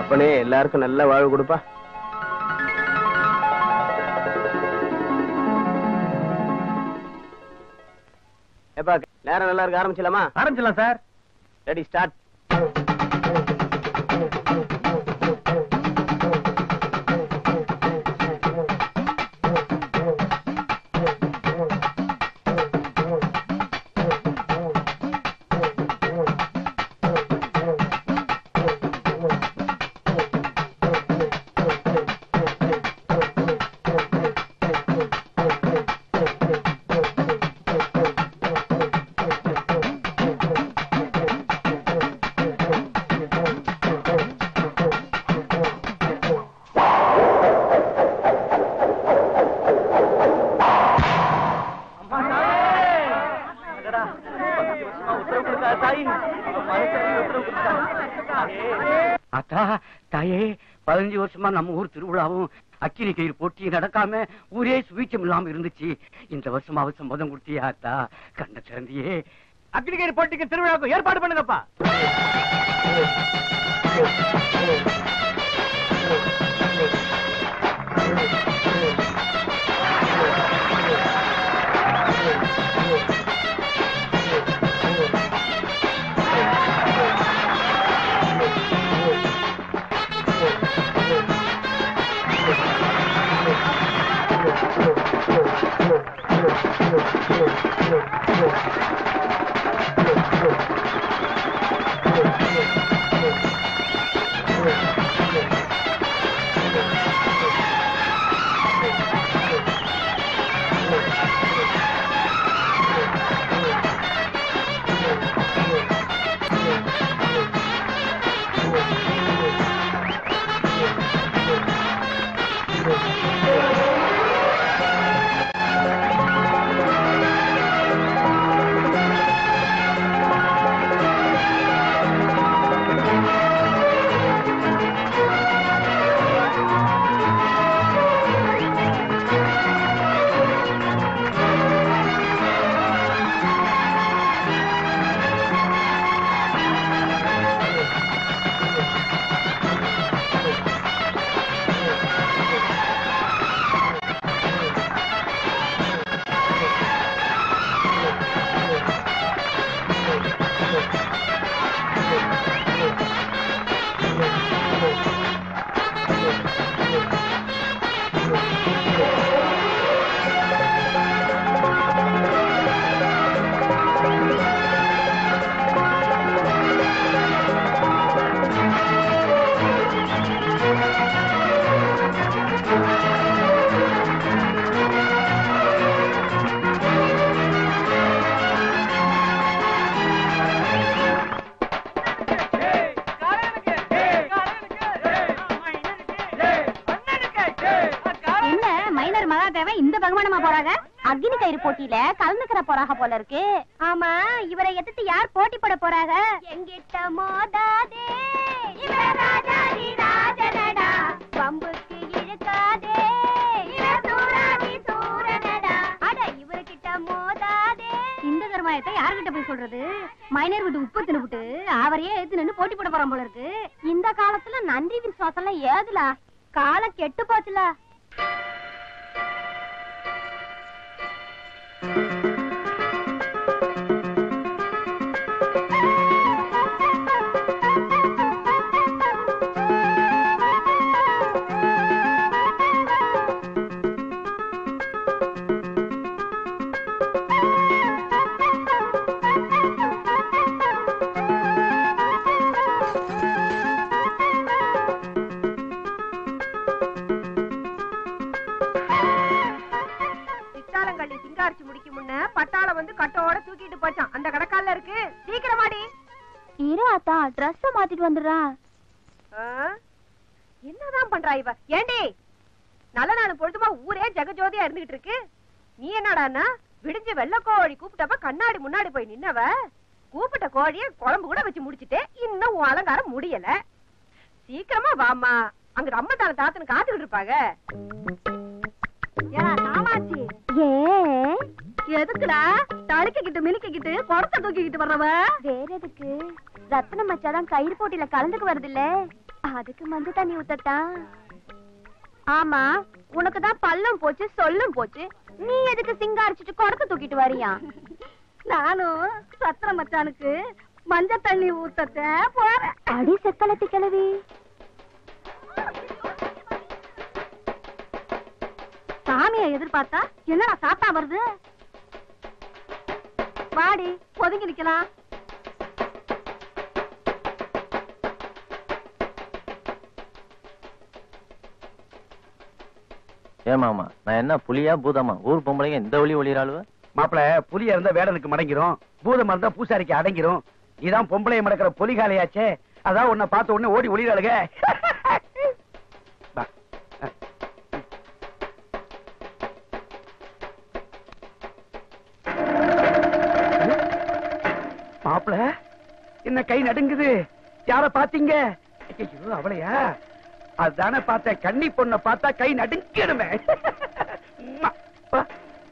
அப்பனே எல்லாருக்கும் நல்ல வாழ்வு கொடுப்பா ஏப்பா நேரம் நல்லா இருக்க ஆரம்பிச்சலாமா ஆரம்பிச்சிடலாம் சார் ரெடி ஸ்டார்ட் அத்தா தாயே பதினஞ்சு வருஷமா நம்ம ஊர் திருவிழாவும் அக்கினி கயிறு போட்டி நடக்காம ஊரே சுவீச்சம் இல்லாம இருந்துச்சு இந்த வருஷம் அவ சம்மதம் கொடுத்தியா அத்தா கண்ண திறந்தியே அக்னிகேரி போட்டிக்கு திருவிழாவுக்கு ஏற்பாடு பண்ணுங்கப்பா என்ன மைனர் மகாதேவன் இந்த பகவானமா போறாங்க அக்னி கயிறு போட்டியில கலந்துக்கிற போறாக போல இருக்கு ஆமா இவரை எதிர்த்து யார் போட்டி போட போறாங்க எங்கிட்ட மோதாதே இவர் ராஜாதி ராஜனடா பம்புக்கு இழுக்காதே இவர் சூராதி சூரனடா அட இவர்கிட்ட மோதாதே இந்த கர்மாயத்தை யார்கிட்ட போய் சொல்றது மைனர் விட்டு உப்பு தின்னுபிட்டு அவரையே எடுத்து நின்னு போட்டி போட போறான் போல இருக்கு இந்த காலத்துல நன்றி விசுவாசம் எல்லாம் ஏதுல காலம் கெட்டு போச்சுல சித்தாலங்கள்ளி சிங்காரிச்சு முடிக்கும் முன்ன பட்டாள வந்து கட்டோட தூக்கிட்டு போச்சான் அந்த கடக்கால இருக்கு சீக்கிரமாடி இரு ஆத்தா ட்ரெஸ் மாத்திட்டு வந்துடுறா ஆ? என்னதான் பண்றா இவ ஏண்டி நல்ல நாள் பொழுதுமா ஊரே ஜெகஜோதியா இருந்துகிட்டு இருக்கு நீ என்னடான்னா விடிஞ்சு வெள்ளை கோழி கூப்பிட்டப்ப கண்ணாடி முன்னாடி போய் நின்னவ கூப்பிட்ட கோழிய குழம்பு கூட வச்சு முடிச்சிட்டு இன்னும் உன் அலங்காரம் முடியல சீக்கிரமா வாம்மா அங்க அம்மத்தான தாத்தனு காத்துக்கிட்டு இருப்பாங்க ஏடா, காமாட்சி ஏ எதுக்குடா தடுக்கிக்கிட்டு மினுக்கிக்கிட்டு குடத்தை தூக்கிக்கிட்டு வர்றவ வேற எதுக்கு ரத்ன மச்சாதான் கயிறு போட்டியில கலந்துக்கு வருது இல்ல அதுக்கு மஞ்சள் தண்ணி ஊத்தத்தான் ஆமா உனக்கு தான் பல்லும் போச்சு சொல்லும் போச்சு நீ எதுக்கு சிங்காரிச்சிட்டு குடத்தை தூக்கிட்டு வரியா நானும் சத்திர மச்சானுக்கு மஞ்சள் தண்ணி ஊத்தத்த போறேன் அடி செக்கலத்தி கிளவி சாமியை எதிர்பார்த்தா என்னடா சாத்தா வருது வாடி ஒதுங்கி நிக்கலாம் ஏமாமா நான் என்ன புலியா பூதமா ஊர் பொம்பளைங்க இந்த வழி ஒளிராளுவ மாப்பிள புலியா இருந்தா வேடனுக்கு மடங்கிரும் பூதமா இருந்தா பூசாரிக்கு அடங்கிரும் இதான் பொம்பளைய மடக்கிற பொலிகாலையாச்சே அதான் உன்னை பார்த்த உடனே ஓடி ஒளிராளுக வா. மாப்பிள என்ன கை நடுங்குது யார பாத்தீங்க ஐயோ அவளையா அதானே பார்த்தேன் கன்னி பொண்ண பார்த்தா கை நடுங்கிடுமே உம்மா. வா.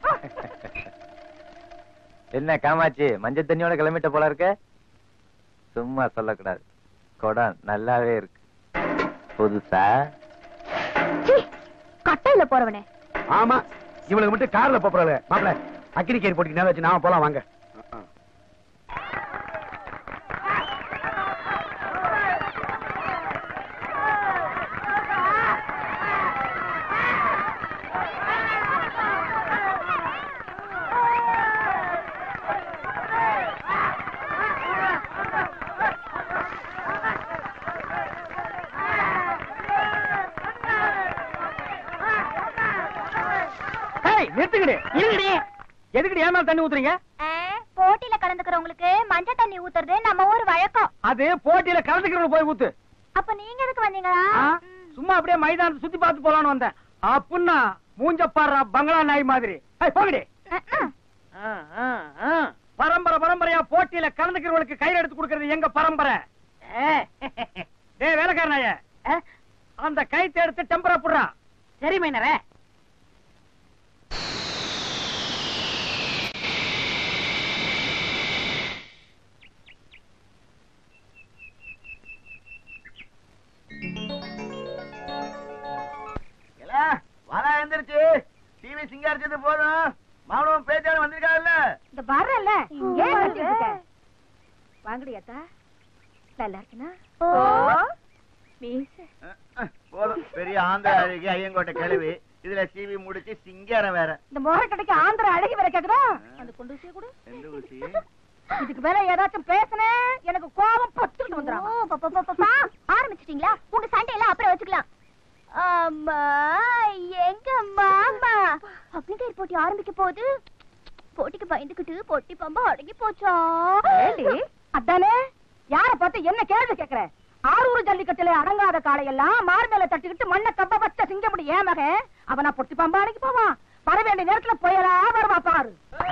என்ன காமாச்சி மஞ்சள் தண்ணியோட கிளம்பிட்ட போல இருக்க சும்மா சொல்லக்கூடாது குடம் நல்லாவே இருக்கு புதுசா கட்டையில போறவனே ஆமா இவளுக்கு மட்டும் கார்ல போறாள் மாப்பிள அக்கினி கேரி போட்டுக்கு நேரம் வச்சு நாம போலாம் வாங்க நிறுத்துக்கிடு இருங்கடி எதுக்குடி ஏமால் தண்ணி ஊத்துறீங்க போட்டியில கலந்துக்கிறவங்களுக்கு மஞ்சள் தண்ணி ஊத்துறது நம்ம ஊர் வழக்கம் அது போட்டியில கலந்துக்கிறவங்க போய் ஊத்து அப்ப நீங்க எதுக்கு வந்தீங்களா ஆ, சும்மா அப்படியே மைதானத்தை சுத்தி பார்த்து போலான்னு வந்தேன் அப்புன்னா மூஞ்ச பாடுறா பங்களா நாய் மாதிரி ஏய், போங்கடி அஹ், பரம்பரை பரம்பரையா போட்டியில கலந்துக்கிறவங்களுக்கு கையில எடுத்து கொடுக்கறது எங்க பரம்பரை டேய் வேலைக்கார நாய அந்த கைத்தை எடுத்து டெம்பரா புடுறா சரி மைனரே வர எந்திரிச்சு டிவி சிங்காரிச்சது போதும் மாவனும் பேச்சாலும் வந்திருக்காங்கல்ல இந்த வர்றல ஏன் வச்சிட்டு இருக்க வாங்கடியாத்தா நல்லா இருக்குனா ஓ மீச போதும் பெரிய ஆந்திர அழகி ஐயங்கோட்டை கிளவி இதுல சீவி முடிச்சு சிங்காரம் வேற இந்த மோர கடைக்கு ஆந்திர அழகி வர கேக்குதா அந்த கொண்டு ஊசிய கொடு எந்த ஊசி இதுக்கு மேல ஏதாச்சும் பேசுனேன் எனக்கு கோபம் பொத்துக்கிட்டு வந்துடும் ஓ, பா, பா, பா, பா, பா. ஆரம்பிச்சிட்டீங்களா உங்க சண்டையெல்லாம் அப்புறம் வச்சுக்கலாம் அம்மா எங்க மாமா அக்னிகயிறு போட்டி ஆரம்பிக்க போகுது போட்டிக்கு பயந்துக்கிட்டு பொட்டி பம்பா அடங்கி போச்சா ஏண்டி அதானே யார பார்த்து என்ன கேள்வி கேக்குற ஆரூர் ஜல்லிக்கட்டுல அடங்காத காளையெல்லாம் மார் மேல தட்டிக்கிட்டு மண்ணை கப்ப வச்ச சிங்கமுடி ஏன் மகன் அவனா பொட்டி பம்பா அடங்கி போவான் வர வேண்டிய நேரத்துல புயலா வருவா பாரு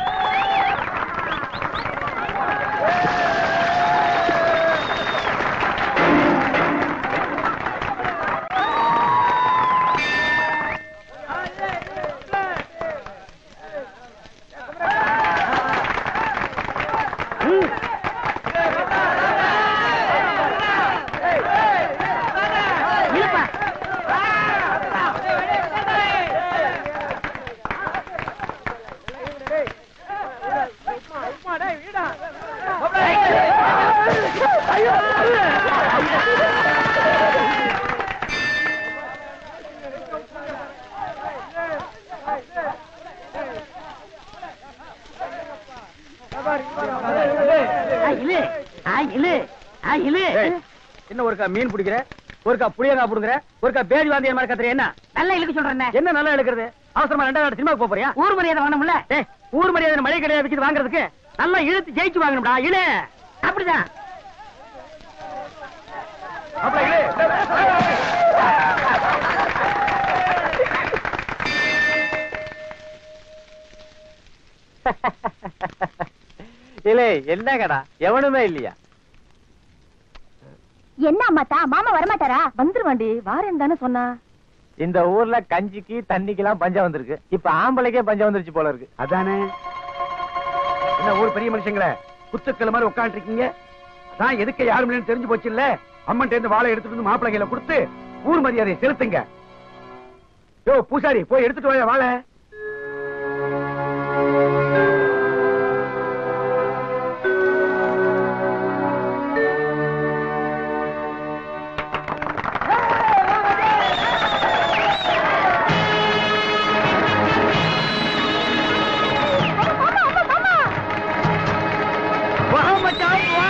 என்ன ஒருக்கா மீன் பிடிக்கிற ஒருக்கா புளியங்காய் புடுங்குற ஒருக்கா பேதி வாந்திய மாதிரி கத்துற என்ன நல்லா இழுக்க சொல்றேன் என்ன நல்லா எடுக்கிறது அவசரமா ரெண்டாவது சினிமாக்கு போப் போறியா ஊர் மரியாதை வேணும்ல டேய் ஊர் மரியாதை மளிகை கடையை விற்கிறது வாங்குறதுக்கு நல்லா இழுத்து ஜெயிச்சு வாங்கணும்டா இழு அப்படிதான் அப்ப இழு இல்லே என்ன கடா எவனுமே இல்லையா என்ன அம்மாத்தா மாமா வரமாட்டாரா வந்துருவாண்டி வாரேன் தானே சொன்னா இந்த ஊர்ல கஞ்சிக்கு தண்ணிக்கெல்லாம் பஞ்சம் வந்திருக்கு இப்ப ஆம்பளைக்கே பஞ்சம் வந்துருச்சு போல இருக்கு அதானே என்ன ஊர் பெரிய மனுஷங்களே குத்துக்கள் மாதிரி உட்காந்துட்டு இருக்கீங்க அதான் எதுக்கு யாரும் இல்லைன்னு தெரிஞ்சு போச்சு இல்ல அம்மன் இருந்து வாழை எடுத்துட்டு வந்து மாப்பிள்ளை கையில கொடுத்து ஊர் மரியாதையை செலுத்துங்க யோ பூசாரி போய் எடுத்துட்டு வாய வாழை வா மச்சான் வா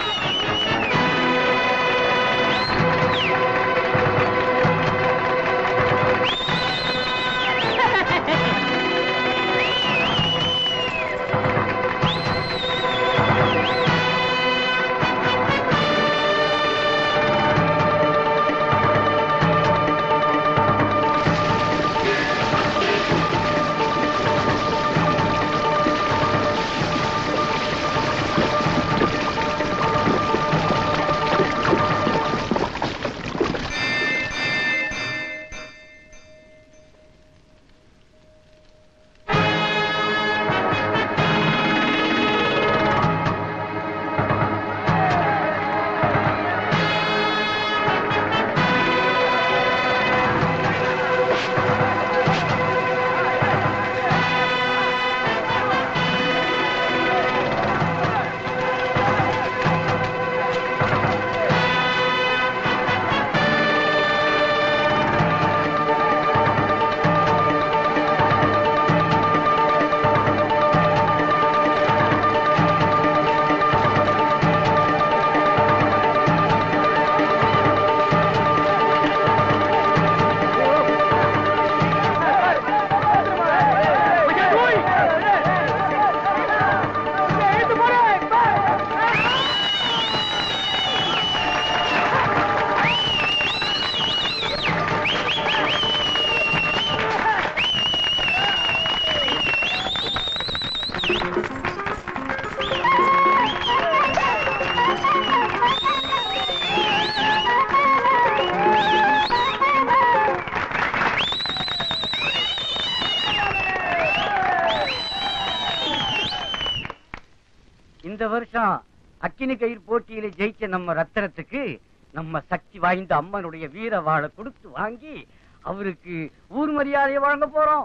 இந்த வருஷம் அக்கினி கயிறு போட்டியில ஜெயிச்ச நம்ம ரத்தனத்துக்கு நம்ம சக்தி வாய்ந்த அம்மனுடைய வீர வாழை கொடுத்து வாங்கி அவருக்கு ஊர் மரியாதையை வழங்க போறோம்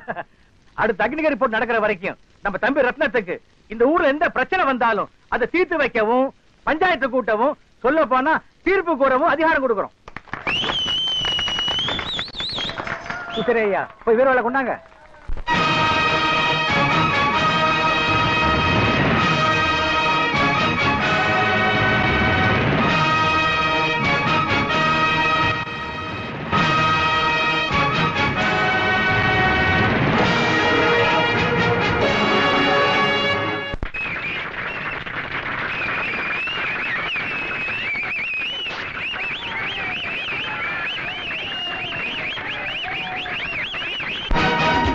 அடுத்த அக்னிகரி போட்டு நடக்கிற வரைக்கும் நம்ம தம்பி ரத்னத்துக்கு இந்த ஊர்ல எந்த பிரச்சனை வந்தாலும் அதை தீர்த்து வைக்கவும் பஞ்சாயத்து கூட்டவும் சொல்ல போனா தீர்ப்பு கூறவும் அதிகாரம் கொடுக்கிறோம் சுசரையா போய் வீரவாளை கொண்டாங்க ஆ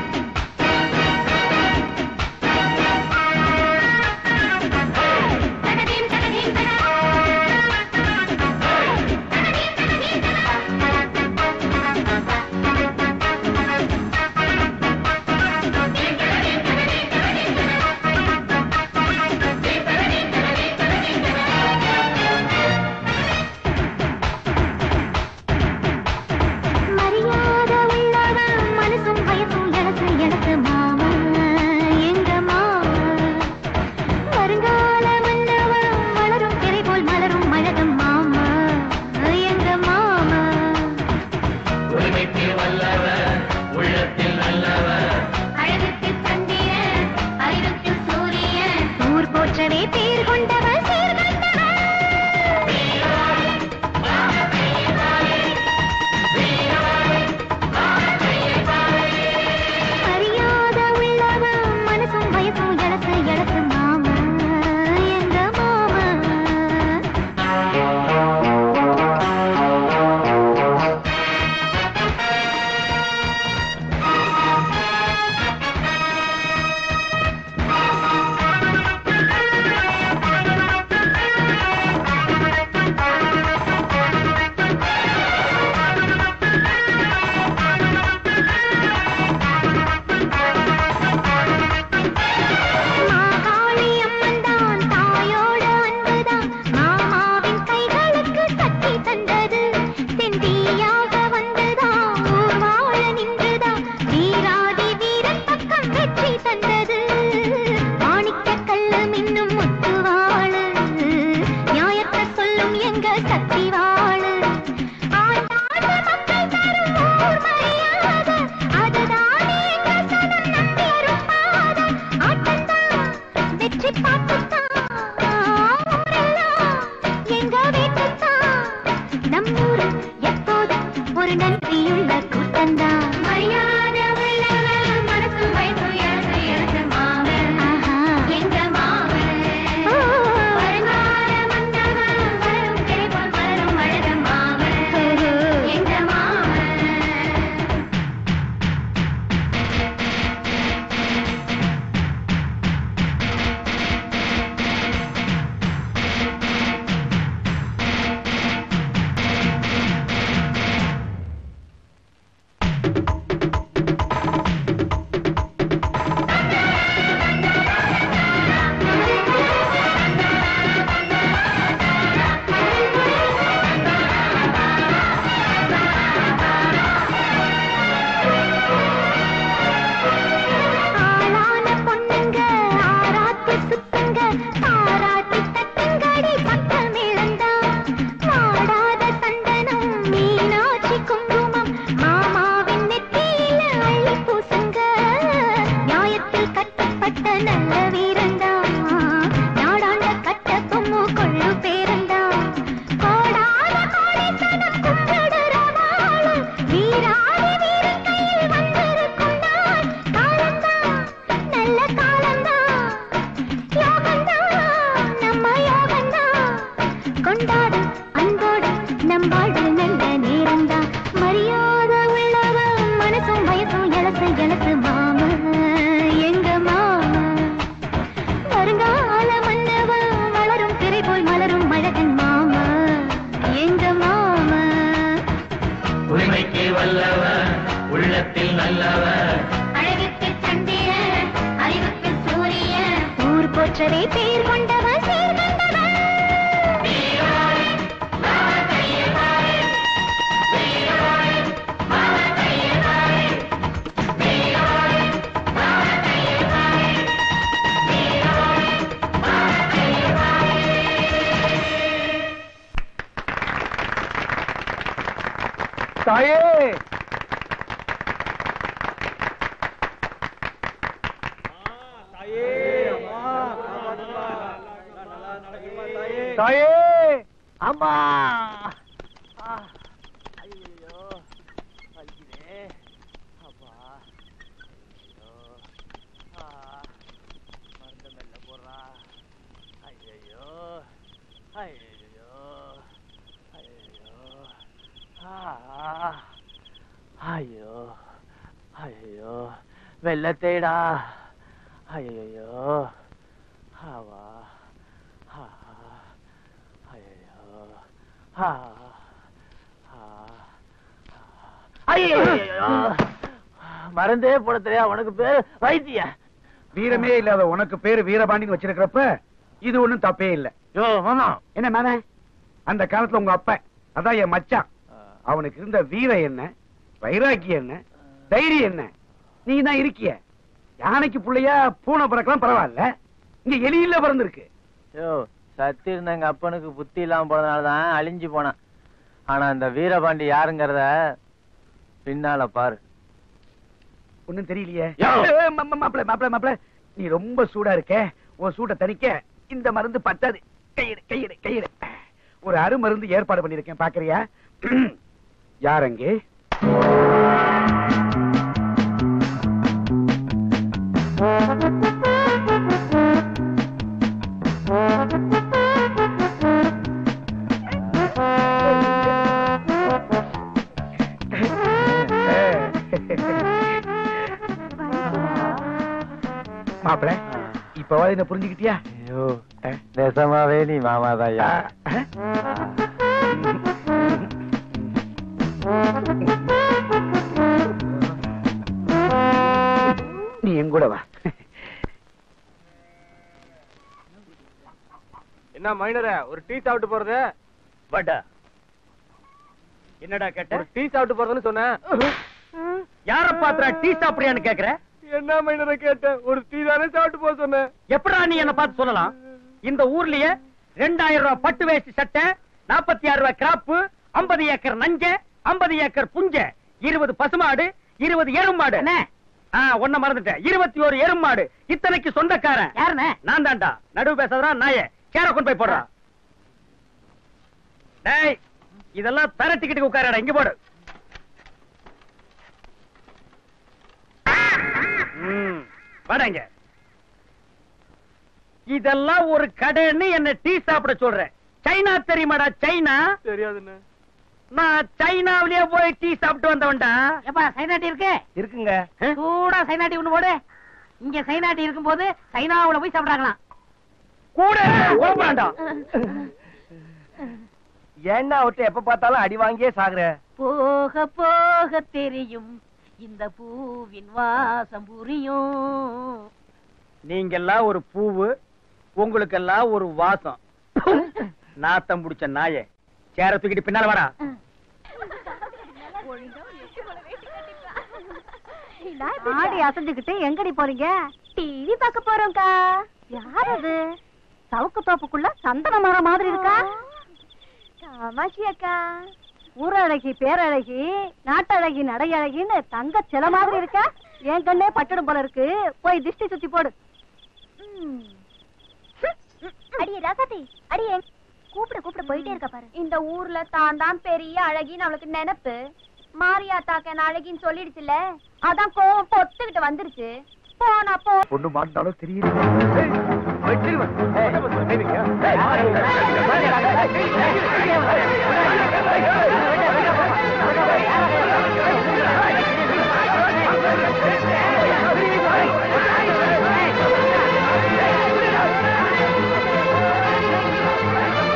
அழகுக்கு சந்திரன் அறிவுக்கு சூரியன் ஊர் போற்றவே பேர் கொண்டவன் பேர் கொண்டவன் தாயே தாயே அம்மா ஐயோ வலிக்குதே அப்பா ஐயோ ஆ மருந்து மெல்ல போடுறா ஐயோ ஐயோ ஐயோ ஆ ஐயோ ஐயோ வெள்ளத்தேடா ஐயோ ஆவா ஆ ஐயோ ஆ ஐயோ மருந்தே போட தெரியா உனக்கு பேரு வைத்திய வீரமே இல்லாத உனக்கு பேரு வீரபாண்டின்னு வச்சிருக்கிறப்ப இது ஒண்ணும் தப்பே இல்ல யோ மாமா என்ன மேனே அந்த காலத்துல உங்க அப்பன் அதான் என் மச்சான் அவனுக்கு இருந்த வீரம் என்ன வைராக்கியம் என்ன தைரியம் என்ன நீ தான் இருக்கிய யானைக்கு புள்ளையா பூனை பிறக்கலாம் பரவாயில்ல இங்க எலியில பிறந்திருக்கு யோ சத்தி இருந்த எங்க அப்பனுக்கு புத்தி இல்லாம போனதுனால தான் அழிஞ்சு போனான் ஆனா இந்த வீரபாண்டி யாருங்கிறத பின்னால பாரு ஒண்ணும் தெரியலையே யோ. ஏய், மா- மா- மாப்பிள மாப்பிள மாப்பிள நீ ரொம்ப சூடா இருக்க உன் சூட்டை தணிக்க இந்த மருந்து பத்தாது கையிடு கையிடு கையிடு ஒரு அரு மருந்து ஏற்பாடு பண்ணிருக்கேன் பாக்குறியா யார் அங்கே மாப்பிள இப்பவாது என்ன புரிஞ்சுக்கிட்டியா ஐயோ நெசமாவே நீ மாமாதாயா நீ என் கூட வா என்ன மைனர ஒரு டீ சாப்பிட்டு போறது வாடா என்னடா கேட்ட ஒரு டீ சாப்பிட்டு போறதுன்னு சொன்னேன் யார பாத்திரா டீ சாப்பிடுறியான்னு கேக்குற என்ன மைனர கேட்டேன் ஒரு டீ தானே சாப்பிட்டு போக சொன்னேன் எப்படா நீ என்ன பார்த்து சொல்லலாம் இந்த ஊர்லயே ரெண்டாயிரம் ரூபாய் பட்டு வேஷ்டி சட்டை நாற்பத்தி ஆறு ரூபாய் கிராப்பு ஐம்பது ஏக்கர் நஞ்ச ஐம்பது ஏக்கர் புஞ்ச இருபது பசுமாடு இருபது எருமாடு ஒன்ன மறந்துட்டேன் இருபத்தி ஒரு எருமாடு இத்தனைக்கு சொந்தக்காரன் யாருன்னு நான் தான்டா நடுவு பேசாதடா நாயே சேர கொண்டு போய் போடுறா டேய் இதெல்லாம் தர டிக்கெட்டுக்கு உட்காரடா இங்க போடு ம், வாடா இங்க இதெல்லாம் ஒரு கடைன்னு என்ன டீ சாப்பிட சொல்றேன் சைனா தெரியுமாடா சைனா தெரியாதுன்னு நான் சைனாவிலேயே போய் டீ சாப்பிட்டு வந்தவன்டா ஏப்பா சைனாட்டி இருக்கு இருக்குங்க சூடா சைனாட்டி ஒண்ணு போடு இங்க சைனாட்டி இருக்கும்போது சைனாவுல போய் சாப்பிடுறாங்களாம் கூட ஓப்பனாண்டா ஏன்னா அவர்கிட்ட எப்ப பார்த்தாலும் அடி வாங்கியே சாகுற போக போக தெரியும் இந்த பூவின் வாசம் புரியும் நீங்கெல்லாம் ஒரு பூவு உங்களுக்கெல்லாம் ஒரு வாசம் நாத்தம் புடிச்ச நாயே சேர தூக்கிட்டு பின்னால வாடா ஆடி அசைஞ்சுக்கிட்டு எங்கடி போறீங்க டிவி பார்க்க போறோம்க்கா யார் அது சவுக்கு தோப்புக்குள்ள சந்தன மரம் மாதிரி இருக்கா காமாட்சி அக்கா ஊரழகி பேரழகி நாட்டழகி நடையழகின்னு தங்க சில மாதிரி இருக்கா என் கண்ணே பட்டுடும் போல இருக்கு போய் திஷ்டி சுத்தி போடு அடியே ராசாத்தி அடியே கூப்பிட கூப்பிட போயிட்டே இருக்க பாரு இந்த ஊர்ல தான் தான் பெரிய அழகின்னு அவளுக்கு நினைப்பு மாரியாத்தாக்க என்ன அழகின்னு சொல்லிடுச்சுல அதான் கோவம் பொத்துக்கிட்டு வந்துருச்சு போனா போ பொண்ணு மாட்டாலும் தெரியல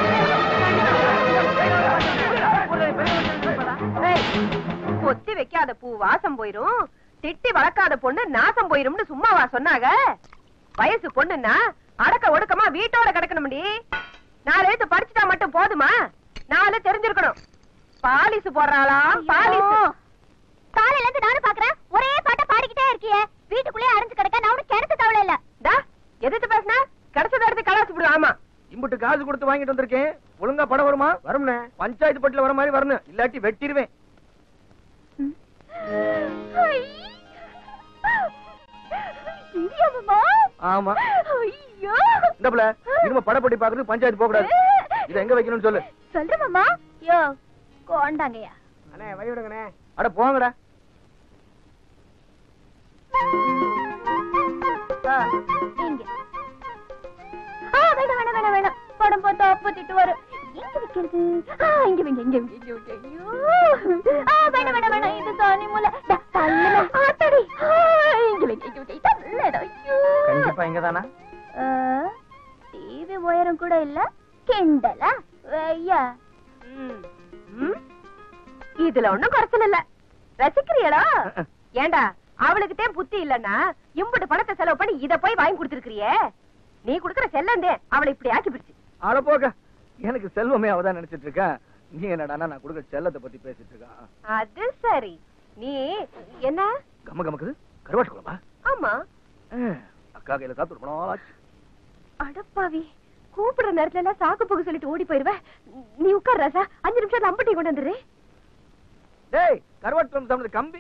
பொத்தி வைக்காத பூ வாசம் போயிரும் திட்டி வளர்க்காத பொண்ணு நாசம் போயிரும்னு சும்மாவா சொன்னாங்க வயசு பொண்ணுன்னா அடக்க ஒடுக்கமா வீட்டோட கிடக்கணும்டி நாலு எழுத்து படிச்சுட்டா மட்டும் போதுமா நாலு தெரிஞ்சிருக்கணும் பாலிசு போடுறாளா பாலிசு காலையில இருந்து நானும் பாக்குறேன் ஒரே பாட்டை பாடிக்கிட்டே இருக்கியே வீட்டுக்குள்ளே அரைஞ்சு கிடக்க நான் உனக்கு கிணத்து தவளை இல்ல டா எதிர்த்து பேசுனா கிடைச்சத எடுத்து கலாச்சு விடு ஆமா இம்புட்டு காசு கொடுத்து வாங்கிட்டு வந்திருக்கேன் ஒழுங்கா பணம் வருமா வரும்னே பஞ்சாயத்து பட்டில வர மாதிரி வரணும் இல்லாட்டி வெட்டிடுவேன் இந்தியாவுமா ஆமா ஐயோ இந்த பிள்ளை இனிமே படப்பட்டி பாக்குறது பஞ்சாயத்து போக கூடாது இதை எங்க வைக்கணும்னு சொல்லு சொல்ற மாமா யோ கோண்டாங்கய்யா அண்ணே வழி விடுங்கண்ணே அட போங்கடா ஆ, இங்க ஆ வேணாம் வேணாம் வேணாம் வேணாம் படம் பார்த்தா அப்ப திட்டு வரும் எங்க வைக்கிறது ஆ இங்க வைங்க இங்க வைங்க இங்க வைங்க ஐயோ ஆ வேணாம் வேணாம் வேணாம் இது தானே மூல தள்ளல ஆத்தடி ஆ, இங்க வைங்க இங்க வைங்க தள்ளல ஐயோ கண்டிப்பா இங்க தானா டிவி உயரம் கூட இல்ல கிண்டலா ஐயா ம். ம்? இதுல ஒண்ணும் குறைச்சல் இல்ல ரசிக்கிறியடா ஏண்டா அவளுக்குத்தே புத்தி இல்லன்னா இம்புட்டு பணத்தை செலவு பண்ணி இத போய் வாங்கி கொடுத்திருக்கிறியே நீ குடுக்கற செல்லந்தே அவளை இப்படி ஆக்கி பிடிச்சு அட போக எனக்கு செல்வமே அவதான் நினைச்சிட்டு இருக்கேன் நீ என்னடா நான் கொடுக்க செல்லத்தை பத்தி பேசிட்டு இருக்கான் அது சரி நீ என்ன கம்ம கமக்குது கருவாட்டு குழம்பா ஆமா அக்கா கையில சாப்பிட்டு ரொம்ப நாள் ஆச்சு அடப்பாவி கூப்பிடுற நேரத்துல எல்லாம் சாக்கு போக சொல்லிட்டு ஓடி போயிருவ நீ உட்கார் ராசா அஞ்சு நிமிஷத்துல அம்பட்டி கொண்டு வந்துடுறேன் டேய் கருவாட்டு குழம்பு சாப்பிடுறது கம்பி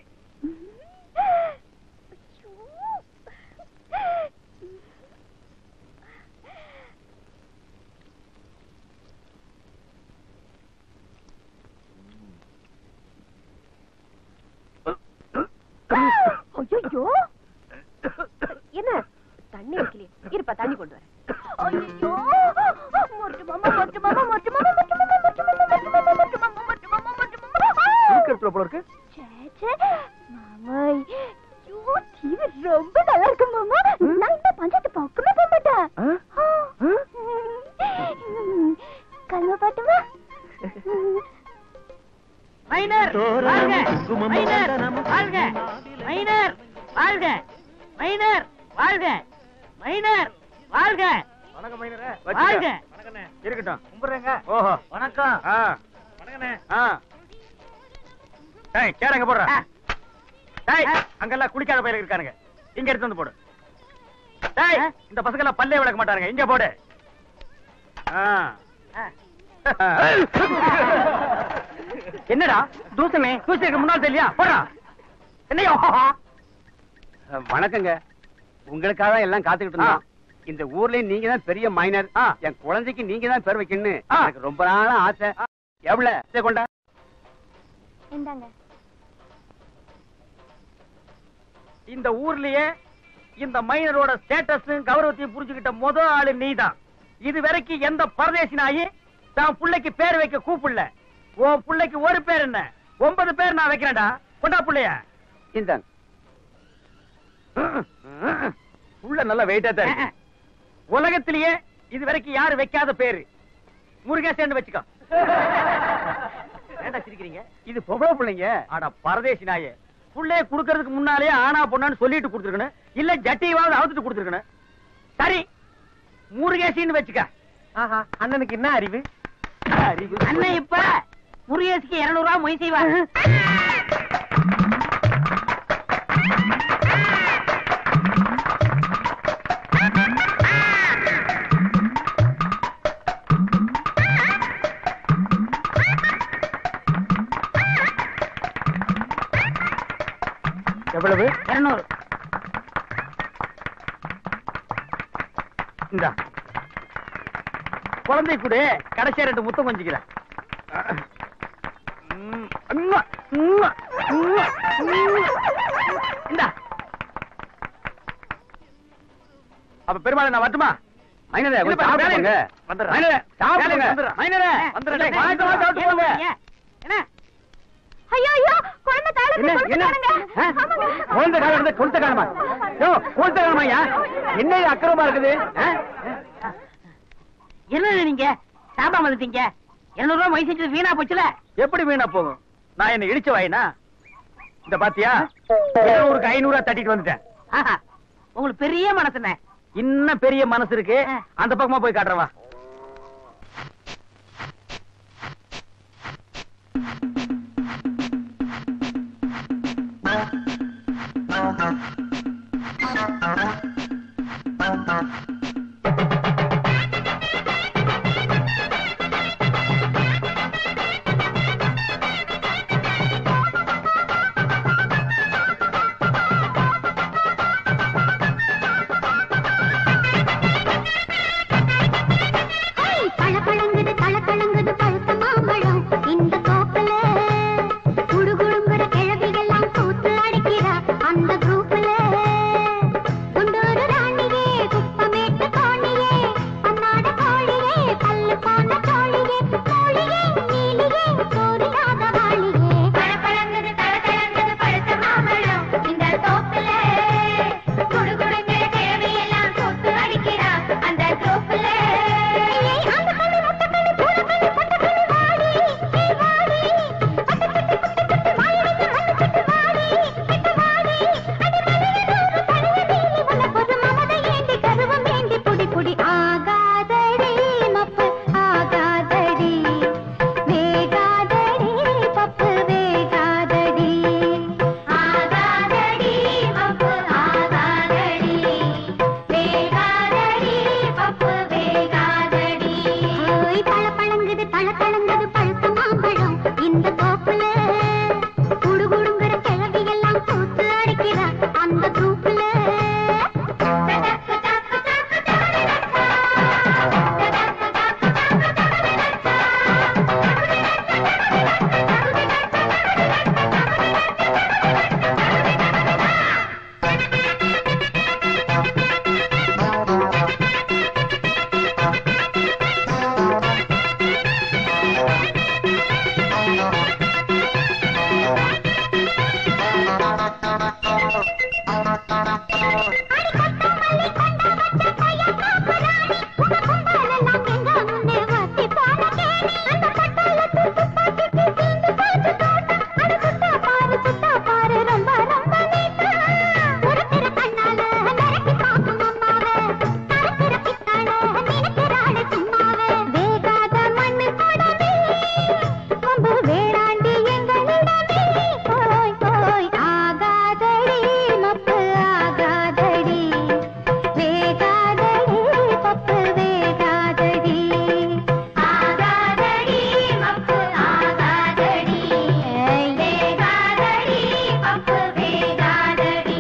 ஐயோ என்ன தண்ணி வைக்கலையே இருப்பா தண்ணி கொண்டு வரேன் ஐயோ மொட்டு மாமா மொட்டு மாமா மொட்டு மாமா மொட்டு மாமா மொட்டு மாமா மொட்டு மாமா மொட்டு மாமா மொட்டு மாமா மொட்டு மாமா இருக்கிற போல இருக்கு சேச்சே மாமாய் ஐயோ டிவி ரொம்ப நல்லா இருக்கு மாமா நான் இந்த பஞ்சாயத்து பக்கமே போக மாட்டேன் ஆ? கல்வ பாட்டுமா மைனர் வாழ்க மைனர் வாழ்க மைனர் வாழ்க மைனர் வாழ்க மைனர் வாழ்க வணக்கம் மைனரே வாழ்க இருக்கட்டும் கும்பிடுறேங்க ஓஹோ வணக்கம் ஆ வணக்கண்ணே ஆ டேய் சேர் அங்க போடுற ஆ. டேய் ஆ. அங்கெல்லாம் குளிக்காத பயில இருக்கானுங்க இங்க எடுத்து வந்து போடு டேய் ஆ. இந்த பசங்க எல்லாம் பல்லே விளக்க மாட்டாங்க இங்க போடு ஆ. என்னடா தூசமே தூசிக்கு முன்னால் தெரியலையா போடா என்னையோ வணக்கங்க உங்களுக்காக தான் எல்லாம் காத்துக்கிட்டு இருந்தோம் இந்த ஊர்லயும் நீங்க தான் பெரிய மைனர் என் குழந்தைக்கு நீங்க தான் பேர் வைக்கணும்னு ஆ. எனக்கு ரொம்ப நாளா ஆசை எவ்வளவு இதை கொண்டா இந்தாங்க இந்த ஊர்லயே இந்த மைனரோட ஸ்டேட்டஸும் கௌரவத்தையும் புரிஞ்சுக்கிட்ட முத ஆளு நீதான் இது வரைக்கும் எந்த பரதேசி நாயி தான் புள்ளைக்கு பேர் வைக்க கூப்பிடல உன் புள்ளைக்கு ஒரு பேர் என்ன ஒன்பது பேர் நான் வைக்கிறேன்டா கொண்டா புள்ளைய இந்தாங்க உள்ள நல்ல வெயிட்டா தான் இருக்கு. உலகத்திலேயே இது வரைக்கும் யாரு வைக்காத பேரு முருகேசன் வச்சுக்கோ ஏன்டா சிரிக்கிறீங்க இது பொம்பளை பிள்ளைங்க அட பரதேசி நாயே புள்ளைய குடுக்கறதுக்கு முன்னாலே ஆனா பொண்ணான்னு சொல்லிட்டு கொடுத்துருக்கணும் இல்ல ஜட்டியாவது அவுத்துட்டு கொடுத்துருக்கணும் சரி முருகேசின்னு வச்சுக்க ஆஹா அண்ணனுக்கு என்ன அறிவு அறிவு அண்ணன் இப்ப முருகேசுக்கு இருநூறு ரூபாய் மொய் செய்வார் எவ்வளவு இருநூறு இந்தா குழந்தை கூட கடைசியா ரெண்டு முத்தம் கொஞ்சிக்கிறேன் ம், உம்மா, உம்மா, உம்மா, உம்மா. இந்தா அப்ப பெருமாள் நான் வரட்டுமா மைனரே இல்ல, கொஞ்சம் சாப்பிட்டு வேலை போங்க. இருக்கு. வந்துடுறேன். மைனரே, சாப்பிட்டு வேலைக்கு போங்க. வந்துடுறேன். மைனரே, வந்துடுறேன். டேய், வாங்க, வாங்க, சாப்பிட்டு போங்க. என்ன ஐயோ ஐயோ குழந்தை தாளத்தை என்ன கொடுத்து என்ன பாருங்க. ஆ? ஆமாங்க. குழந்தை காலம் இருந்து கொளுத்த காலமா யோ கொளுத்த காலமாயா என்ன இது அக்கிரமா இருக்குது ஆ? என்ன நீங்க சாப்பிடாம வந்துட்டீங்க இருநூறு ரூபாய் மொய் செஞ்சது வீணா போச்சுல எப்படி வீணா போகும் நான் என்ன இடிச்ச வாயினா இந்த பாத்தியா இருநூறுக்கு ஐநூறா தட்டிட்டு வந்துட்டேன் ஆஹா, உங்களுக்கு பெரிய மனசுனே இன்னும் பெரிய மனசு இருக்கு ஆ. அந்த பக்கமா போய் காட்டுறவா பழப்பழங்குது தளப்பழங்குது பழுத்த மாம்பழம் இந்த தோப்புல குடுகுடுங்குற கிழவிகள்லாம் கூத்து அடிக்கிறா அந்த குரூப்ல குண்டூரு ராணியே குப்பமேட்டு கோணியே பன்னாட கோழியே பல்லு போன தோழியே கோழியே நீலியே சோறில்லாத வாளியே பழப்பழங்குது தளப்பழங்குது பழுத்த மாம்பழம் இந்த தோப்புல குடுகுடுங்குற கிழவியெல்லாம் கூத்து அடிக்கிறா அந்த குரூப்ல பழப்பழங்குது தளத்தளங்குது பழுத்த மாம்பழம் இந்த தோப்புல குடுகுடுங்குற கிழவி எல்லாம் கூத்து அடிக்கிறா அந்த குரூப்ல வேளாண்டி எங்களிடமே போய் போய் ஆகாதடி மப்பு ஆகாதடி வேகாதடி பப்பு வேகாதடி ஆகாதடி மப்பு ஆகாதடி வேகாதடி பப்பு வேகாதடி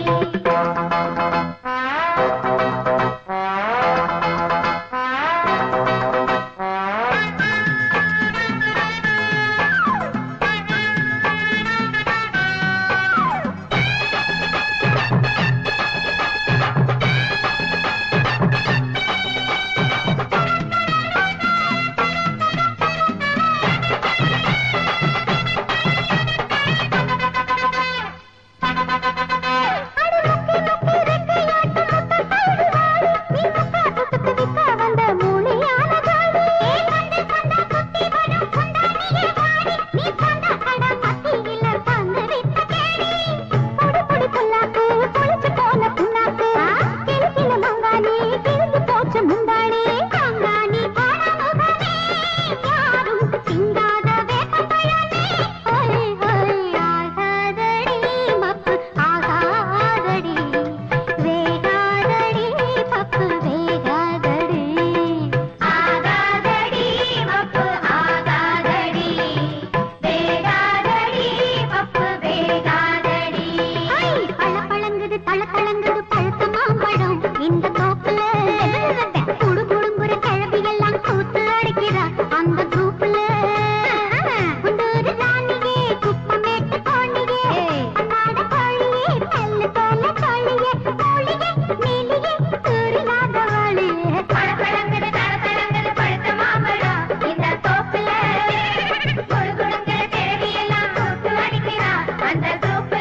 வந்த மூளையான காடு கண்டு கண்டா குத்தி வரும் குண்டானியே காடு நீ கண்டா கடா மத்தியில பந்து விட்ட கேடி பொடி பொடி புல்லாக்கு பொழிச்சு போன புண்ணாக்கு கிளு கிளு மங்கானி கிழிஞ்சு போச்சு முந்தானி கங்காணி போன முகமே யாரும் திங்காத வேப்பப்பழமே ஹோய் ஹோய் ஆகாதடி மப்பு ஆகாதடி வேகாதடி பப்பு வேகாதடி ஆகாதடி மப்பு ஆகாதடி வேகாதடி பப்பு வேகாதடி பழப்பழங்குது தளத்தளங்குது பழுத்த மாம்பழம் இந்த தோப்புல குடு குடுங்குற கிழவி எல்லாம் கூத்து அடிக்கிறா அந்த குரூப்ல குண்டூரு ராணியே குப்பமேட்டு கோணியே அன்னாட கோழியே மெல்ல போல கோழியே கோழியே நீலியே சூரிலாத வாழியே பழப்பழங்குது தளத்தளங்குது பழுத்த மாம்பழம் இந்த தோப்புல குடு குடுங்குற கிழவி எல்லாம் கூத்து அடிக்கிறா அந்த குரூப்ல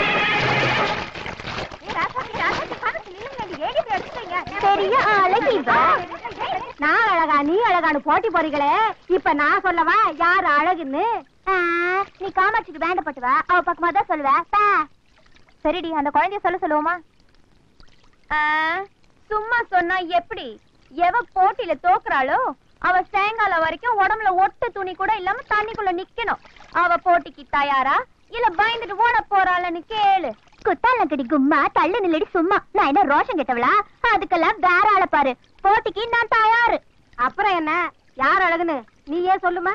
பெரிய அழகி இவ. நான் அழகா நீ அழகான்னு போட்டி போறீங்களே இப்ப நான் சொல்லவா யார் அழகுன்னு ஆ, நீ காமாட்சிக்கு வேண்டப்பட்டு வா அவ பக்கமா தான் சொல்லுவ பா. சரிடி அந்த குழந்தைய சொல்ல சொல்லுவோமா ஆ, சும்மா சொன்னா எப்படி எவ போட்டியில தோக்குறாளோ அவ சாயங்காலம் வரைக்கும் உடம்புல ஒட்டு துணி கூட இல்லாம தண்ணிக்குள்ள நிக்கணும் அவ போட்டிக்கு தயாரா இல்ல பயந்துட்டு ஓட போறாளன்னு கேளு குத்தாலங்கடி கும்மா தள்ளு நில்லடி சும்மா நான் என்ன ரோஷம் கெட்டவளா அதுக்கெல்லாம் வேற ஆள பாரு போட்டிக்கு நான் தயாரு அப்புறம் என்ன யார் அழகுன்னு நீயே சொல்லுமா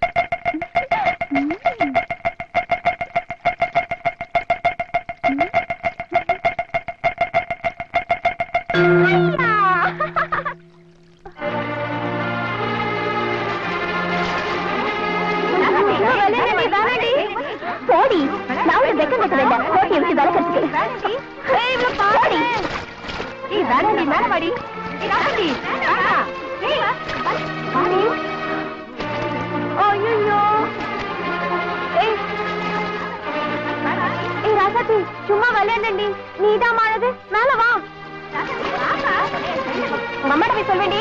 போடி நான் ஒரு வெக்கம் கட்ட வேண்டாம் போட்டியை விட்டு விளக்கிறதுக்கு போடி ஏய் வேணாடி மேல வாடி ஏய் ராசாத்தி வேணாம் ஏய் போடி ஐயோ ஏய் ஏய் ராசாத்தி சும்மா விளையாண்டடி நீதான் மானது மேல வா மம்மாட்ட போய் சொல்வேண்டி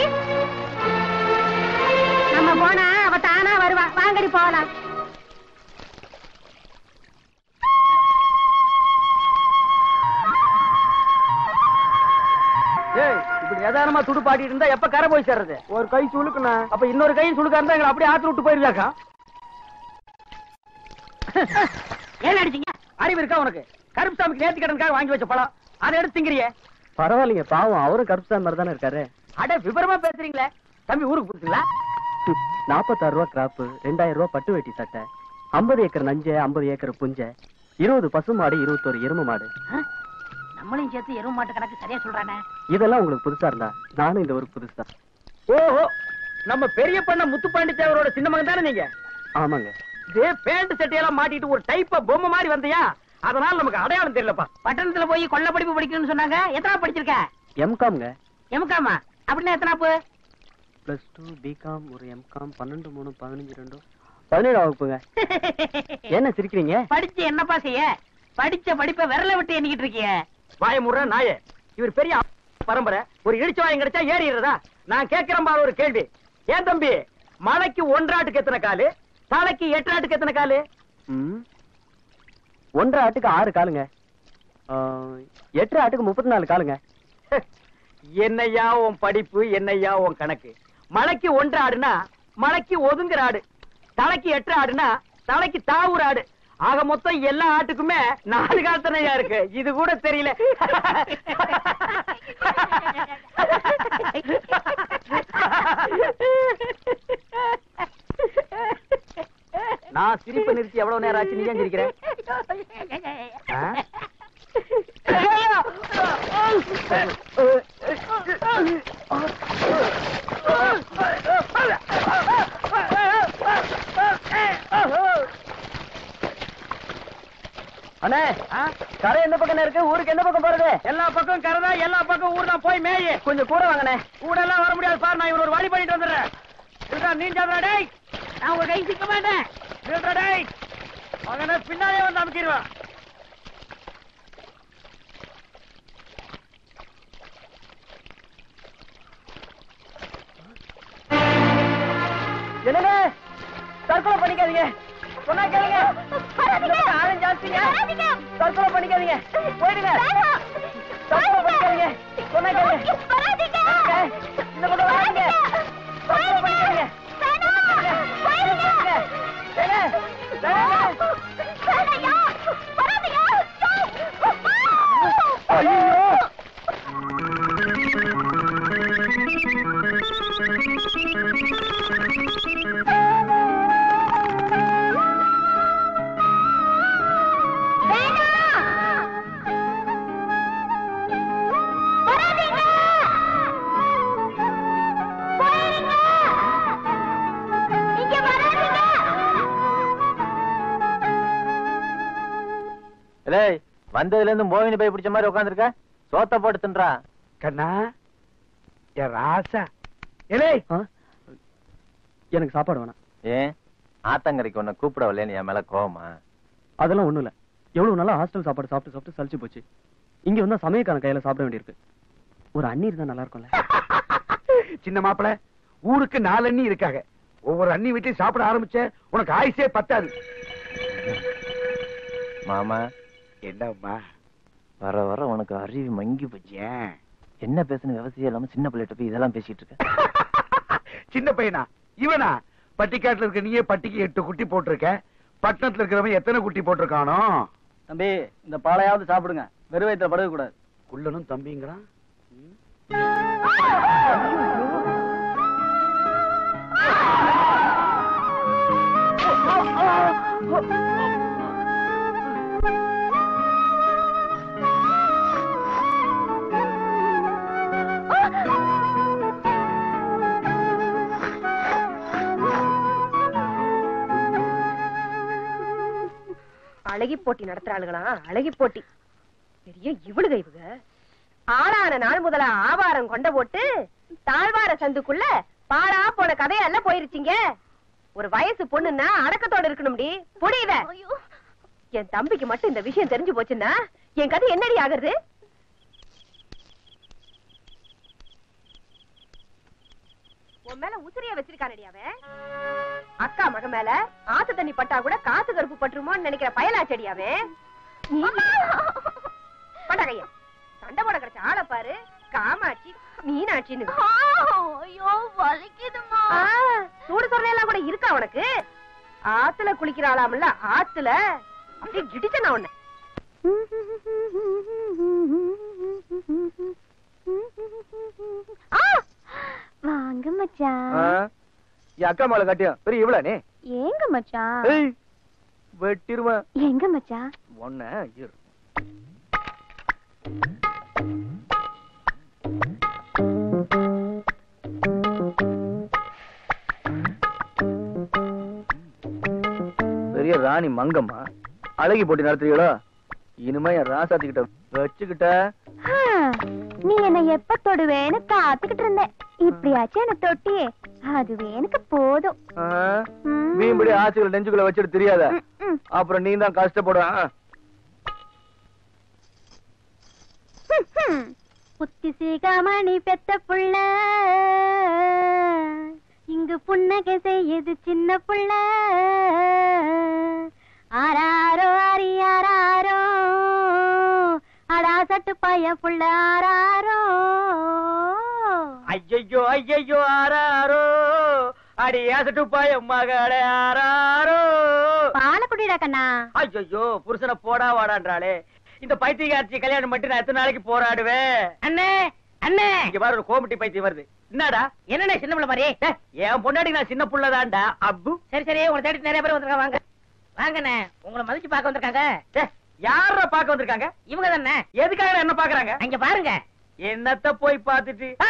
நம்ம போனா அவ தானா வருவா வாங்கடி போகலாம் ஏய் இப்படி நிதானமா துடுப்பாட்டிட்டு இருந்தா எப்ப கரை போய் சேர்றது ஒரு கை சுழுக்குண்ணா அப்ப இன்னொரு கை சுழுக்கா இருந்தா எங்களை அப்படியே ஆத்துல விட்டு போயிருக்காக்கா ஏன் அடிச்சீங்க அறிவு இருக்கா உனக்கு கருப்புசாமிக்கு நேர்த்தி கடனுக்காக வாங்கி வச்ச பழம் அதை எடுத்து திங்கிறியே பரவாயில்லைங்க பாவம் அவரும் கருப்புசாமி மாதிரி தானே இருக்காரு அட விவரமா பேசுறீங்களே தம்பி ஊருக்கு போறீங்களா நாற்பத்தாறு ரூபா கிராப்பு ரெண்டாயிரம் ரூபா பட்டு வெட்டி சட்டை ஐம்பது ஏக்கர் நஞ்ச ஐம்பது ஏக்கர் புஞ்ச இருபது பசு மாடு இருபத்தோரு எருமை மாடு நம்மளையும் சேர்த்து எருவு மாட்டு கணக்கு சரியா சொல்றானே இதெல்லாம் உங்களுக்கு புதுசா இருந்தா நானும் இந்த ஊருக்கு புதுசு தான் ஓஹோ நம்ம பெரிய பண்ண முத்துப்பாண்டி தேவரோட சின்ன மகன் தானே நீங்க ஆமாங்க இது பேண்ட் சட்டையெல்லாம் மாட்டிட்டு ஒரு டைப்பா பொம்மை மாதிரி வந்தியா அதனால நமக்கு அடையாளம் தெரியலப்பா பட்டணத்துல போய் கொள்ள படிப்பு படிக்கணும்னு சொன்னாங்க எத்தனை படிச்சிருக்க எம்காம்ங்க எமுக்காமா அப்படின்னா எத்தனாப்பு பிளஸ் டூ பிகாம் ஒரு எம்காம் பன்னெண்டு மூணு பதினஞ்சு ரெண்டு பதினேழு வகுப்புங்க என்ன சிரிக்கிறீங்க படிச்சு என்னப்பா செய்ய படிச்ச படிப்பை விரல விட்டு எண்ணிக்கிட்டு இருக்கிய வாயமுற நாயே இவர் பெரிய பரம்பரை ஒரு இடிச்சு வாயம் கிடைச்சா ஏறிடுறதா நான் கேட்கிறேன் பாரு ஒரு கேள்வி ஏன் தம்பி மலைக்கு ஒன்றாட்டுக்கு எத்தனை காலு தலைக்கு எட்டாட்டுக்கு எத்தனை காலு ம். ஒன்றரை ஆட்டுக்கு ஆறு காலுங்க ஆ, எட்டு ஆட்டுக்கு முப்பத்தி நாலு காலுங்க என்னையா உன் படிப்பு என்னையா உன் கணக்கு மலைக்கு ஒன்று ஆடுனா மலைக்கு ஒதுங்குற ஆடு தலைக்கு எட்டு ஆடுனா தலைக்கு தாவுற ஆடு ஆக மொத்தம் எல்லா ஆட்டுக்குமே நாலு காலத்தனையா இருக்கு இது கூட தெரியல நான் சிரிப்பு நிறுத்தி எவ்வளவு நேரம் ஆச்சு நீ ஏன் சிரிக்கிற ஆ? அண்ணே கடை எந்த பக்கம் இருக்கு ஊருக்கு எந்த பக்கம் போறது எல்லா பக்கம் கரதா எல்லா பக்கம் ஊர் தான் போய் மேயே கொஞ்சம் கூட வாங்கண்ணே கூட எல்லாம் வர முடியாது பாரு நான் இவன் ஒரு வழி பண்ணிட்டு வந்துடுறேன் இருக்கா நீஞ்சாதா டேய் நான் உங்க கை சிக்க மாட்டேன் நில்றா டேய் அவன பின்னாலே வந்து அமுக்கிடுவான் என்னங்க தற்கொலை பண்ணிக்காதீங்க சொன்னா கேளுங்க வராதீங்க. ஆளும் ஜாஸ்திங்க வராதீங்க. தற்கொலை பண்ணிக்காதீங்க போயிடுங்க வேணாம். தற்கொலை பண்ணிக்காதீங்க சொன்னா கேளுங்க வராதீங்க. இந்த பக்கம் வராதீங்க தற்கொலை பண்ணிக்காதீங்க வேணாம். போயிடுங்க. ஏங்க, வேணாங்க. வேணாம்யா. வராதீங்க. ஐயோ வேணாம். வராதீங்க. போயிடுங்க. இங்க வராதீங்க. டேய் வந்ததுல இருந்து மோகினி போய் பிடிச்ச மாதிரி உட்காந்துருக்க சோத்த போட்டு தின்றா கண்ணா என் ராசா ஏலே ஆ? எனக்கு சாப்பாடு வேணாம் ஏன் ஆத்தங்கரைக்கு உன்னை கூப்பிடவில்லைன்னு என் மேல கோவமா அதெல்லாம் ஒண்ணும் இல்ல எவ்வளவு நாளா ஹாஸ்டல் சாப்பாடு சாப்பிட்டு சாப்பிட்டு சலிச்சு போச்சு இங்க வந்தா சமயக்காரன் கையில சாப்பிட வேண்டியிருக்கு ஒரு அண்ணி இருந்தா நல்லா இருக்கும்ல சின்ன மாப்பிள ஊருக்கு நாலு அண்ணி இருக்காங்க ஒவ்வொரு அண்ணி வீட்டையும் சாப்பிட ஆரம்பிச்ச உனக்கு ஆயுசே பத்தாது மாமா என்னம்மா வர வர உனக்கு அறிவு மங்கி போச்சு ஏன் என்ன பேசுன விவசாயம் இல்லாம சின்ன பிள்ளைகிட்ட போய் இதெல்லாம் பேசிட்டு இருக்க சின்ன பையனா இவனா பட்டிக்காட்டுல இருக்க நீயே பட்டிக்கு எட்டு குட்டி போட்டிருக்க பட்டணத்துல இருக்கிறவன் எத்தனை குட்டி போட்டிருக்கானோ தம்பி இந்த பாலையாவது சாப்பிடுங்க வெறும் வயிற்றுல படுக்க கூடாது குள்ளனும் தம்பிங்கிறான் அழகி போட்டி நடத்துறாளுகளா அழகி போட்டி பெரிய இவளுக இவங்க ஆளான நாள் முதல ஆவாரம் கொண்ட போட்டு தாழ்வார சந்துக்குள்ள பாழா போன கதையெல்லாம் போயிருச்சீங்க ஒரு வயசு பொண்ணுன்னா அடக்கத்தோட இருக்கணும்டி புரியுத என் தம்பிக்கு மட்டும் இந்த விஷயம் தெரிஞ்சு போச்சுன்னா என் கதை என்னடி ஆகுறது உன் மேல உசிரிய வச்சிருக்கானடி அவன் அக்கா மக மேல ஆத்து தண்ணி பட்டா கூட காசு கருப்பு பட்டுருமோன்னு நினைக்கிற பயலாச்சடி அவன் பட்டா கையா சண்டை போட கிடைச்ச ஆளை பாரு காமாட்சி மீனாட்சின்னு ஐயோ வலிக்குதுமா ஆ, சூடு சொன்னையெல்லாம் கூட இருக்கா உனக்கு ஆத்துல குளிக்கிறாளாம்ல ஆத்துல அப்படியே இடிச்ச நான் உன்னை ஆ! வாங்க மச்சான் என் அக்கா மேல காட்டியும் பெரிய இவ்வளவு நீ ஏங்க மச்சான் ஏய் வெட்டிருமா எங்க மச்சான் ஒன்ன இரு பெரிய ராணி மங்கம்மா அழகி போட்டி நடத்துறீங்களோ இனிமே என் ராசாத்திக்கிட்ட வச்சுக்கிட்ட ஆ, நீ என்ன எப்ப தொடுவேன்னு காத்துக்கிட்டு இருந்தேன் இப்படியாச்சும் என்ன தொட்டியே அதுவே எனக்கு போதும் ஆ, ம். மீன்பிடி ஆசைகள் நெஞ்சுக்குள்ள வச்சுட்டு தெரியாத ம், ம். அப்புறம் நீ தான் கஷ்டப்படுவேன் புத்தி சீகாமணி பெத்த புள்ள இங்கு புன்னகை செய்யுது சின்ன புள்ள ஆராரோ அரியாரோ அடா சட்டு பைய புள்ள ஆராரோ ஐயோ ஐயோ ஆராரோ அடி ஏசட்டு பாய மகளே ஆராரோ பால குடிடா கண்ணா ஐயோ புருஷனை போடா வாடான்றாளே இந்த பைத்தியக்காரச்சி கல்யாணம் மட்டும் நான் எத்தனை நாளைக்கு போராடுவேன் அண்ணே அண்ணே இங்க பாரு ஒரு கோமிட்டி பைத்தியம் வருது என்னடா என்னண்ணே சின்ன பிள்ளை மாதிரி டேய், என் பொண்டாட்டி நான் சின்ன புள்ளதான்டா அப்பு சரி சரி உங்களை தேடி நிறைய பேர் வந்திருக்காங்க வாங்க வாங்கண்ணே உங்களை மதிச்சு பார்க்க வந்திருக்காங்க டேய், யார பாக்க வந்திருக்காங்க இவங்க தானே எதுக்காக என்ன பாக்குறாங்க அங்க பாருங்க என்னத்த போய் பார்த்துட்டு ஆ,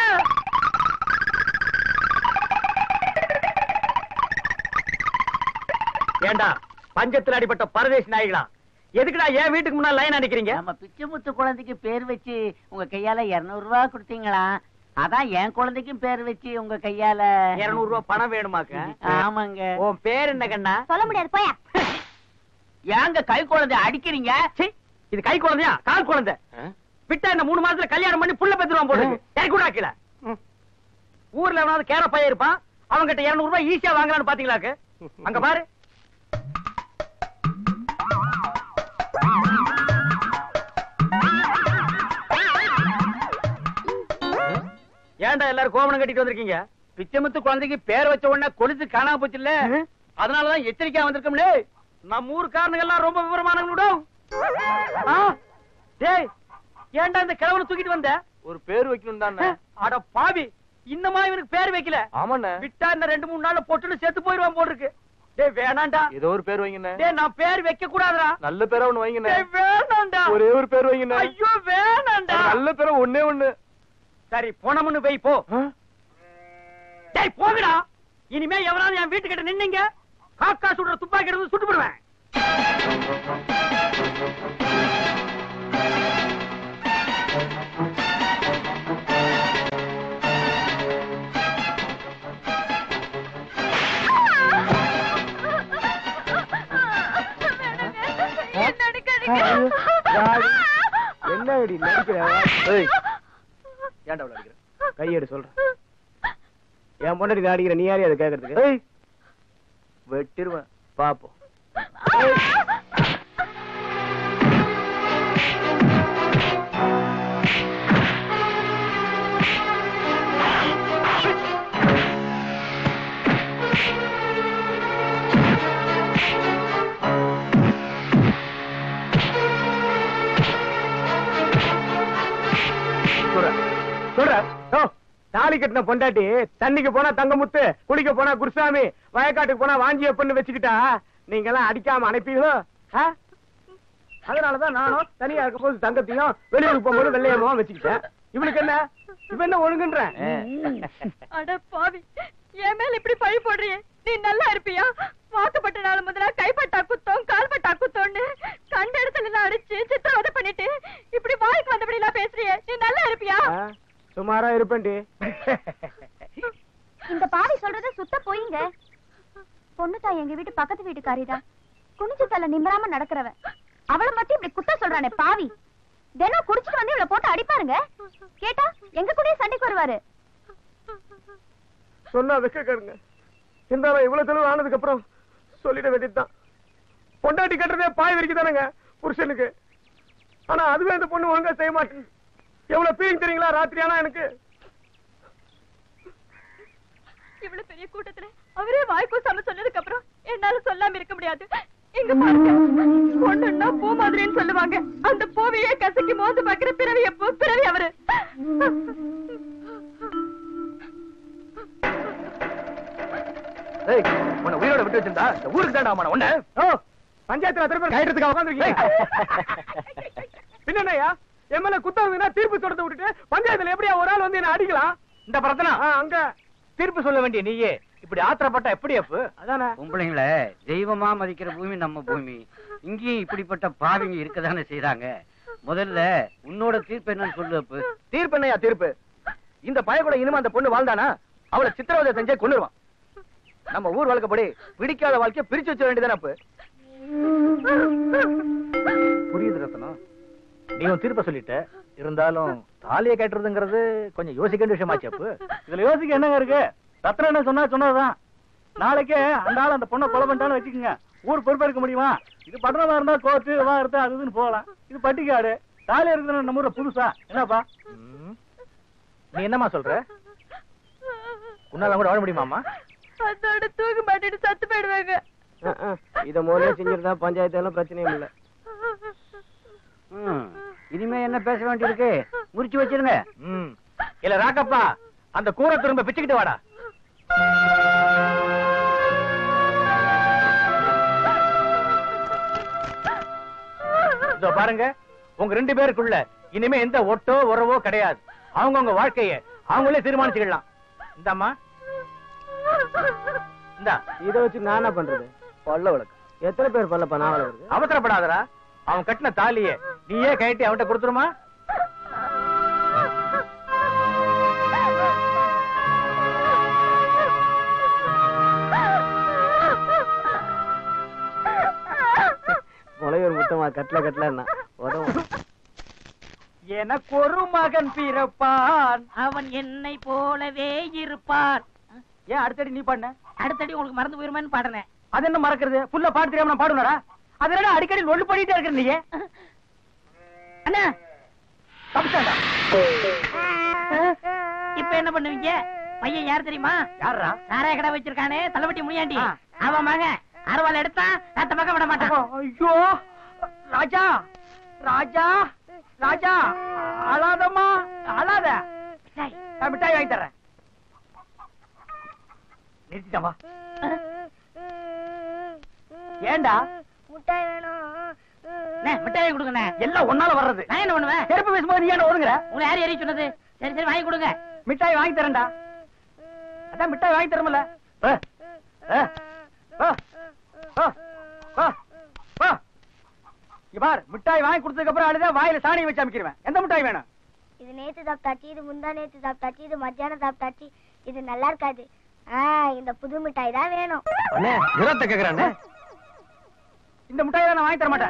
ஏண்டா பஞ்சத்துல அடிபட்ட பரதேசி நாய்களா எதுக்குடா என் வீட்டுக்கு முன்னாடி லைன் அடிக்கிறீங்க நம்ம பிச்சைமுத்து குழந்தைக்கு பேர் வச்சு உங்க கையால 200 ரூபாய் கொடுத்தீங்களா அதான் என் குழந்தைக்கும் பேர் வச்சு உங்க கையால இருநூறு ரூபாய் பணம் வேணுமாக்க ஆமாங்க உன் பேர் என்ன கண்ணா சொல்ல முடியாது போயா ஏங்க கை குழந்தை அடிக்கிறீங்க சீ, இது கை குழந்தையா கால் குழந்தை விட்டா இந்த மூணு மாசத்துல கல்யாணம் பண்ணி புள்ள பெத்துருவான் போட்டு இறக்கி கூட கீழ ஊர்ல எவனாவது கேர பையன் இருப்பான் அவன்கிட்ட இருநூறு ரூபாய் ஈஸியா வாங்கலாம்னு பாத்தீங்களாக்கு அங்க பாரு ஏன்டா எல்லாரும் கோவணம் கட்டிட்டு வந்திருக்கீங்க பிச்சைமுத்து குழந்தைக்கு பேர் வச்ச உடனே கொலுசு காணாம போச்சு இல்ல அதனாலதான் எச்சரிக்கையா வந்திருக்கோம்லே நம்ம ஊருக்காரனுங்க எல்லாம் ரொம்ப விவரமானவங்களோ டேய் ஏன்டா இந்த கிழவனை தூக்கிட்டு வந்த ஒரு பேர் வைக்கணும் தானே அட பாவி இன்னமா இவனுக்கு பேர் வைக்கல ஆமாண்ணே விட்டா இந்த ரெண்டு மூணு நாள்ல பொட்டுன்னு செத்து போயிருவான் போல இருக்கு டேய் வேணாம்டா ஏதோ ஒரு பேர் வைங்கண்ணே டேய் நான் பேர் வைக்க கூடாதுடா நல்ல பேரா ஒண்ணு வைங்கண்ணே டேய் வேணாம்டா ஒரே ஒரு பேர் வைங்கண்ணே ஐயோ வேணாம்டா நல்ல பேரா ஒண்ணே ஒண்ணு சரி போனமுன்னு வை போ டேய் போங்கடா இனிமே எவனாவது என் வீட்டுக்கிட்ட நின்னீங்க காக்கா சுடுற துப்பாக்கி எடுத்து சுட்டு போடுவேன் என்ன அடி நடிக்கிற ஏய் ஏன்டா அவ்வளவு அடிக்கிற கையெடு சொல்றேன் என் பொண்டாட்டி நான் அடிக்கிற நீ யாரையும் அதை கேட்கறதுக்கு ஏய் வெட்டிருவேன் பாப்போம் சொல்ற ஓ தாலி கட்டின பொண்டாட்டி தண்ணிக்கு போனா தங்கமுத்து குளிக்க போனா குருசாமி வயக்காட்டுக்கு போனா வாஞ்சியப்பன்னு வச்சுக்கிட்டா நீங்க எல்லாம் அடிக்காம அனுப்பீங்களோ ஆ? அதனாலதான் நானும் தனியா இருக்கும் போது தங்கத்தையும் வெளியூருக்கு போகும்போது வெள்ளையம்மாவும் வச்சுக்கிட்டேன் இவனுக்கு என்ன இவன் என்ன ஒழுங்குன்ற அட பாவி என் மேல இப்படி பழி போடுறியே நீ நல்லா இருப்பியா வாக்கப்பட்ட நாள் முதல்ல கைப்பட்டா குத்தம் கால்பட்டா குத்தம்னு கண்ட இடத்துல எல்லாம் அடிச்சு சித்திரவதை பண்ணிட்டு இப்படி வாய்க்கு வந்தபடி எல்லாம் பேசுறியே நீ நல்லா இருப்பியா ஆ? சுமாரா இருப்பேன்டி இந்த பாவி சொல்றது சுத்த போயிங்க பொண்ணு தாய் எங்க வீட்டு பக்கத்து வீட்டுக்காரிதான் குனிஞ்சு தலை நிம்மராம நடக்கிறவ அவளை மட்டும் இப்படி குத்த சொல்றானே பாவி தினம் குடிச்சிட்டு வந்து இவளை போட்டு அடிப்பாருங்க கேட்டா எங்க கூடயே சண்டைக்கு வருவாரு சொன்னா வெக்க கேளுங்க இருந்தாலும் இவ்வளவு தெளிவு ஆனதுக்கு அப்புறம் சொல்லிட வேண்டியதுதான் பொண்டாட்டி கட்டுறதே பாய் வரைக்கும் தானேங்க புருஷனுக்கு ஆனா அதுவே அந்த பொண்ணு ஒழுங்கா செய்ய மாட்டேன் எவ்வளவு பீலிங் தெரியுங்களா ராத்திரி ஆனா எனக்கு இவ்வளவு பெரிய கூட்டத்துல அவரே வாய்க்கூசாம சொன்னதுக்கு அப்புறம் என்னால சொல்லாம இருக்க முடியாது இங்க பாருங்க பொண்ணுன்னா பூ மாதிரின்னு சொல்லுவாங்க அந்த பூவையே கசக்கி மோந்து பாக்குற பிறவி எப்போ பிறவி அவரு ஏய் உன்னை உயிரோட விட்டு வச்சிருந்தா இந்த ஊருக்கு தான்டா அவன உன்ன ஓ பஞ்சாயத்துல திருப்பி கையெழுத்துக்கு உட்காந்துருக்கீங்க பின்னயா எம்எல்ஏ குத்தவங்கன்னா தீர்ப்பு தொடர்ந்து விட்டுட்டு பஞ்சாயத்துல எப்படியா ஒரு ஆள் வந்து என்ன அடிக்கலாம் இந்த பிரச்சனை அங்க தீர்ப்பு சொல்ல வேண்டிய நீயே இப்படி ஆத்திரப்பட்டா எப்படி அப்பு அதானே பொம்பளைங்களை தெய்வமா மதிக்கிற பூமி நம்ம பூமி இங்கேயும் இப்படிப்பட்ட பாவிங்க இருக்கதானே செய்றாங்க முதல்ல உன்னோட தீர்ப்பு என்னன்னு சொல்லு அப்பு தீர்ப்பு என்னையா தீர்ப்பு இந்த பய கூட இனிமே அந்த பொண்ணு வாழ்ந்தானா அவளை சித்திரவதை செஞ்சே கொண்டுருவான் நம்ம ஊர் வழக்கப்படி பிடிக்காத வாழ்க்கைய பிரிச்சு வச்ச வேண்டியதானே அப்ப புரியுது ரத்னம் நீ உன் தீர்ப்ப சொல்லிட்ட இருந்தாலும் தாலியை கட்டுறதுங்கிறது கொஞ்சம் யோசிக்க வேண்டிய விஷயமாச்சு அப்ப இதுல யோசிக்க என்னங்க இருக்கு ரத்னம் என்ன சொன்னா சொன்னதுதான் நாளைக்கே அந்த ஆள் அந்த பொண்ணை கொலை பண்ணிட்டான்னு வச்சுக்கோங்க ஊர் பொறுப்பேற்க முடியுமா இது பட்டணமா இருந்தா கோர்ட்டு வா இருந்தா அது இதுன்னு போகலாம் இது பட்டிக்காடு தாலி இருக்குது நம்ம ஊர்ல புதுசா என்னப்பா நீ என்னம்மா சொல்ற உன்னால கூட வாழ முடியுமாமா அதோட தூக்கு மாட்டிட்டு சத்து போயிடுவாங்க இத முதல்ல செஞ்சிருந்தா பஞ்சாயத்து எல்லாம் பிரச்சனையும் இல்ல ம், இனிமே என்ன பேச வேண்டியிருக்கு முடிச்சு வச்சிருங்க ம் இல்ல ராக்கப்பா அந்த கூரை திரும்ப பிச்சுக்கிட்டு வாடா இதோ பாருங்க உங்க ரெண்டு பேருக்குள்ள இனிமே எந்த ஒட்டோ உறவோ கிடையாது அவங்கவங்க வாழ்க்கைய அவங்களே தீர்மானிச்சுக்கலாம் இந்தாம்மா இந்தா இத வச்சு நான் என்ன பண்றது பல்ல வழக்கு எத்தனை பேர் பல்ல பண்ண வளர்க்குறது அவசரப்படாதடா அவன் கட்டின தாலிய நீயே கட்டி அவன்கிட்ட கொடுத்துருமா முளையூர் முத்தமா கட்டல கட்டலன்னா உதவும் எனக்கு ஒரு மகன் பிறப்பான் அவன் என்னை போலவே இருப்பான் ஏன் அடுத்தடி நீ பாடின அடுத்தடி உங்களுக்கு மறந்து போயிருமேன்னு பாடுறேன் அது என்ன மறக்கிறது புல்ல பாட்டு தெரியாம நான் பாடுனடா அதனால அடிக்கடி லொல்லு பண்ணிட்டே இருக்கிற நீ அண்ணா தப்பிச்சாண்டா இப்ப என்ன பண்ணுவீங்க பையன் யார் தெரியுமா யாரா சாராய கடை வச்சிருக்கானே தலைவட்டி முனியாண்டி அவன் மகன் அறுவாள் எடுத்தா ரத்த பக்கம் விட மாட்டான் ஐயோ ராஜா ராஜா ராஜா அழாதம்மா அழாத டேய், நான் மிட்டாய் வாங்கி தர்றேன் நிறுத்திட்டமா ஏண்டா அண்ணே, மிட்டாய் கொடுங்கண்ணே எல்லாம் ஒன்னால வர்றது நான் என்ன பண்ணுவேன் செருப்பு பேசும்போது நீ என்ன ஒதுங்குற உங்களை யார் ஏறி சொன்னது சரி சரி வாங்கி கொடுங்க மிட்டாய் வாங்கி தரேன்டா அதான் மிட்டாய் வாங்கி தரமல பார் மிட்டாய் வாங்கி கொடுத்ததுக்கு அப்புறம் அழுதா வாயில சாணியை வச்சு அமைக்கிறேன் எந்த மிட்டாய் வேணும் இது நேத்து சாப்பிட்டாச்சு இது முந்தா நேத்து சாப்பிட்டாச்சு இது மத்தியானம் சாப்பிட்டாச்சு இது நல்லா இருக்காது ஆ இந்த புது மிட்டாய் தான் வேணும் அண்ணே விரத்த கேக்குறானே இந்த மிட்டாய் நான் வாங்கி தர மாட்டேன்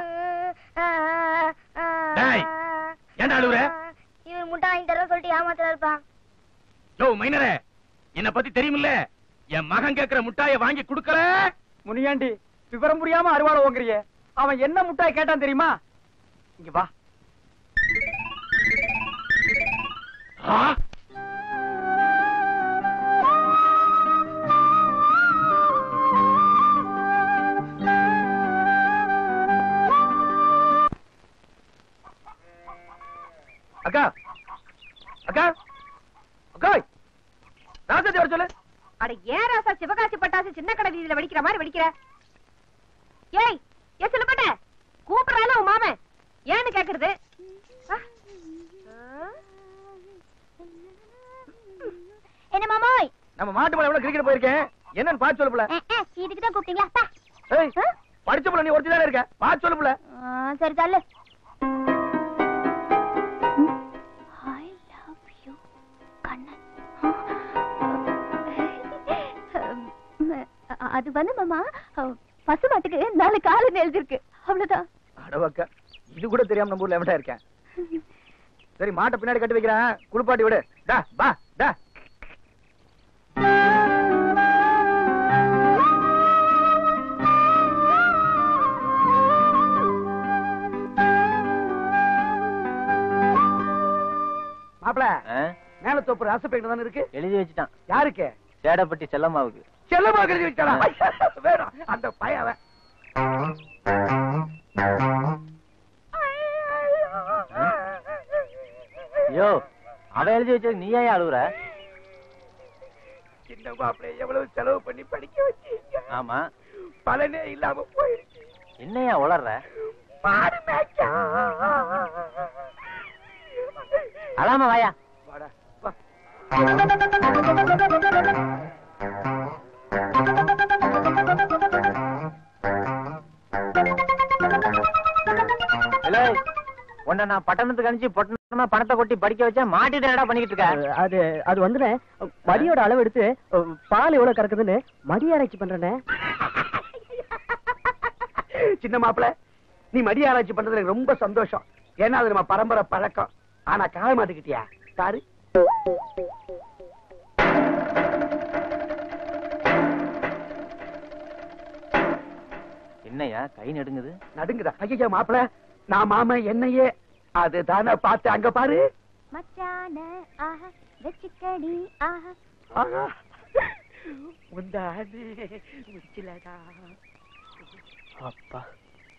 டேய், ஏன்டா அழுவுற? இவர் முட்டை வாங்கி தர சொல்லிட்டு ஏமாத்திர இருப்பான் யோ மைனரே என்ன பத்தி தெரியுமில்ல என் மகன் கேக்குற முட்டாய வாங்கி குடுக்கல முனியாண்டி விவரம் புரியாம அருவாளை ஓங்குறியே அவன் என்ன முட்டாய் கேட்டான் தெரியுமா இங்க வா அக்கா அக்கா அக்கா ராசாத்தி வர சொல்லு அட ஏன் ராசா சிவகாசி பட்டாசு சின்ன கடை வீதியில வெடிக்கிற மாதிரி வெடிக்கிற ஏய் ஏ சிலப்பட்ட கூப்பிடறால உன் மாமன் ஏன்னு கேக்குறது ஆ? ஆ? என்ன மாமோய் நம்ம மாட்டு மலை எவ்வளவு கிரிக்கெட் போயிருக்கேன் என்னன்னு பாத்து சொல்லு புள்ள இதுக்கு தான் கூப்பிட்டீங்களா பா. ஏய் ஆ? படிச்ச புள்ள நீ ஒருத்தி தானே இருக்க பாத்து சொல்லு புள்ள ஆ, சரி தள்ளு ஐ லவ் யூ கண்ணன் அது வந்து மாமா பசுமாட்டுக்கு நாலு காலு எழுதிருக்கு அவ்வளவுதான் அடவக்கா இது கூட தெரியாம நம்ம ஊர்ல எவன்டா இருக்கேன் சரி மாட்டை பின்னாடி கட்டி வைக்கிறேன் குளிப்பாட்டி விடு டா பா டா மாப்பிள ஆ? மேல தோப்பு ராசப்பேட்டு தானே இருக்கு எழுதி வச்சுட்டான் யாருக்கு சேடப்பட்டி செல்லம்மாவுக்கு செல்லமா கருதி வச்சாளா வேணும் அந்த பையன் அவன் ஐயோ அவன் எழுதி வச்சது நீ ஏன் அழுகுற சின்ன மாப்பிளை எவ்வளவு செலவு பண்ணி படிக்க வச்சீங்க ஆமா பலனே இல்லாம போயிடுச்சு என்னையா உளர்ற பாரு மேய்ச்சா. அழாம வாயா வாடா, வா. இல்லை உன்னை நான் பட்டணத்துக்கு அனுப்பிச்சு பொட்டணமா பணத்தை கொட்டி படிக்க வச்சேன் மாட்டிட்டு என்னடா பண்ணிக்கிட்டு இருக்க அது அது வந்துனே மடியோட அளவு எடுத்து பால் எவ்வளவு கறக்குதுன்னு மடி ஆராய்ச்சி பண்றேனே சின்ன மாப்பிள நீ மடி ஆராய்ச்சி பண்றதுல எனக்கு ரொம்ப சந்தோஷம் ஏன்னா அது நம்ம பரம்பரை பழக்கம் ஆனா காய மாட்டுக்கிட்டியா சாரு என்னையா கை நடுங்குது நடுங்குதா ஐயா மாப்பிள நான் மாம என்னையே அதுதானே பார்த்து அங்க பாரு மச்சான ஆஹா வெச்சுக்கடி ஆஹா ஆஹா. முந்தானே முடிக்கலடா அப்பா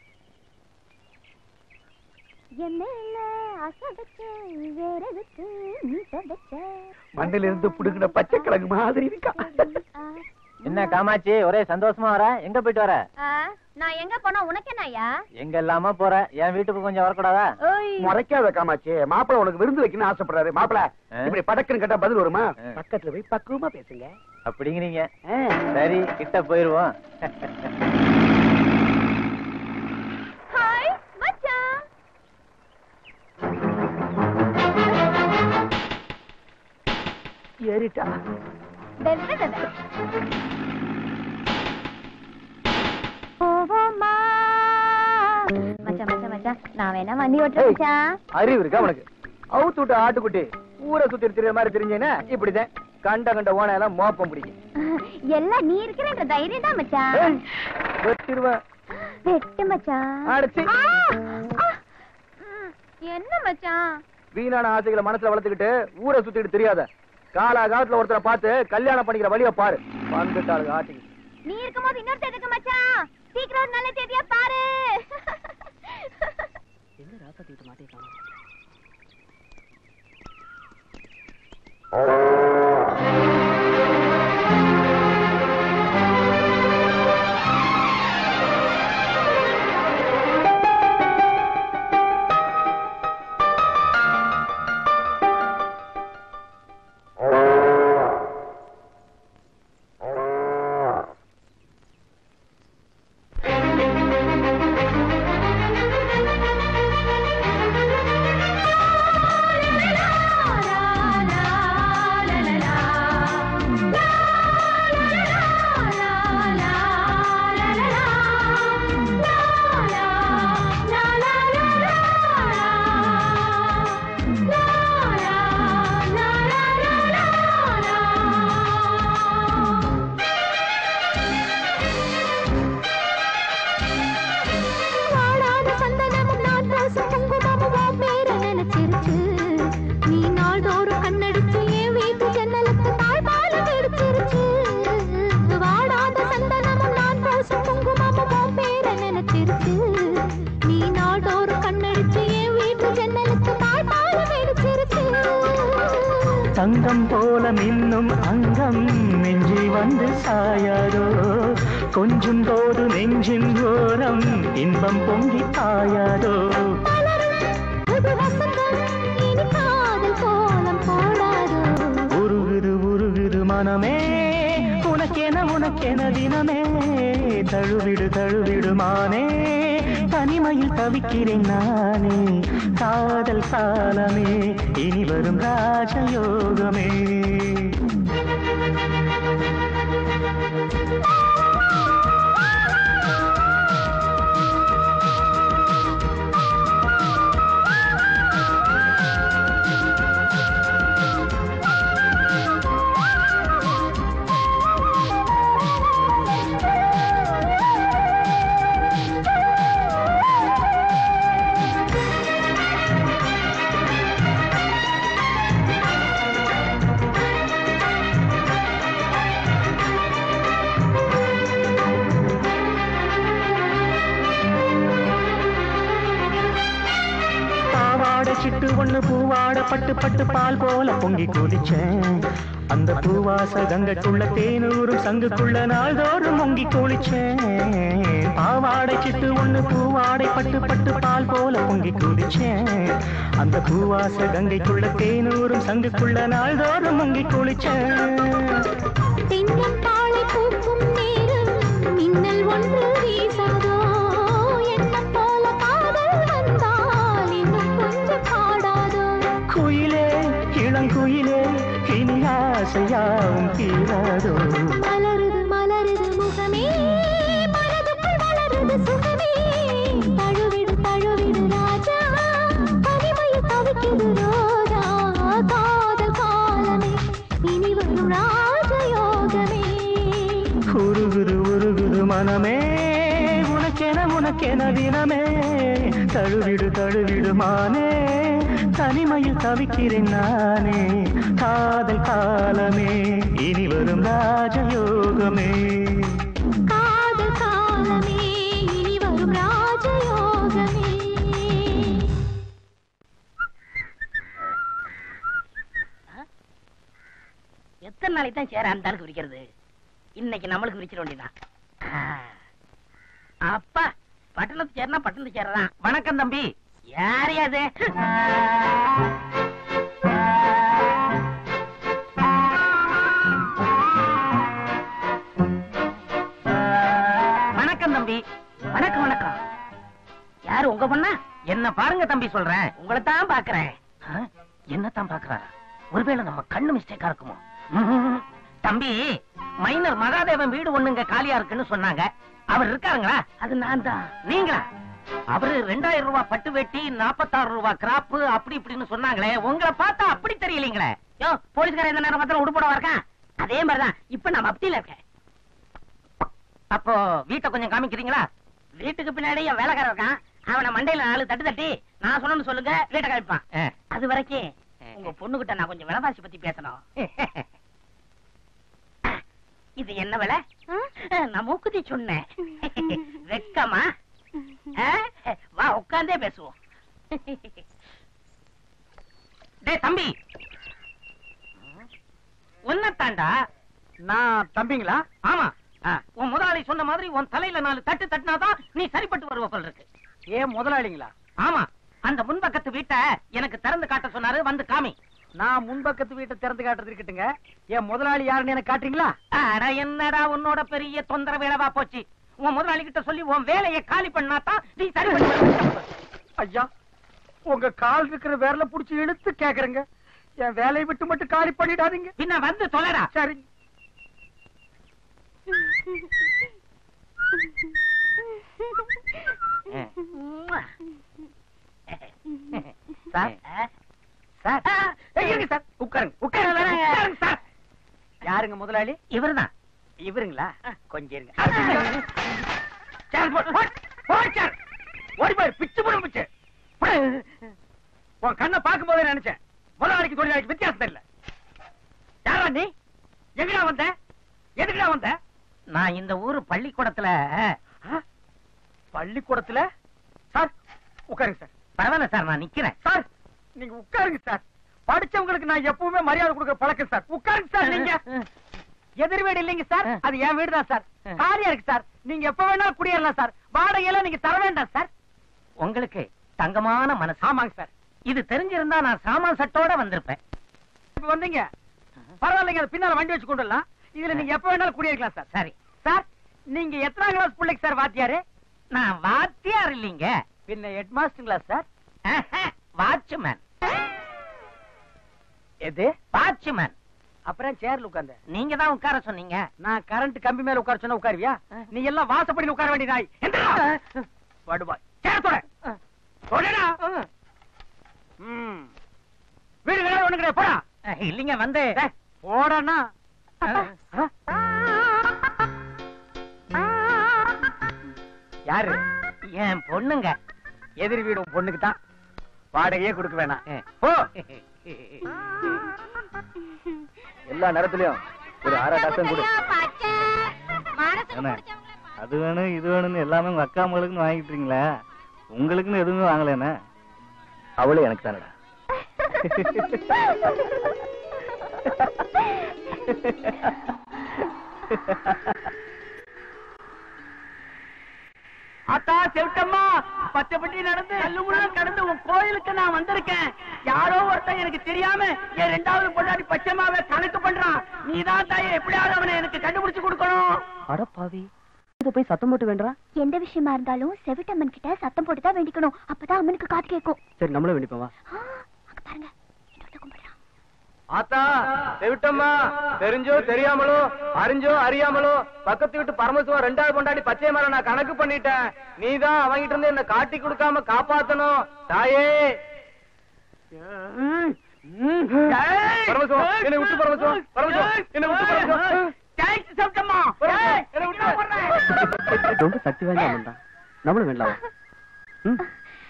என் மேல ஆசை வச்ச வேற எதுக்கு நீ வச்ச மண்ணில இருந்து புடுங்கின பச்சை கிழங்கு மாதிரி இருக்கா என்ன காமாட்சி ஒரே சந்தோஷமா வர எங்க போயிட்டு வர நான் எங்க போனா உனக்கு என்னய்யா எங்க இல்லாம போற என் வீட்டுக்கு கொஞ்சம் வரக்கூடாதா ஓய் முறைக்காத காமாச்சு மாப்பிள உனக்கு விருந்து வைக்கணும்னு ஆசைப்படுறாரு மாப்பிள ஆ? இப்படி படக்குன்னு கேட்டா பதில் வருமா ஆ. பக்கத்துல போய் பக்குவமா பேசுங்க அப்படிங்கிறீங்க ஆ. சரி கிட்ட போயிருவோம் ஹாய் மச்சான் ஏறிட்டா வெவ்வே வெவ்வே போவோமா மச்சான் மச்சான் மச்சான் நான் வேணா வண்டி ஓட்டுறேன் ஏய். மச்சான் அறிவு இருக்கா உனக்கு அவுத்து விட்ட ஆட்டுக்குட்டி ஊரை சுத்தி திரிய மாதிரி தெரிஞ்சேன்னா இப்படிதான் கண்ட கண்ட ஓன எல்லாம் மோப்பம் பிடிக்கும் எல்லாம் நீ இருக்கிறன்ற தைரியம் தான் மச்சான் ஏய், வெட்டிருவேன் வெட்டு மச்சான் அடிச்சு. ஆ! ஆ! ம், என்ன மச்சான் வீணான ஆசைகளை மனசுல வளர்த்துக்கிட்டு ஊரை சுத்திட்டு தெரியாத காலா காலத்துல ஒருத்தரை பார்த்து கல்யாணம் பண்ணிக்கிற வழிய பாரு வந்துட்டாளுங்க ஆட்டிக்கு நீ இருக்கும்போது இன்னொரு எதுக்கு மச்சான் சீக்கிரம் ஒரு நல்ல தேதியா பாரு என்ன ராசா தீட்டு மாட்டே காணோம் la la தங்கம் போல மின்னும் அங்கம் நெஞ்சில் வந்து சாயாதோ கொஞ்சும் போது நெஞ்சின் ஓரம் இன்பம் பொங்கி பாயாதோ புது வசந்தம் இனி காதல் கோலம் போடாதோ உருகுது உருகுது மனமே உனக்கென உனக்கென தினமே தழுவிடு தழுவிடு மானே தனிமையில் தவிக்கிறேன் நானே காதல் காலமே இனி வரும் ராஜயோகமே பாவாடை சிட்டு ஒண்ணு பூவாட பட்டு பட்டு பால் போல பொங்கி குளிச்சேன் அந்த பூவாச கங்கைக்குள்ள தேனூரும் சங்குக்குள்ள நாள்தோறும் பொங்கி குளிச்சேன் பாவாடை சிட்டு ஒண்ணு பூவாடை பட்டு பட்டு பால் போல பொங்கி குளிச்சேன் அந்த பூவாச கங்கைக்குள்ள தேனூரும் சங்குக்குள்ள நாள்தோறும் பொங்கி குளிச்சேன் தென்னம் பாளை பூக்கும் நேரம் மின்னல் ஒன்று வீசாதோ எண்ணம் போல காதல் வந்தால் இன்னும் கொஞ்சம் பாடாதோ குயிலே இளங்குயிலே இனி ஆசையாவும் தீராதோ மலருது மலருது முகமே மனதுக்குள் வளருது சுகமே தழுவிடு தழுவிடு ராஜா தனிமையில் தவிக்குது ரோஜா காதல் காலமே இனி வரும் ராஜயோகமே உருகுது உருகுது மனமே உனக்கென உனக்கென தினமே தழுவிடு தழுவிடு மானே தனிமையில் தவிக்கிறேன் நானே காதல் காலமே இனி வரும் ராஜயோகமே காதல் காலமே இனி வரும் ராஜயோகமே எத்தனை நாளைக்கு தான் சேர அந்த ஆளுக்கு விரிக்கிறது இன்னைக்கு நம்மளுக்கு விரிச்சிட வேண்டியதான் அப்பா பட்டணத்து சேர்னா பட்டணத்து சேரதான் வணக்கம் தம்பி யாரையா அது வணக்கம் தம்பி வணக்கம் வணக்கம் யாரு உங்க பொண்ணா என்ன பாருங்க தம்பி சொல்றேன் உங்களை தான் பாக்குறேன் என்னத்தான் பாக்குறாரா ஒருவேளை நம்ம கண்ணு மிஸ்டேக்கா இருக்குமோ ம்ஹும். தம்பி மைனர் மகாதேவன் வீடு ஒண்ணுங்க காலியா இருக்குன்னு சொன்னாங்க அவர் இருக்காருங்களா அது நான் தான் நீங்களா அவரு ரெண்டாயிரம் ரூபாய் பட்டு வெட்டி நாற்பத்தாறு ரூபாய் கிராப் அப்படி இப்படின்னு சொன்னாங்களே உங்களை பார்த்தா அப்படி தெரியலீங்களே யோ போலீஸ்காரன் இந்த நேரம் மாத்திரம் உடுப்போட இருக்கான் அதே மாதிரிதான் இப்ப நான் மப்தியில இருக்கேன் அப்போ வீட்டை கொஞ்சம் காமிக்கிறீங்களா வீட்டுக்கு பின்னாடி என் வேலைக்காரன் இருக்கான் அவனை மண்டையில நாலு தட்டு தட்டி நான் சொன்னு சொல்லுங்க வீட்டை கழிப்பான் ஆ. அது வரைக்கும் உங்க பொண்ணுகிட்ட நான் கொஞ்சம் விலைவாசி பத்தி பேசணும் இது என்ன விலை நான் மூக்குத்தி சொன்னேன் வெக்கமா ஆ? வா உட்கார்ந்தே பேசுவோம் டேய் தம்பி உன்னத்தாண்டா நான் தம்பிங்களா ஆமா ஆ, உன் முதலாளி சொன்ன மாதிரி உன் தலையில நாலு தட்டு தட்டினாதான் நீ சரிப்பட்டு வருவ போல இருக்கு ஏன் முதலாளிங்களா ஆமா அந்த முன்பக்கத்து வீட்டை எனக்கு திறந்து காட்ட சொன்னாரு வந்து காமி நான் முன்பக்கத்து வீட்டை திறந்து காட்டுறது இருக்கட்டுங்க என் முதலாளி யாருன்னு எனக்கு காட்டுறீங்களா அட என்னடா உன்னோட பெரிய தொந்தரவு வேலைவா போச்சு உன் முதலாளி கிட்ட சொல்லி உன் வேலையை காலி பண்ணாதான் நீ சரிப்பட்டு வருவ. ஐயா உங்க கால் இருக்கிற விரல புடிச்சு இழுத்து கேக்குறேங்க என் வேலையை விட்டு மட்டும் காலி பண்ணிடாதீங்க பின்ன வந்து தொலைடா சரி சார் சார் ஏய், இருங்க சார் உட்காருங்க உட்காருங்க உட்காருங்க சார் யாருங்க முதலாளி இவர்தான் இவருங்களா கொஞ்சம் இருங்க சார், போ- போ- போ, சார். ஓடி போய் பிச்சு போடும் பிச்சு போடு. உன் கண்ணை பார்க்கும் போதே நினைச்சேன் முதலாளிக்கு தொழிலாளிக்கு வித்தியாசம் தெரியல யாரா நீ எங்கடா வந்த எதுக்குடா வந்த நான் இந்த ஊரு பள்ளிக்கூடத்துல ஆ? பள்ளிக்கூடத்துல சார் உட்காருங்க சார் பரவாயில்ல சார் நான் நிக்கிறேன் சார் நீங்க உட்காருங்க சார் படிச்சவங்களுக்கு நான் எப்பவுமே மரியாதை கொடுக்குற பழக்கம் சார் உட்காருங்க சார் நீங்க எதிர் வீடு இல்லைங்க சார் அது என் வீடு தான் சார் காலியா இருக்கு சார் நீங்க எப்ப வேணாலும் குடியேறலாம் சார் வாடகையெல்லாம் நீங்க தர வேண்டாம் சார் உங்களுக்கு தங்கமான மனசு ஆமாங்க சார் இது தெரிஞ்சிருந்தா நான் சாமான் சட்டோட வந்திருப்பேன் இப்ப வந்தீங்க பரவாயில்லைங்க அது பின்னால வண்டி வச்சு கொண்டு வரலாம் இதுல நீங்க எப்ப வேணாலும் குடியேறலாம் சார் சரி சார் நீங்க எத்தனாம் கிளாஸ் பிள்ளைக்கு சார் வாத்தியாரு நான் வாத்தியார் இல்லைங்க பின்ன ஹெட் மாஸ்டருங்களா சார் வாட்ச்மேன் எது வாட்ச்மேன் அப்புறம் சேர்ல உட்கார்ந்த நீங்க தான் உட்கார சொன்னீங்க நான் கரண்ட் கம்பி மேல உட்கார சொன்னா உட்காருவியா நீ எல்லாம் வாசப்படியில் உட்கார வேண்டிய நாய் படுவாய் சேரத்தோட தொடடா ம் வீடு கிடையாது ஒண்ணு கிடையாது போடா அஹ், இல்லைங்க வந்து டேய், போடனா யாரு என் பொண்ணுங்க எதிர் வீடு உன் பொண்ணுக்கு தான் வாடகையே கொடுக்க வேணாம் அஹ். போ எல்லா நேரத்திலயும் ஒரு அரை டசன் கொடு மனசுக்கு என்ன? பிடிச்சவங்கள பா- அது வேணும் இது வேணும்னு எல்லாமே உங்க அக்கா மகளுக்குன்னு வாங்கிட்டு இருக்கீங்களா உங்களுக்குன்னு எதுவுமே வாங்கலண்ணே அவளே எனக்கு தானடா அத்தா செவிட்டம்மா பச்சைப்பட்டி நடந்து கல்லுமுள்ள கடந்து உன் கோயிலுக்கு நான் வந்திருக்கேன் யாரோ ஒருத்தன் எனக்கு தெரியாம என் ரெண்டாவது பொண்டாடி பச்சைமாவை கணக்கு பண்றான் நீதான் தாயை எப்படியாவது அவனை எனக்கு கண்டுபிடிச்சு கொடுக்கணும் அடப்பாவி இத போய் சத்தம் போட்டு வேண்டாம் எந்த விஷயமா இருந்தாலும் செவிட்டம்மன் கிட்ட சத்தம் போட்டு தான் வேண்டிக்கணும் அப்பதான் அம்மனுக்கு காது கேட்கும் சரி நம்மளும் வேண்டிப்போம் வா ஆ, அங்க பாருங்க இன்னொருத்தன் கும்பிடுறான் ஆத்தா செவிட்டம்மா தெரிஞ்சோ தெரியாமலோ அறிஞ்சோ அறியாமலோ பக்கத்து வீட்டு பரமசிவம் ரெண்டாவது பொண்டாடி பச்சை மரம் நான் கணக்கு பண்ணிட்டேன் நீதான் அவங்கிட்ட இருந்து என்ன காட்டி கொடுக்காம காப்பாத்தணும் தாயே பரமசிவம் என்னை விட்டு பரமசிவம் பரமசிவம் என்னை விட்டு பரமசிவம் தேங்க்ஸ் செவிட்டம்மா ஏய், என்னை விட்டு ரொம்ப சக்தி வாய்ந்த அம்மன் தான் நம்மளும் வேண்டாம் வா. ம்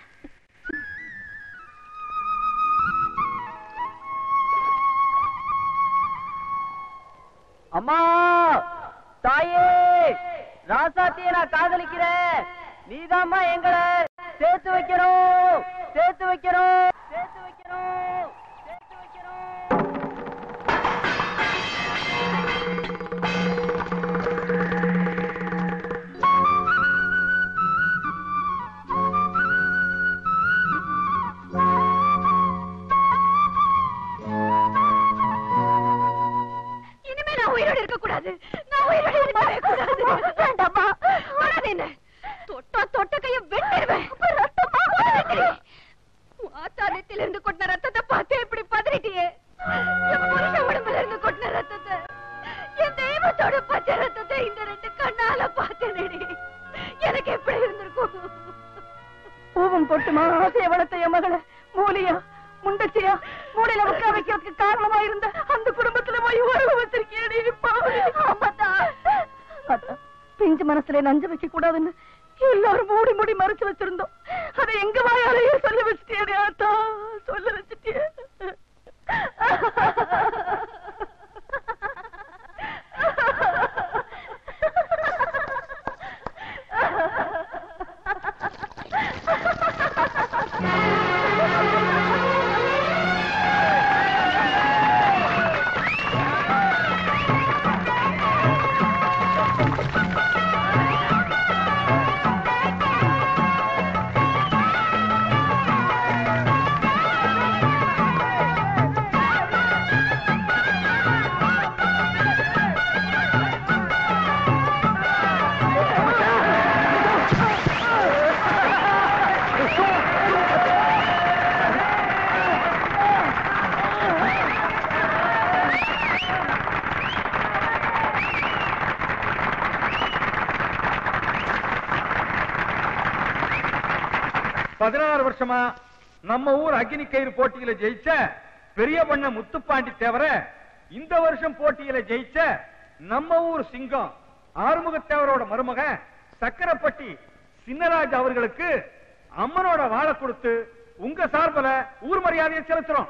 அம்மா தாயே ராசாத்திய நான் காதலிக்கிறேன் நீதாம்மா எங்களை சேர்த்து வைக்கணும் சேர்த்து வைக்கணும் சேர்த்து வைக்கணும் சேர்த்து வைக்கணும் இனிமே நான் உயிரோட இருக்க கூடாது நான் உயிரோட இருக்கவே கூடாது வேண்டாமா வராது என்ன தொட்டா தொட்ட கைய வெட்டிடுவேன் ரத்தமா ஆத்தாலயத்தில இருந்து கொட்டின ரத்தத்தை பார்த்து இப்படி பதறிட்டியே என் புருஷன் உடம்புல இருந்து கொட்டின ரத்தத்தை என் தெய்வத்தோட பச்சை ரத்தத்தை இந்த ரெண்டு கண்ணால பார்த்தேனேடி எனக்கு எப்படி இருந்திருக்கும் பூவும் பொட்டுமா ஆசைய வளர்த்த என் மகளை மூலியா முண்டச்சியா மூளையில உட்கார வைக்கிறதுக்கு காரணமா இருந்த அந்த குடும்பத்துல போய் உறவு வச்சிருக்கேடி பிஞ்சு மனசுல நஞ்சு வைக்க கூடாதுன்னு எல்லாரும் மூடி மூடி மறைச்சு வச்சிருந்தோம் அதை எங்க வாயாலேயே சொல்ல வச்சுட்டே ஆத்தா சொல்ல வச்சுட்டே பதினாறு வருஷமா நம்ம ஊர் அக்னி கயிறு போட்டியில ஜெயிச்ச பெரிய பண்ண முத்துப்பாண்டி தவிர இந்த வருஷம் போட்டியில ஜெயிச்ச நம்ம ஊர் சிங்கம் ஆறுமுகத்தேவரோட மருமக சக்கரப்பட்டி சின்னராஜ் அவர்களுக்கு அம்மனோட வாழை கொடுத்து உங்க சார்பில் ஊர் மரியாதையை செலுத்துறோம்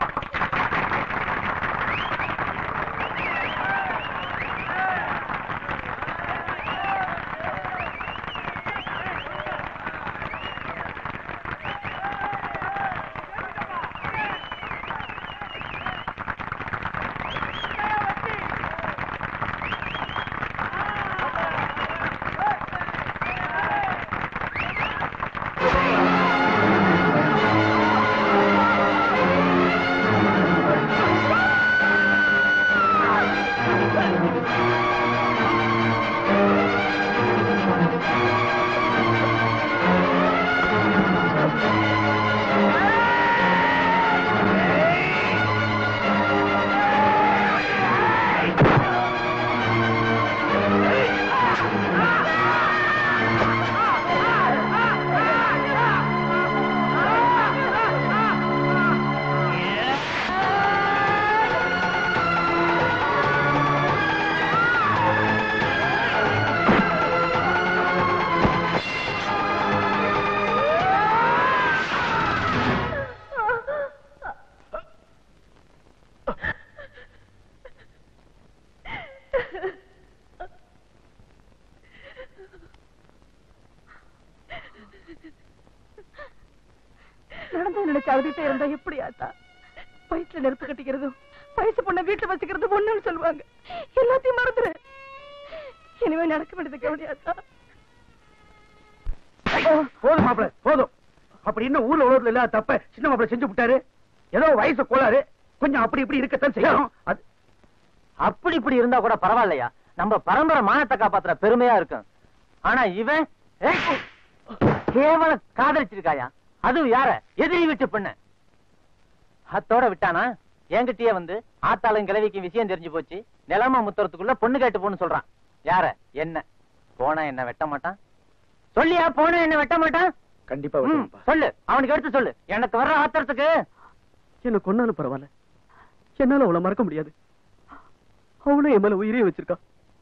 நினைச்சு அழுதுட்டே இருந்தா எப்படி ஆத்தா வயசுல நெருப்பு கட்டிக்கிறதும் வயசு பொண்ணை வீட்டுல வச்சுக்கிறது ஒண்ணுன்னு சொல்லுவாங்க எல்லாத்தையும் மறந்துரு இனிமே நடக்க வேண்டியது கவனியாத்தா போதும் மாப்பிள போதும் அப்படி இன்னும் ஊர்ல உலகத்துல இல்லாத தப்ப சின்ன மாப்பிள செஞ்சு விட்டாரு ஏதோ வயசு கோளாறு கொஞ்சம் அப்படி இப்படி இருக்கத்தான் செய்யணும் அது அப்படி இப்படி இருந்தா கூட பரவாயில்லையா நம்ம பரம்பரை மானத்தை காப்பாத்துற பெருமையா இருக்கும் ஆனா இவன் ஏய், கேவல காதலிச்சிருக்காயா அதுவும் யார எதிரி விட்டு பெண்ண அத்தோட விட்டானா என்கிட்டயே வந்து ஆத்தாளும் கிழவிக்கு விஷயம் தெரிஞ்சு போச்சு நிலமா முத்துறதுக்குள்ள பொண்ணு கேட்டு போன்னு சொல்றான் யார என்ன போனா என்ன வெட்ட மாட்டான் சொல்லியா போனா என்ன வெட்ட மாட்டான் கண்டிப்பா ம், விட்டுருப்பா. சொல்லு அவனுக்கு எடுத்து சொல்லு எனக்கு வர்ற ஆத்திரத்துக்கு என்ன கொன்னாலும் பரவாயில்ல என்னால அவளை மறக்க முடியாது அவளும் என் மேல உயிரே வச்சிருக்கா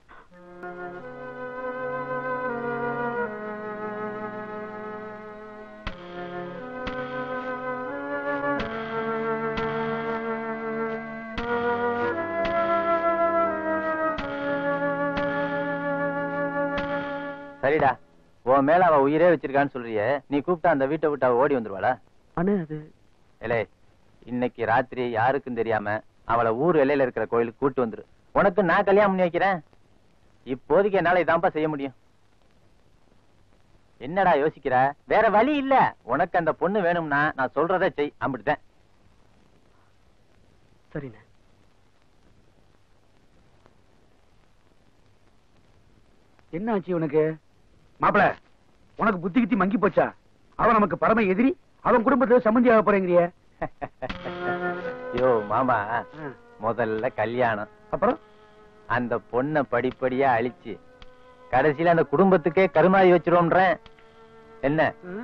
சரிடா உன் மேல அவ உயிரே வச்சிருக்கான்னு சொல்றியே நீ கூப்பிட்டா அந்த வீட்டை விட்டு அவ ஓடி வந்துருவாளா அண்ணே அது ஏலே இன்னைக்கு ராத்திரி யாருக்கும் தெரியாம அவளை ஊர் எல்லையில இருக்கிற கோயிலுக்கு கூட்டு வந்துரு உனக்கு நான் கல்யாணம் பண்ணி வைக்கிறேன் இப்போதைக்கு என்னால இதான்ப்பா செய்ய முடியும் என்னடா யோசிக்கிற வேற வழி இல்ல உனக்கு அந்த பொண்ணு வேணும்னா நான் சொல்றதை செய் அப்படித்தான் சரிண்ணே என்ன ஆச்சு உனக்கு மாப்பிள உனக்கு புத்தி கித்தி மங்கி போச்சா அவன் நமக்கு பரம எதிரி அவன் குடும்பத்துல சம்மந்தி ஆக போறேங்கிறிய யோ மாமா முதல்ல கல்யாணம் அப்புறம் அந்த பொண்ண படிப்படியா அழிச்சு கடைசியில அந்த குடும்பத்துக்கே கருமாதி வச்சிருவோம்ன்றேன் என்ன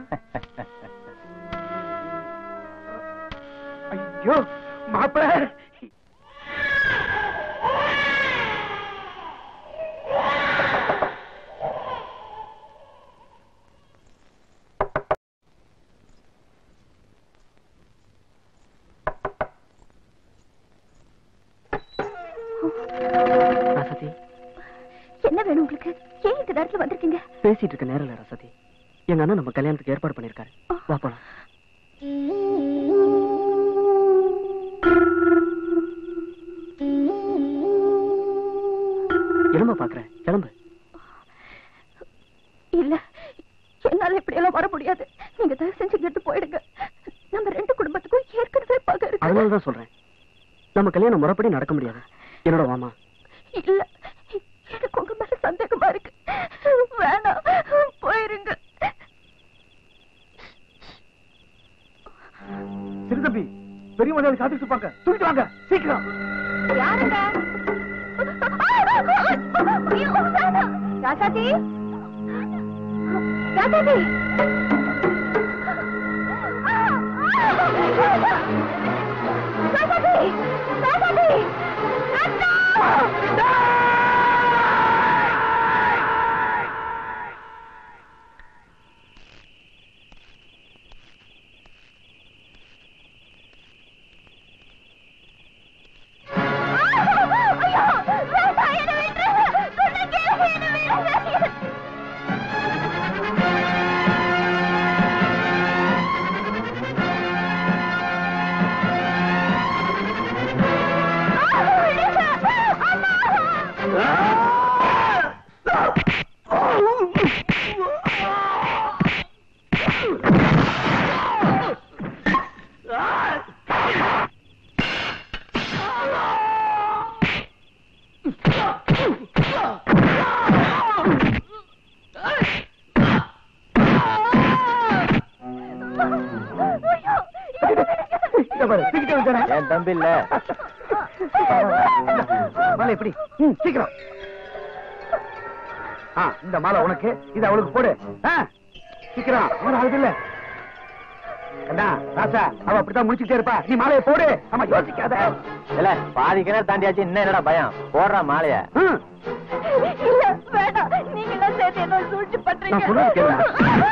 ஐயோ மாப்பிள ரசதி என்ன வேணும் உங்களுக்கு ஏன் இந்த நேரத்துல வந்திருக்கீங்க பேசிட்டு இருக்க நேரம் இல்ல ரசதி எங்க அண்ணன் நம்ம கல்யாணத்துக்கு ஏற்பாடு பண்ணிருக்காரு வா போலாம் என்னமா பாக்குற கிளம்பு இல்ல என்னால இப்படி எல்லாம் வர முடியாது நீங்க தயவு செஞ்சு இங்க இருந்து போயிடுங்க நம்ம ரெண்டு குடும்பத்துக்கும் ஏற்கனவே பகை இருக்கு அதனாலதான் சொல்றேன் நம்ம கல்யாணம் முறைப்படி நடக்க முடியாது என்னோட வாமா இல்ல எனக்கு உங்க மேல சந்தேகமா இருக்கு வேணாம் போயிருங்க சிறு தம்பி பெரிய முதலாளி காத்துட்டு இருப்பாங்க தூக்கிட்டு வாங்க சீக்கிரம் யாருங்க ஐயோ, வேணாம். ராசாத்தி ராசாத்தி ராசாத்தி ராசாத்தி ஐயோ ராசா என்ன விட்டுரு சொன்ன கேளு என்ன விடுங்க இங்க பாரு, தூக்கிட்டு வந்துட்டேனே. என் தம்பி இல்ல மாலை எப்படி ம், சீக்கிரம் ஆ இந்த மாலை உனக்கு இது அவளுக்கு போடு ஆ, சீக்கிரம் அவன் அழுது இல்ல கண்ணா ராசா அவ அப்படித்தான் முடிச்சுட்டே இருப்பா நீ மாலையை போடு ஆமா யோசிக்காத இல்ல பாதி கிணறு தாண்டியாச்சு இன்னும் என்னடா பயம் போடுறா மாலைய ம், இல்ல வேணாம் நீங்க எல்லாம் சேர்த்து என்ன சூழ்ச்சி பண்றீங்க நான் சொல்றது கேளுங்க.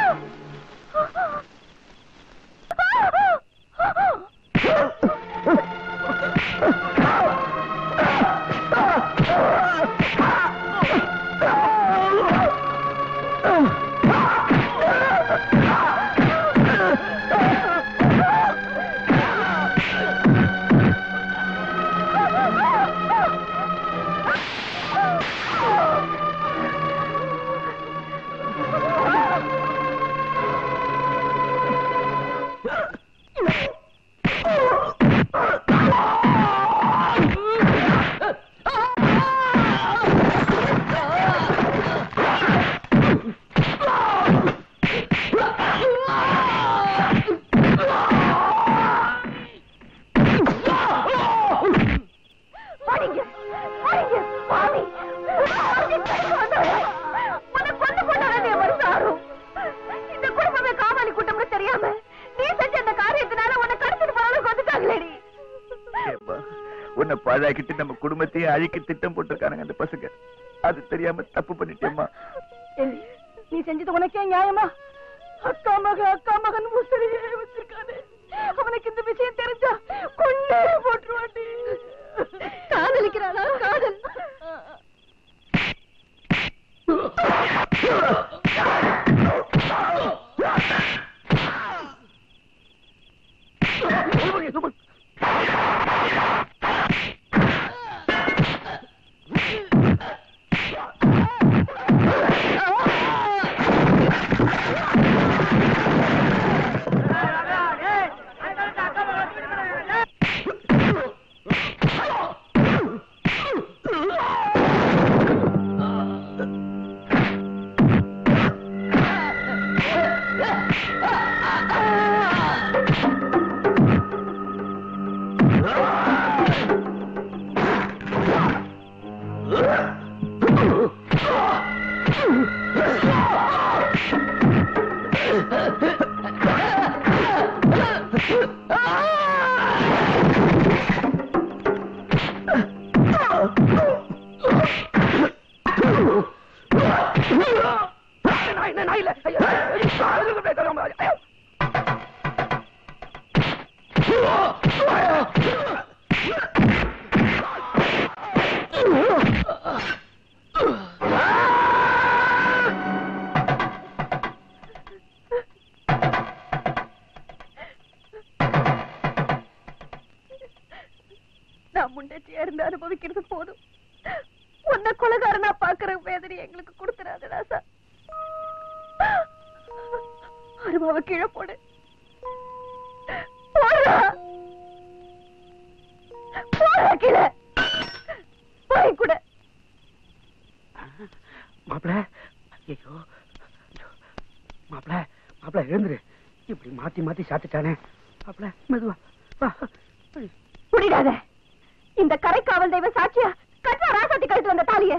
பண்ணிட்டேப்பா உன்னை பாழாக்கிட்டு நம்ம குடும்பத்தையே அழிக்க திட்டம் போட்டிருக்கானுங்க அந்த பசங்க அது தெரியாம தப்பு பண்ணிட்டேம்மா எலி, நீ செஞ்சது உனக்கே நியாயமா அக்கா மக அக்கா மகன் முசரியே வச்சிருக்கானே அவனுக்கு இந்த விஷயம் தெரிஞ்சா கொண்டே போட்டுருவாண்டி காதலிக்கிறானா காதல் நான் முண்டச்சியா இருந்து அனுபவிக்கிறது போதும் உன்னை கொலகாரனா பாக்குற வேதனை எங்களுக்கு கொடுத்துறாது ராசா அருமாவை கீழே போடு போடுறா போடுறா கீழே போய் கூட மாப்பிள ஐயோ மாப்பிள மாப்பிள எழுந்துரு இப்படி மாத்தி மாத்தி சாத்துட்டானே மாப்பிள மெதுவா வா. புரியாத இந்த கரை காவல் தெய்வ சாட்சியா கட்டா ராசாத்தி கழுத்து வந்த தாலிய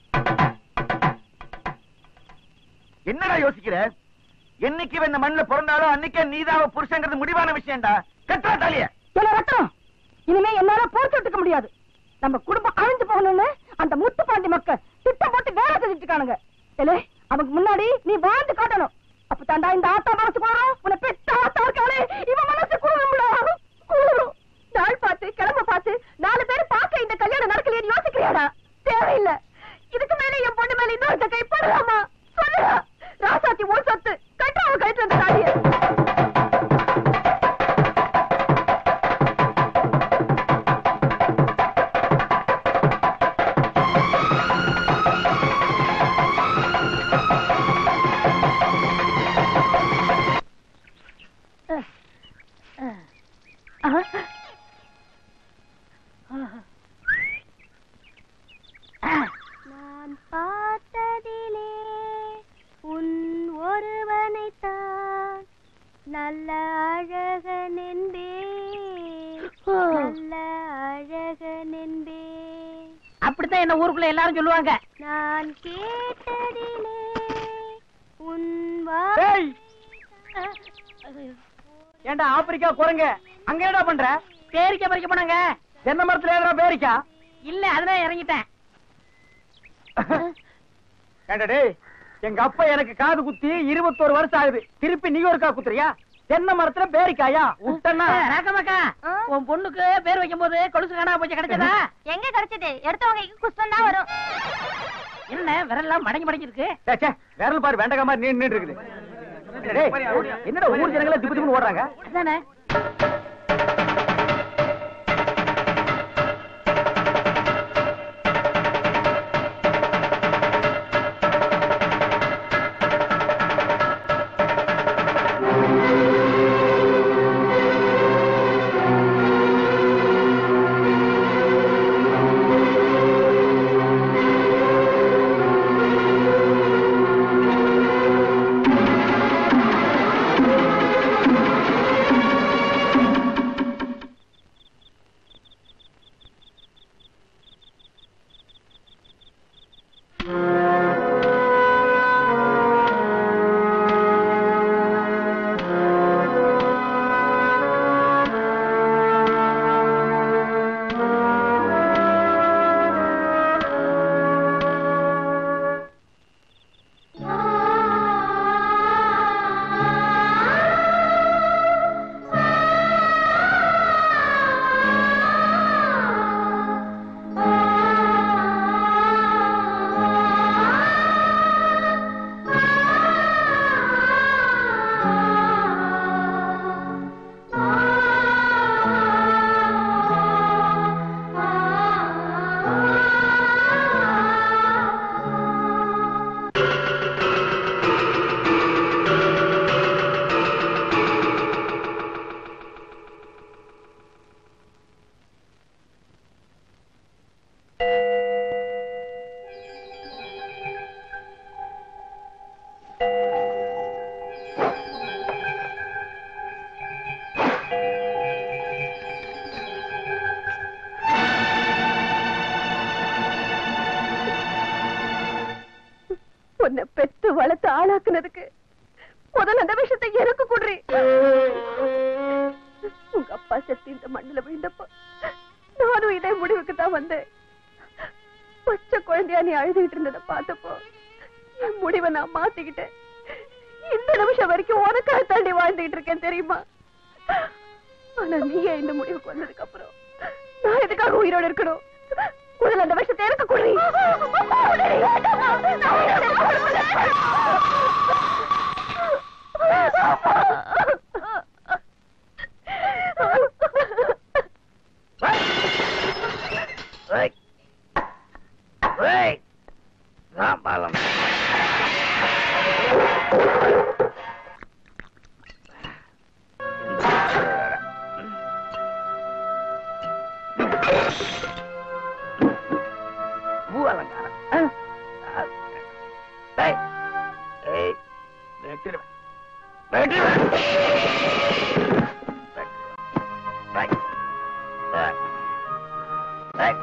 என்னடா யோசிக்கிற என்னைக்கு இவன் இந்த மண்ணுல பிறந்தாலும் அன்னைக்கே நீதாவ புருஷங்கிறது முடிவான விஷயம்டா கட்டுறா தாலிய என்ன ரத்தம் இனிமே என்னால போர் தொட்டுக்க முடியாது நம்ம குடும்பம் அழிஞ்சு போகணும்னு அந்த முத்துப்பாண்டி மக்கள் திட்டம் போட்டு வேலை செஞ்சுட்டு இருக்கானுங்க ஏலே, அவனுக்கு முன்னாடி நீ வாழ்ந்து காட்டணும் அப்ப தாண்டா இந்த ஆத்தா மனசு குளிரும் உன்னை பெத்த ஆத்தா இருக்காளே இவன் மனசு குளிரும்டா குளிரும் நாள் பார்த்து கிளம்ப பார்த்து நாலு பேர் பார்க்க இந்த கல்யாணம் நடக்கலையே யோசிக்கிறியாடா தேவையில்லை இதுக்கு மேல என் பொண்ணு மேல இன்னொருத்த கை போடலாமா சொல்லுடா ராசாத்தி ஒரு சொத்து கட்டுற அவன் கழுத்து வந்த தாலியை நான் பார்த்ததிலே உன் ஒருவனைத்தான் நல்ல அழகன் என்பேன் நல்ல அழகன் என்பேன் அப்படித்தான் என்ன ஊருக்குள்ள எல்லாரும் சொல்லுவாங்க நான் கேட்டதிலே உன் வா ஏய் ஏண்டா ஆப்பிரிக்கா குரங்க அங்க என்னடா பண்ற பேரிக்க பறிக்க போனாங்க தென்னை மரத்துல ஏதா பேரிக்கா இல்ல அதுதான் இறங்கிட்டேன் ஏண்டா டேய் எங்க அப்பா எனக்கு காது குத்தி இருபத்தோரு வருஷம் ஆகுது திருப்பி நீ ஒருக்கா குத்துறியா தென்னை மரத்துல பேரிக்காயா விட்டனா ராக்கமாக்கா உன் பொண்ணுக்கு பேர் வைக்கும் போது கொலுசு காணா போச்சு கிடைச்சதா எங்க கிடைச்சது எடுத்தவங்க குஸ்டம் தான் வரும் என்ன விரல்லாம் மடங்கி மடங்கி இருக்கு ச்சே, ச்சே, விரல் பாரு வெண்டகா மாதிரி நின்னு இருக்குது டேய், என்னடா ஊர் ஜனங்களா திப்பு திப்புன்னு ஓடுறாங்க அதானே ஆ உன்னை பெத்து வளர்த்து ஆளாக்குனதுக்கு முதல்ல அந்த விஷயத்தை எனக்கு குடுறி உங்க அப்பா செத்து இந்த மண்ணுல விழுந்தப்ப நானும் இதே முடிவுக்கு தான் வந்தேன் பச்சை குழந்தையா நீ அழுதுகிட்டு இருந்ததை பார்த்தப்போ என் முடிவை நான் மாத்திக்கிட்டேன் இந்த நிமிஷம் வரைக்கும் உனக்காக தாண்டி வாழ்ந்துகிட்டு இருக்கேன் தெரியுமா ஆனா நீயே இந்த முடிவுக்கு வந்ததுக்கு அப்புறம் நான் எதுக்காக உயிரோட இருக்கணும் முதல்ல அந்த விஷயத்தை எனக்கு குடி பூ அலங்காரம் ஆ? ஆ. டேய். ஏய், வெட்டிடுவேன். வெட்டிடுவேன். டேய். டேய். டேய்.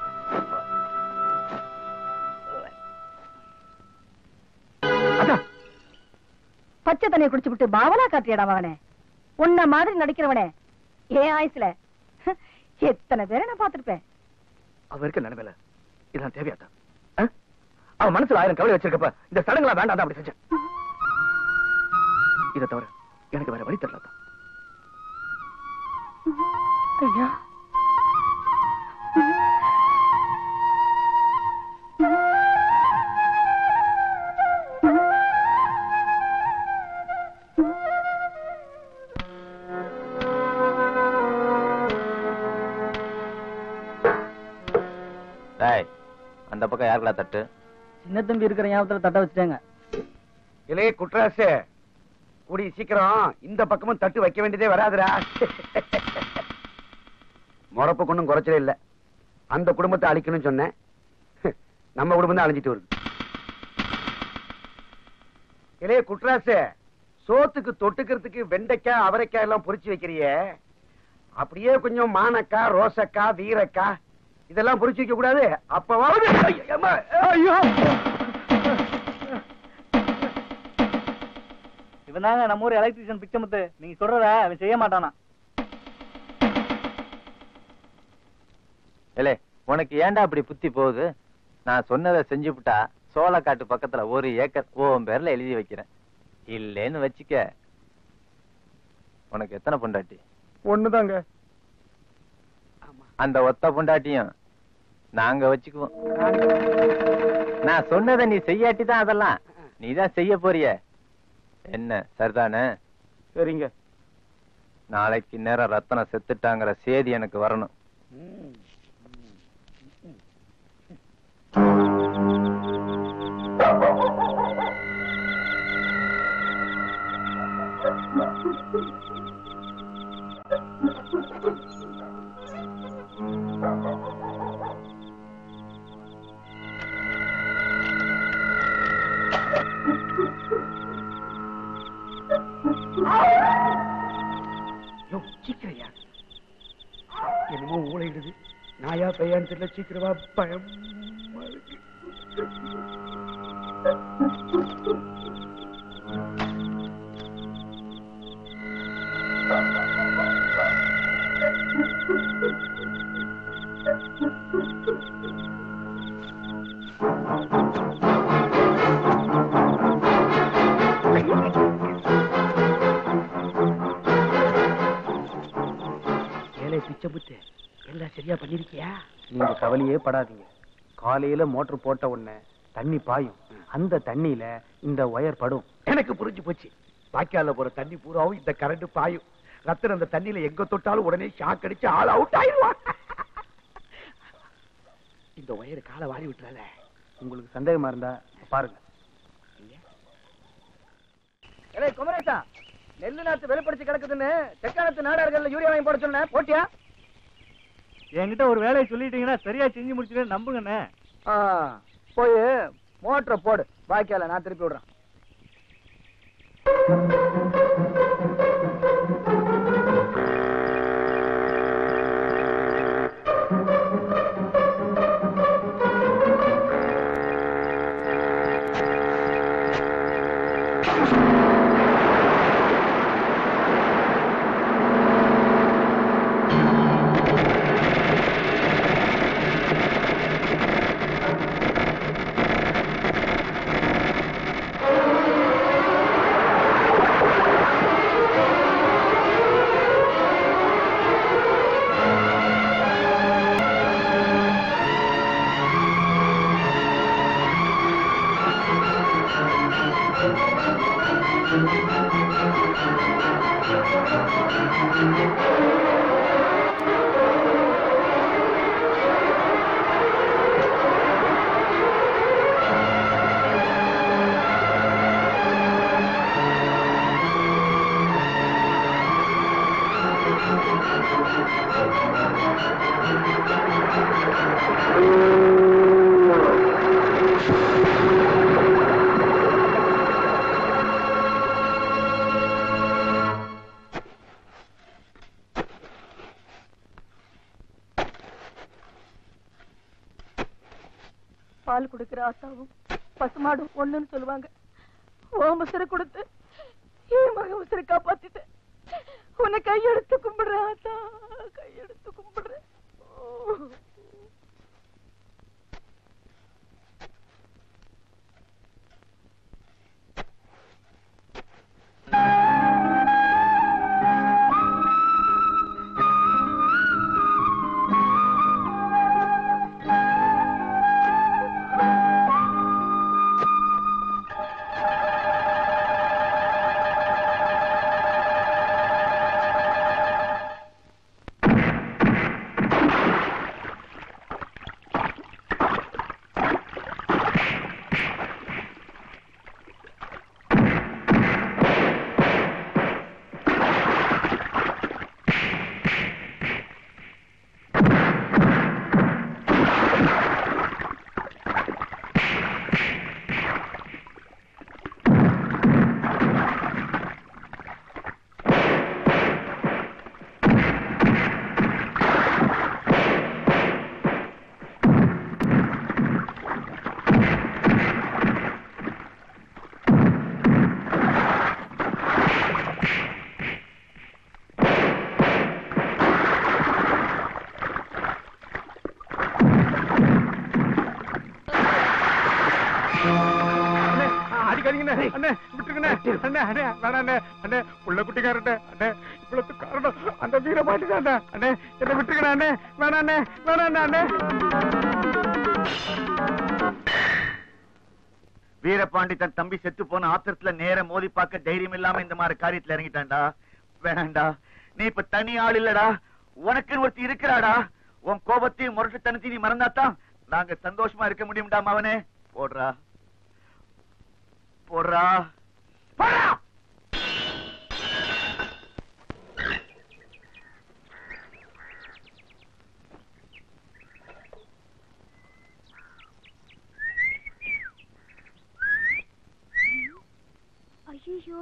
அதான் பச்சை தண்ணியை குடிச்சு விட்டு பாவனா காட்டியடா அவனே உன்ன மாதிரி நடிக்கிறவனே ஏன் ஆயுசுல எத்தனை பேரை நான் பார்த்திருப்பேன் அவ இருக்க நினைவில இதான் தேவையாத்தா ஆ? அவன் மனசுல ஆயிரம் கவலை வச்சிருக்கப்ப இந்த சடங்குலாம் வேண்டாம் தான் அப்படி செஞ்சேன் இதை தவிர எனக்கு வேற வழி தெரியல ஐயா டேய் அந்த பக்கம் யாருக்குடா தட்டு சின்ன தம்பி இருக்கிற ஞாபகத்துல தட்ட வச்சுட்டாங்க இளைய குட்ராசு கூடி சீக்கிரம் இந்த பக்கமும் தட்டு வைக்க வேண்டியதே வராதுடா முறப்பு கொண்டும் குறைச்சலே இல்ல அந்த குடும்பத்தை அழிக்கணும்னு சொன்னேன் நம்ம குடும்பம் தான் அழிஞ்சிட்டு வருது இளைய குட்ராசு சோத்துக்கு தொட்டுக்கிறதுக்கு வெண்டைக்காய் அவரைக்காய் எல்லாம் பொரிச்சு வைக்கிறியே அப்படியே கொஞ்சம் மானக்காய் ரோசக்காய் வீரக்காய் இதெல்லாம் பொரிச்சு வைக்க கூடாது அப்பவாவது ஐயோ இவன் தாங்க நம்ம ஊர் எலக்ட்ரிஷியன் பிச்சமுத்து நீங்க சொல்றத அவன் செய்ய மாட்டானா ஏலே உனக்கு ஏன்டா அப்படி புத்தி போகுது நான் சொன்னதை செஞ்சுவிட்டா சோளக்காட்டு பக்கத்துல ஒரு ஏக்கர் உன் பேர்ல எழுதி வைக்கிறேன் இல்லேன்னு வச்சுக்க உனக்கு எத்தனை பொண்டாட்டி ஒண்ணுதாங்க அந்த ஒத்த பொண்டாட்டியும் நாங்க வச்சுக்குவோம் நான் சொன்னதை நீ செய்யாட்டி தான் அதெல்லாம் நீ தான் செய்ய போறிய என்ன சரிதானே சரிங்க நாளைக்கு நேரம் ரத்தனம் செத்துட்டாங்கிற செய்தி எனக்கு வரணும் யோ, சீக்கிரையா என்னமோ ஊழையிடுது நாயா பையான்னு தெரியல சீக்கிரமா பயமா இருக்கு ஏழை பிச்சை புத்து எல்லாம் சரியா பண்ணிருக்கியா நீங்க கவலையே படாதீங்க காலையில மோட்டர் போட்ட உடனே தண்ணி பாயும் அந்த தண்ணியில இந்த ஒயர் படும் எனக்கு புரிஞ்சு போச்சு வாய்க்கால போற தண்ணி பூராவும் இந்த கரண்ட் பாயும் ரத்தன் அந்த தண்ணியில எங்க தொட்டாலும் உடனே ஷாக் அடிச்சு ஆள் அவுட் ஆயிடுவான் இந்த ஒயர் காலை வாரி விட்டுறாத உங்களுக்கு சந்தேகமா இருந்தா பாருங்க ஏலே குமரேசா நெல்லு நாத்து வெளிப்படுத்தி கிடக்குதுன்னு தெற்காலத்து நாடார்கள்ல யூரியா வாங்கி போட சொன்ன போட்டியா என்கிட்ட ஒரு வேலையை சொல்லிட்டீங்கன்னா சரியா செஞ்சு முடிச்சுட்டு நம்புங்கண்ணே ஆ, போய் மோட்டரை போடு பாக்கியால நான் திருப்பி விடுறேன் பால் குடுக்கிற ஆத்தாவும் பசுமாடும் ஒண்ணுன்னு சொல்லுவாங்க ஓ உசுரை கொடுத்து என் மகன் உசுரை காப்பாத்திட்டேன் உன்னை கையெடுத்து கும்பிடுறேன் ஆத்தா கையெடுத்து கும்பிடுறேன் ஓ. அண்ணே, அடிக்காதீங்கண்ணே அண்ணே விட்டுருங்கண்ணே அண்ணே அண்ணே வேணாம் அண்ணே அண்ணே புள்ள குட்டிக்காரண்ணே அண்ணே இவ்வளவு காரணம் அந்த வீரபாண்டி தான் அண்ணே என்ன விட்டுருங்கண்ணே அண்ணே வேணாம் அண்ணே வேணாம் அண்ணே வீரபாண்டி தன் தம்பி செத்து போன ஆத்திரத்துல நேர மோதி பார்க்க தைரியம் இல்லாம இந்த மாதிரி காரியத்துல இறங்கிட்டான்டா வேணாண்டா நீ இப்ப தனி ஆள் இல்லடா உனக்குன்னு ஒருத்தி இருக்கிறாடா உன் கோபத்தையும் முரட்டுத்தனத்தையும் நீ மறந்தாத்தான் நாங்க சந்தோஷமா இருக்க முடியும்டா அவனே போடுறா போடுறா போடுறா ஐயோ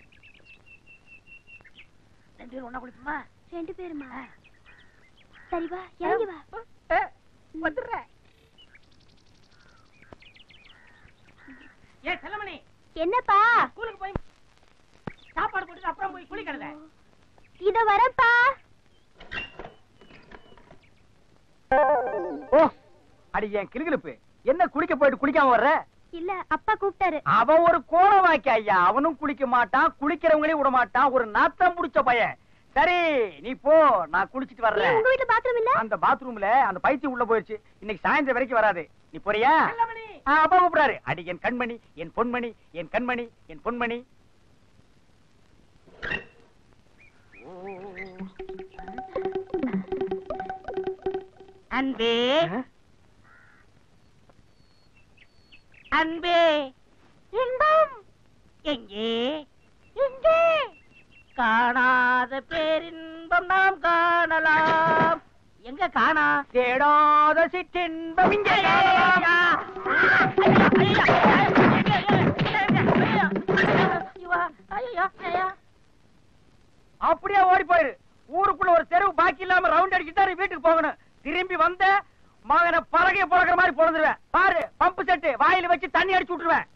ரெண்டு பேரும் ஒண்ணா குளிப்போமா ரெண்டு பேருமா சரி வா இறங்கி வா ஏ, வந்துடுறேன் ஏ செல்லமணி என்னப்பா ஸ்கூலுக்கு போய் சாப்பாடு போட்டு அப்புறம் போய் குளிக்கிறத இத வரப்பா ஓ அடி என் கிளுகிளுப்பு என்ன குளிக்க போயிட்டு குளிக்காம வர்ற இல்ல அப்பா கூப்பிட்டாரு அவன் ஒரு கோலவாக்கி ஐயா அவனும் குளிக்க மாட்டான் குளிக்கிறவங்களையும் விட மாட்டான் ஒரு நாத்தம் புடிச்ச பையன் சரி நீ போ நான் குளிச்சிட்டு ஏன் வர்றேன் உங்க வீட்டுல பாத்ரூம் இல்ல அந்த பாத்ரூம்ல அந்த பைத்தியம் உள்ள போயிருச்சு இன்னைக்கு சாயந்தரம் வரைக்கும் வராது நீ போறியா ஆ, அப்பா கூப்பிடாரு அடி என் கண்மணி என் பொன்மணி என் கண்மணி என் பொன்மணி அன்பே அன்பே இன்பம் எங்கே எங்கே காணாத பேரின்பம் நாம் காணலாம் எங்க காணா தேடாத சிற்றின்பம் இங்கே அப்படியே ஓடி போயிரு ஊருக்குள்ள ஒரு தெருவு பாக்கி இல்லாம ரவுண்ட் அடிச்சுட்டு வீட்டுக்கு போகணும் திரும்பி வந்த மகனை பலகைய பழக்கிற மாதிரி பொழுதுருவேன் பாரு பம்பு செட்டு வாயில வச்சு தண்ணி அடிச்சு விட்டுருவேன்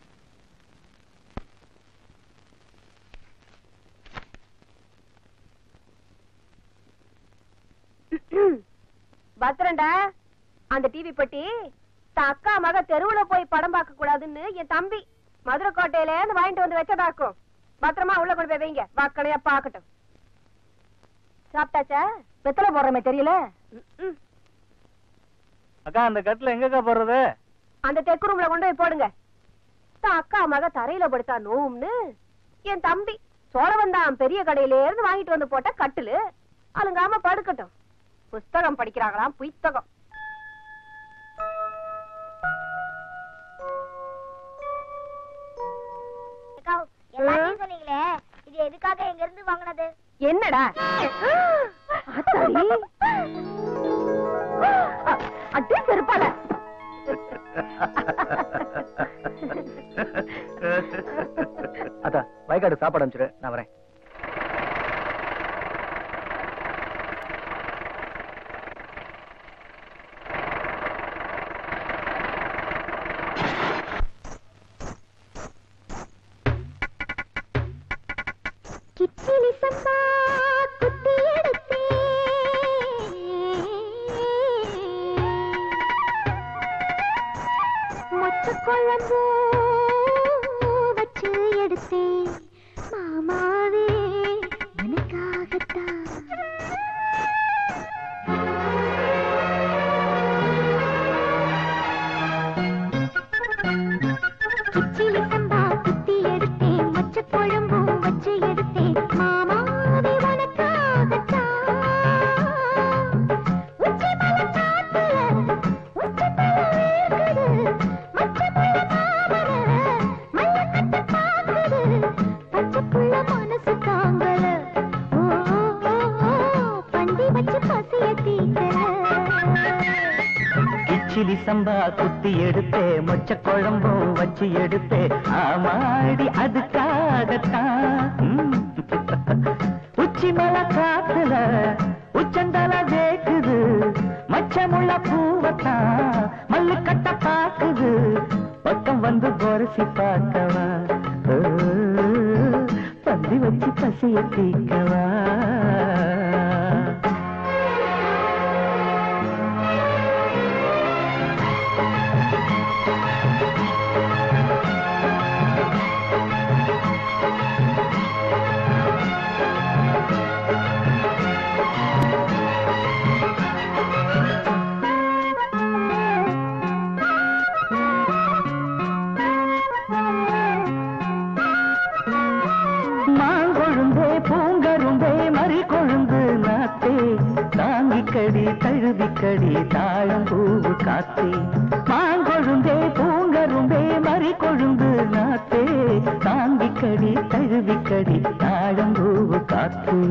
பத்திரண்டா அந்த டிவி பெட்டி தன் அக்கா மக தெருவுல போய் படம் பார்க்க கூடாதுன்னு என் தம்பி மதுரை கோட்டையில இருந்து வாங்கிட்டு வந்து வச்சதாக்கும் பத்திரமா உள்ள கொண்டு போய் வைங்க வாக்கணையா பாக்கட்டும் சாப்பிட்டாச்சா வெத்தலை போடுறமே தெரியல ம்ம். அக்கா அந்த கட்டுல எங்கக்கா போடுறது அந்த தெக்கு ரூம்ல கொண்டு போய் போடுங்க தான் அக்கா மக தரையில படுத்தா நோவும்னு என் தம்பி சோழவந்தான் பெரிய கடையில இருந்து வாங்கிட்டு வந்து போட்ட கட்டிலு அலுங்காம படுக்கட்டும் புஸ்தகம் படிக்கிறாங்களாம் புத்தகம் எல்லாத்தையும் சொன்னீங்களே இது எதுக்காக எங்க இருந்து வாங்கினது என்னடா அத்தாடி. அ- அடி செருப்பால அத்தா வயக்காடு சாப்பாடு அனுப்பிச்சிரு நான் வரேன் கிச்சிலி சம்பா குத்தி எடுத்தே மொச்ச குழம்பு வச்சு எடுத்தே மாமாவே உனக்காகத்தான் கிச்சிலி சம்பா குத்தி எடுத்தேன் மொச்ச குழம்பும் வச்சு எடுத்தேன் மாமாவே உனக்காகத்தான் உச்சி மலை காத்துல உச்சி மலை வேர்க்குது மச்ச புள்ள மாமர மல்ல கட்ட பாக்குது பச்சை புள்ள மனசு தாங்கல ஓ ஓ, ஓ, ஓ, பந்தி வச்சு பசிய தீக்கல கிச்சிலி சம்பா குத்தி எடுத்தே மொச்ச குழம்பும் வச்சு எடுத்தே ஆமாடி அதுக்காகத்தான் ம். உச்சி மலை காத்துல உச்சந்தல வேக்குது மச்சமுள்ள பூவத்தான் மல்லு கட்ட பாக்குது பக்கம் வந்து பொரசி பார்க்கவா ஓ, பந்தி வச்சு பசிய தீக்கவா மாங்கொழுந்தே பூங்கருந்தே மறி கொழுந்து நாத்தே தாங்கிக்கடி தழுவிக்கடி தாழம் பூவு காத்தே மாங்கொழுந்தே பூங்கருந்தே மறி கொழுந்து நாத்தே தாங்கிக்கடி தழுவிக்கடி தாழம் பூவு காத்தே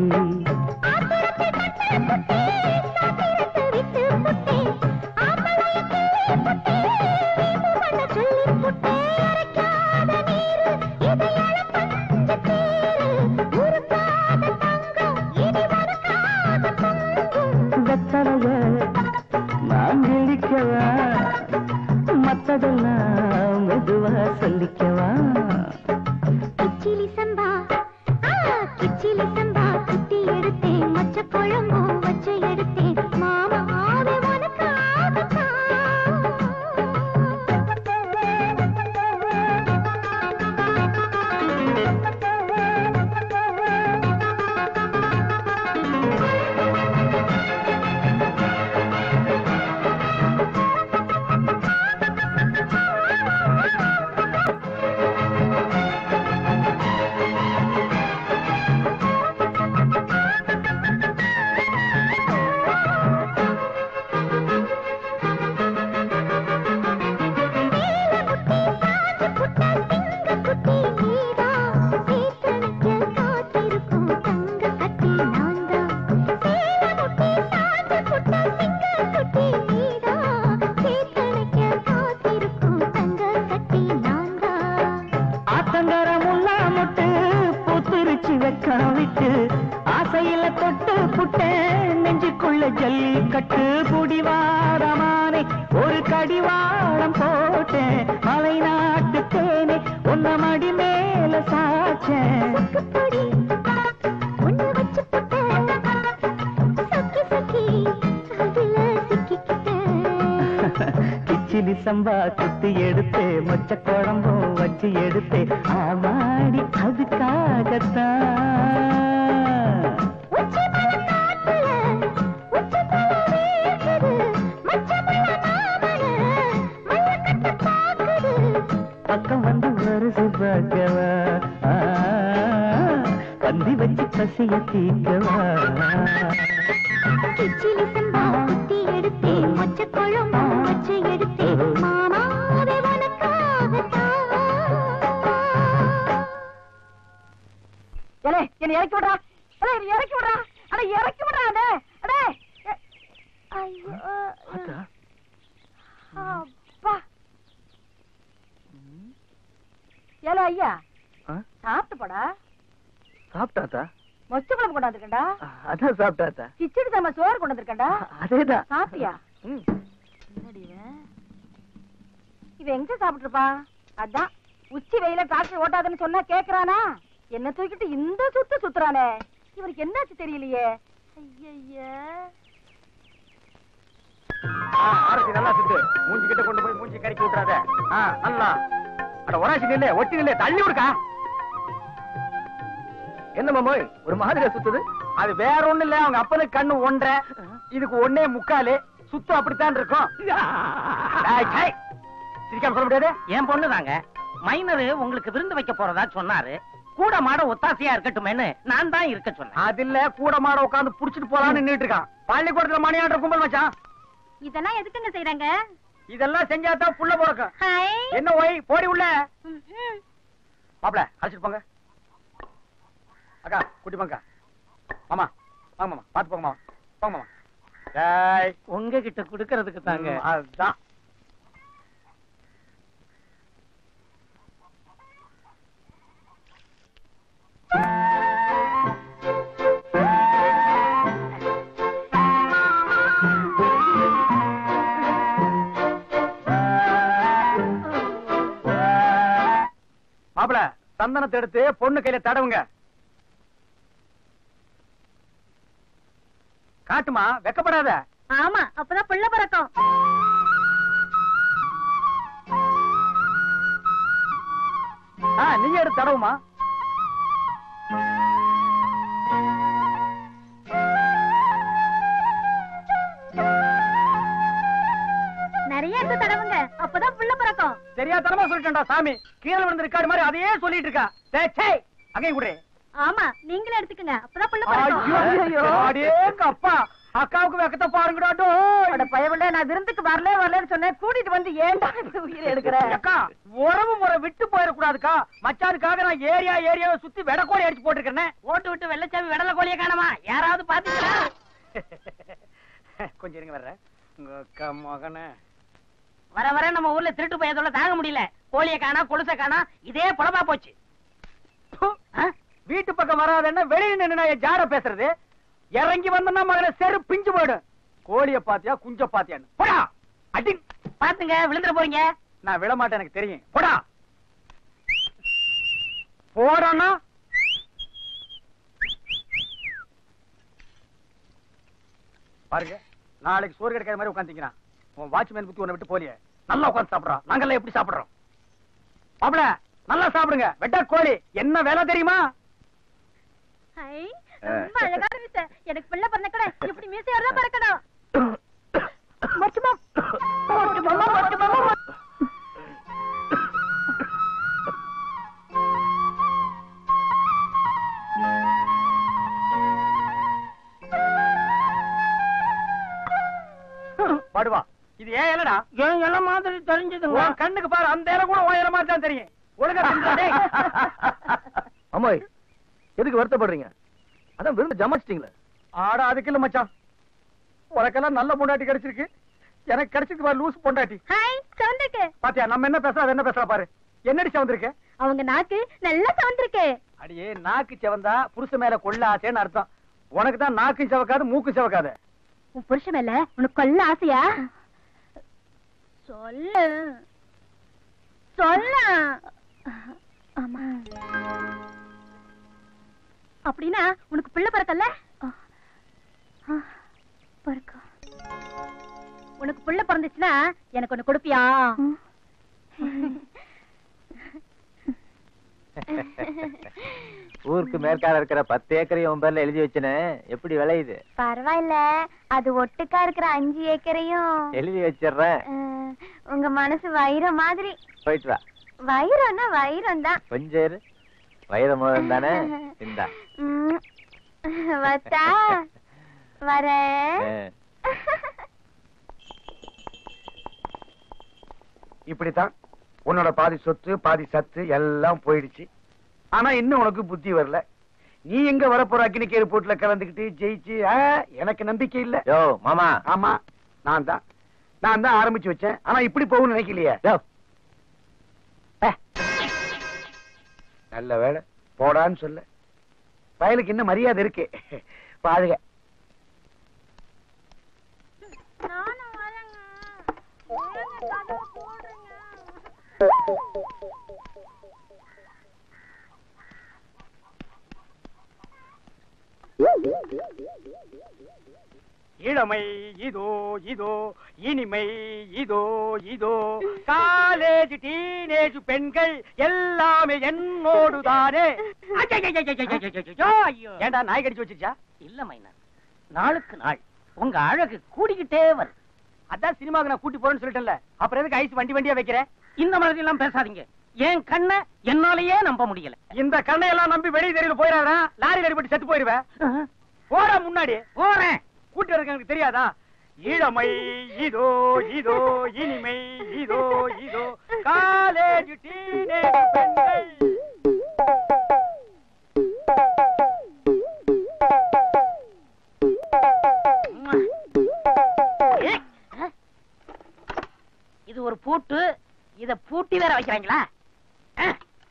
வெத்தலைய நான் இடிக்கவா மத்ததெல்லாம் மெதுவா சொல்லிக்கவா கிச்சிலி சம்பா ஆ, கிச்சிலி சம்பா குத்தி எடுத்தேன் மொச்ச குழம்பும் வச்சு எடுத்தேன் ஒரு கடிவாளம் போட்டேன் மலை நாட்டு தேனே உன்ன மடி மேல சாச்சேன் ஒண்ணு வச்சு போட்டேன் சக்கி சக்கி அதுல சிக்கிக்கிட்டேன் கிச்சிலி சம்பா குத்தி எடுத்தே மொச்ச குழம்பும் வச்சு எடுத்தே ஆமாடி அதுக்காகத்தான் உச்சி மலை காட்டுல உச்சி தலை வேர்க்குது மச்சமுள்ள மாமன மல்லக்கட்டு பாக்குது பக்கம் வந்து வருது பார்க்கவா ஆ, பந்தி வச்சு பசிய தீக்கவா கிச்சிலி சம்பா குத்தி எடுத்தே மொச்ச குழம்பு வச்சு எடுத்தே மாமாவே உனக்காகத்தான் ஏலே என்னை இறக்கி விடுறா ஏலே என்னை இறக்கி விடுறா அட இறக்கி விடுறா அடே அடே ஐயோ அப்பா ஏலே ஐயா சாப்பிட்டு போடா சாப்பிட்டாத்தா மொச்ச குழம்பு கொண்டாந்துருக்கேன்டா அதான் சாப்பிட்டாத்தா கிச்சடி தம்ம சோறு கொண்டாந்துருக்கேன்டா அதேதான் சாப்பிட்டியா என்னடி இவன்? இவன் எங்க சாப்பிட்டுருப்பா அதான் உச்சி வெயில டாக்டர் ஓட்டாதுன்னு சொன்னா கேக்குறானா என்ன தூக்கிட்டு இந்த சுத்து சுத்துறானே இவருக்கு என்னாச்சு தெரியலையே ஐயய்யா ஆரத்தி நல்லா சுத்து மூஞ்சி கிட்ட கொண்டு போய் மூஞ்சி கறிக்கி விட்டுறாத ஆ, நல்லா அட ஒராசி நில்லு ஒட்டி நில்லு தள்ளி விடுக்கா என்ன மாமோய் ஒரு மாதிரியா சுத்துது அது வேற ஒண்ணு இல்ல அவங்க அப்பனுக்கு கண்ணு ஒன்றரை இதுக்கு ஒண்ணே முக்காலு சுத்து அப்படித்தான் இருக்கும் டேய், டேய். சிரிக்காம சொல்ல முடியாது என் பொண்ணு தாங்க மைனர் உங்களுக்கு விருந்து வைக்க போறதா சொன்னாரு கூட மாட ஒத்தாசையா இருக்கட்டுமேன்னு நான் தான் இருக்க சொன்னேன் அது இல்ல கூட மாட உட்கார்ந்து புடிச்சிட்டு போலாம்னு நின்னுட்டு இருக்கான் பள்ளிக்கூடத்துல மணியாடுற கும்பல் மச்சான் இதெல்லாம் எதுக்குங்க செய்றாங்க இதெல்லாம் செஞ்சாதான் புள்ள பிறக்கும் ஹாய் என்ன ஒய் போடி உள்ள ம், ம். மாப்பிள அழைச்சிட்டு போங்க அக்கா குட்டி போங்க மாமா வாங்க மாமா பாத்து போங்க மாமா போங்க மாமா டேய் உங்ககிட்ட குடுக்கறதுக்கு தாங்க ம், அதுதான் மாப்பிள சந்தனத்தை எடுத்து பொண்ணு கையில தடவுங்க காட்டுமா வெக்கப்படாத ஆமா அப்பதான் புள்ள பிறக்கும் ஆ, நீங்க எடுத்து தடவுமா நிறைய எடுத்து தடவுங்க அப்பதான் புள்ள பிறக்கும் சரியா தரமா சொல்லிட்டேன்டா சாமி கீழே விழுந்த ரெக்கார்டு மாதிரி அதையே சொல்லிட்டு இருக்கா டேய், டேய், அங்கேயும் குடு ஆமா நீங்களே எடுத்துக்கங்க அப்பதான் புள்ள பிறக்கும் ஐயோ அடேங்க அப்பா அக்காவுக்கு வெக்கத்தை பாருங்கடா டோய். அட பயவில்ல நான் விருந்துக்கு வரல வரலன்னு சொன்னேன் கூட்டிட்டு வந்து ஏன்டா இப்படி உயிரை எடுக்கிற அக்கா உறவு முறை விட்டு போயிடக்கூடாதுக்கா மச்சானுக்காக நான் ஏரியா ஏரியாவை சுத்தி வெடக்கோடி அடிச்சு போட்டிருக்கேன் ஓட்டு விட்டு வெள்ளச்சாமி விடல கோழிய காணமா யாராவது பாத்தீங்களா கொஞ்சம் இருங்க வர்றேன் உங்க அக்கா மகனே வர வர நம்ம ஊர்ல திருட்டு பயத்தோட தாங்க முடியல கோழிய காணா கொலுச காணா இதே பொழப்பா போச்சு ப்பு. வீட்டு பக்கம் வராதுன்னா வெளியே நின்னு நான் ஜாட பேசுறது இறங்கி வந்தனா மகனை செரு பிஞ்சு போயிடும் கோழிய பாத்தியா குஞ்ச பாத்தியான்னு போடா அடி பாத்துங்க விழுந்துட போறீங்க நான் விட மாட்டேன் எனக்கு தெரியும் போடா போடா பாருங்க நாளைக்கு சோறு கிடைக்காத மாதிரி உட்காந்துக்கிறான் உன் வாட்ச்மேன் புத்தி உன்னை விட்டு போலியே நல்லா உட்காந்து சாப்பிடுறான் நாங்கெல்லாம் எப்படி சாப்பிடுறோம் மாப்பிள நல்லா சாப்பிடுங்க வெட்டா கோழி என்ன வேலை தெரியுமா ஹை, ரொம்ப அழகான மீசை எனக்கு பிள்ளை பிறந்த கூட இப்படி மீசையோட தான் பிறக்கணும் மட்டுமா மட்டுமா மட்டுமா பாடுவா இது ஏன் இல்லடா ஏன் எல்லாம் மாதிரி தெரிஞ்சதுங்க உன் கண்ணுக்கு பாரு அந்த இலை கூட உயர மாதிரி தான் தெரியும் ஒழுங்கா தின்றா, டேய். அம்மாய் எதுக்கு வருத்தப்படுறீங்க அதான் விருந்து ஜமாச்சிட்டீங்களே ஆடா அதுக்கு இல்ல மச்சான் உனக்கெல்லாம் நல்ல பொண்டாட்டி கிடைச்சிருக்கு எனக்கு கிடைச்சிருக்கு பாரு லூஸ் பொண்டாட்டி ஹாய் சவுந்திருக்கு பாத்தியா நம்ம என்ன பேசுறோம் அது என்ன பேசுறா பாரு என்னடி சவந்திருக்க அவங்க நாக்கு நல்லா சவுந்திருக்கு அடியே நாக்கு செவந்தா புருஷ மேல கொள்ள ஆசைன்னு அர்த்தம் உனக்கு தான் நாக்கும் செவக்காது மூக்கும் செவக்காது உன் புருஷன் மேல உனக்கு கொல்ல ஆசையா சொல்லு சொல்ல ஆமா அப்படின்னா உனக்கு பிள்ளை பிறக்கல பிறக்கும் உனக்கு பிள்ளை பிறந்துச்சுன்னா எனக்கு ஒண்ணு கொடுப்பியா ஊருக்கு மேற்கால இருக்கிற பத்து ஏக்கரையும் உன் பேர்ல எழுதி வச்சனே எப்படி விளையுது பரவாயில்ல அது ஒட்டுக்கா இருக்கிற அஞ்சு ஏக்கரையும் எழுதி வச்சிடுறேன் அஹ், உங்க மனசு வைரம் மாதிரி போயிட்டு வா வைரம்னா வைரம் தான் கொஞ்சம் இரு வயிறு முதல் தானே இந்தா வத்தா வரேன் ஆ. இப்படித்தான் உன்னோட பாதி சொத்து பாதி சத்து எல்லாம் போயிடுச்சு ஆனா இன்னும் உனக்கு புத்தி வரல நீ எங்க வரப்போற அக்னிக்கேறு போட்டுல கலந்துக்கிட்டு ஜெயிச்சு ஆ, எனக்கு நம்பிக்கை இல்ல யோ மாமா ஆமா நான் தான் நான் தான் ஆரம்பிச்சு வச்சேன் ஆனா இப்படி போகும்னு நினைக்கலையே யோ நல்ல வேலை போடான்னு சொல்ல பயலுக்கு இன்னும் மரியாதை இருக்கு பாருங்க இளமை இதோ இதோ இனிமை இதோ இதோ காலேஜ் டீனேஜ் பெண்கள் எல்லாமே என்னோடுதானே ஏண்டா நாய் கடிச்சு வச்சிருச்சா இல்ல மைனர் நாளுக்கு நாள் உங்க அழகு கூடிக்கிட்டே வருது அதான் சினிமாவுக்கு நான் கூட்டி போறேன்னு சொல்லிட்டேன்ல அப்புறம் எதுக்கு ஐஸ் வண்டி வண்டியா வைக்கிறேன் இந்த மாதிரி எல்லாம் பேசாதீங்க என் கண்ணை என்னாலேயே நம்ப முடியல இந்த கண்ணை எல்லாம் நம்பி வெளியே தெரியல போயிடாதா லாரியில் அடிபட்டு செத்து போயிருவேன் போடா முன்னாடி போறேன் கூட்டி இருக்க எனக்கு தெரியாதா இளமை இதோ இதோ இனிமை இதோ இதோ காலேஜ் டீனேஜ் பெண்கள் ஏய், ஆ? இது ஒரு பூட்டு இத பூட்டி வேற வைக்கிறாங்களா ஆ?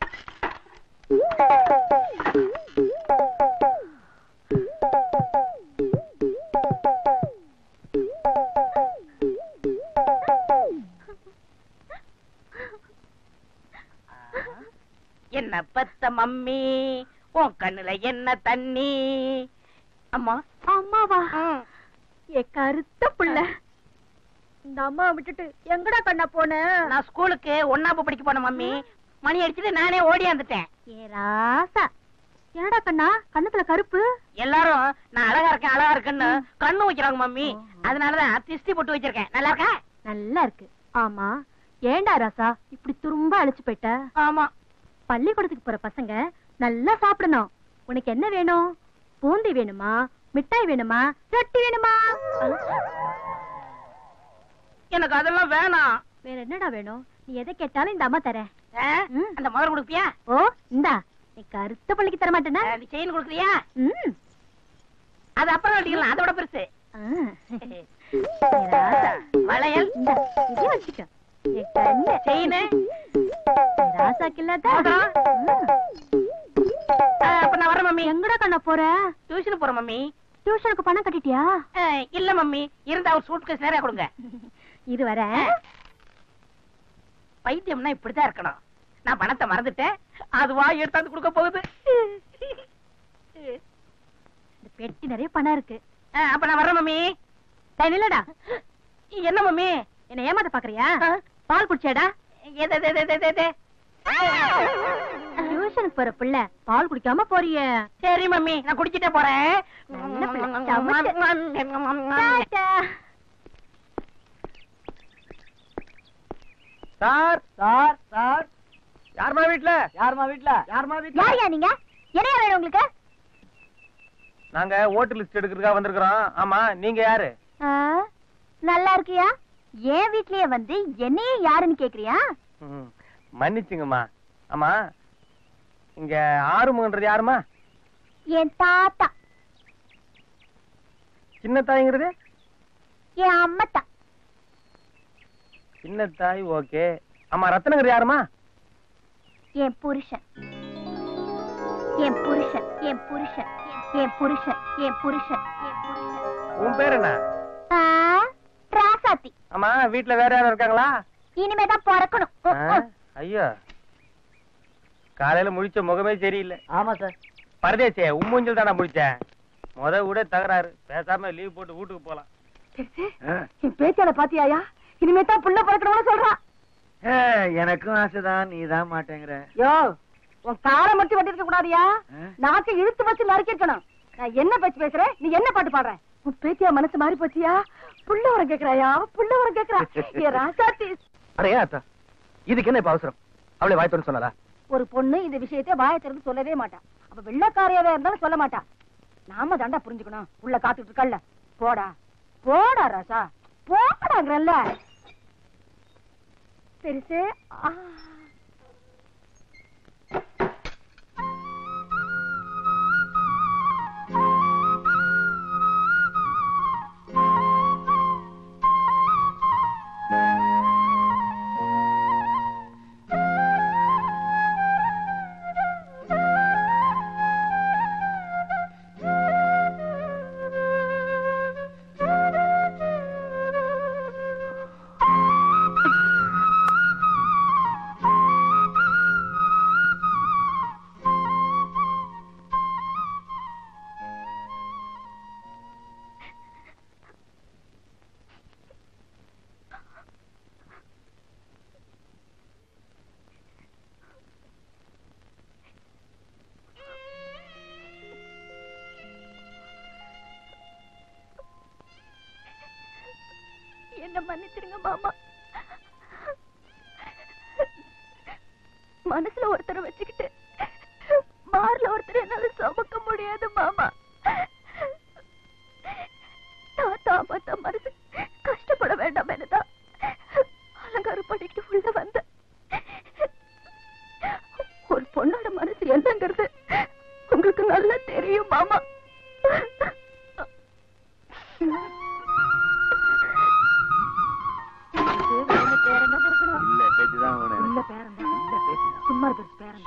என்ன பத்த மம்மி உன் கண்ணுல என்ன தண்ணி அம்மா அம்மாவா ஏ கருத்த புள்ள இந்த அம்மா விட்டுட்டு எங்கடா கண்ணா போன நான் ஸ்கூலுக்கு ஒன்னாப்பு படிக்க போன மம்மி மணி அடிச்சுட்டு நானே ஓடியாந்துட்டேன் ஏ ராசா என்னடா கண்ணா கண்ணத்துல கருப்பு எல்லாரும் நான் அழகா இருக்கேன் அழகா இருக்கேன்னு கண்ணு வைக்கிறாங்க மம்மி அதனாலதான் திஷ்டி போட்டு வச்சிருக்கேன் நல்லா இருக்கா நல்லா இருக்கு ஆமா ஏன்டா ராசா இப்படி துரும்ப அழைச்சு போயிட்ட ஆமா பள்ளிக்கூடத்துக்கு போற பசங்க நல்லா சாப்பிடணும் உனக்கு என்ன வேணும் பூந்தி வேணுமா மிட்டாய் வேணுமா ரொட்டி வேணுமா எனக்கு அதெல்லாம் வேணாம் வேற என்னடா வேணும் நீ எதை கேட்டாலும் இந்த அம்மா தரேன் ஆ? ம். அந்த முதல் கொடுப்பியா ஓ இந்தா நீ கருத்த பள்ளிக்கு தர மாட்டேனா அந்த செயின் கொடுக்குறியா ம் அது அப்புறம் கட்டிக்கலாம் அதோட பெருசு ஆ. ஏ ராசா, வளையல் இந்தா இதை வச்சுக்க என் கண்ணு செயின் ராசாக்கு இல்லாத அப்ப நான் வரேன் மம்மி எங்கடா கண்ணா போற டியூஷன் போறேன் மம்மி டியூஷனுக்கு பணம் கட்டிட்டியா ஆ, இல்ல மம்மி இருந்தா ஒரு சூட் கேஸ் நிறைய கொடுங்க இது வர பைத்தியம்னா இப்படித்தான் இருக்கணும் நான் பணத்தை மறந்துட்டேன் அதுவா எடுத்தாந்து கொடுக்க போகுது இந்த பெட்டி நிறைய பணம் இருக்கு ஆ, அப்ப நான் வரேன் மம்மி டேய், நில்லுடா என்ன மம்மி என்ன ஏமாத்த பாக்குறியா பால் குடிச்சேடா எது, எது, எது, எது, எது? டியூஷனுக்கு போற புள்ள பால் குடிக்காம போறியே சரி மம்மி நான் குடிச்சிட்டே போறேன் நல்ல பிள்ளை, சமத்து. டாடா. சார் சார் சார் யாருமா வீட்ல யாருமா வீட்ல யாருமா வீட்ல யாருயா நீங்க என்ன வேணும் உங்களுக்கு நாங்க ஓட்டு லிஸ்ட் எடுக்கிறதுக்காக வந்திருக்கிறோம் ஆமா நீங்க யாரு ஆ, நல்லா இருக்கியா என் வீட்லயே வந்து என்னையே யாருன்னு கேக்குறியா ம், மன்னிச்சுங்கம்மா ஆமா இங்க ஆறுமுகன்றது யாருமா என் தாத்தா சின்ன தாய்ங்கிறது என் அம்மத்தா சின்ன தாய் ஓகே ஆமா ரத்னங்கிறது யாருமா என் புருஷன் என் புருஷன் என் புருஷன் என் புருஷன் என் புருஷன் என் புருஷன் உன் பேர் என்ன ஆ, ராசாத்தி ஆமா வீட்டுல வேற யாரும் இருக்காங்களா இனிமேதான் பிறக்கணும் உம், ஆ, உம். ஐயோ காலையில முழிச்ச முகமே சரியில்லை ஆமா சார் பரதேசிய உம்மூஞ்சல் தானே முடிச்சேன் முத விட தகராறு பேசாம லீவ் போட்டு வீட்டுக்கு போலாம் என் பேச்சால பாத்தியாயா இனிமே தான் புள்ள பிறக்கணும்னு சொல்றான் ஏ, எனக்கும் ஆசைதான் நீ தான் மாட்டேங்கிற யோ உன் காலை மட்டும் வெட்டிருக்க கூடாதியா ஆ? நாக்க இழுத்து வச்சு நறுக்கிருக்கணும் நான் என்ன பேச்சு பேசுறேன் நீ என்ன பாட்டு பாடுற உன் பேத்தியா மனசு மாறி போச்சியா புள்ள வரம் கேக்குறாயா புள்ள வரம் கேக்குறா ஏ ராசாத்தி அடே அத்தா இதுக்கு என்ன இப்ப அவசரம் அவளை வாய்ப்பு சொன்னதா ஒரு பொண்ணு இந்த விஷயத்தை வாயை திறந்து சொல்லவே மாட்டா அப்ப வெள்ளக்காரியாவே இருந்தாலும் சொல்ல மாட்டா நாம தாண்டா புரிஞ்சுக்கணும் உள்ள காத்துட்டு இருக்கல்ல போடா போடா ராசா போடாங்கிறல்ல பெருசு ஆ. என்ன மன்னிச்சிருங்க மாமா மனசுல ஒருத்தரை வச்சுக்கிட்டு மார்ல ஒருத்தர் என்னால சுமக்க முடியாது மாமா தாத்தா பார்த்தா மனசு கஷ்டப்பட வேண்டாம் என்னதான் அலங்காரம் பண்ணிட்டு உள்ள வந்த ஒரு பொண்ணோட மனசு என்னங்கிறது உங்களுக்கு நல்லா தெரியும் மாமா இல்ல பேச்சுதான் வேணும் எனக்கு. இல்ல பேரன் சும்மா இருக்கிற பேரன்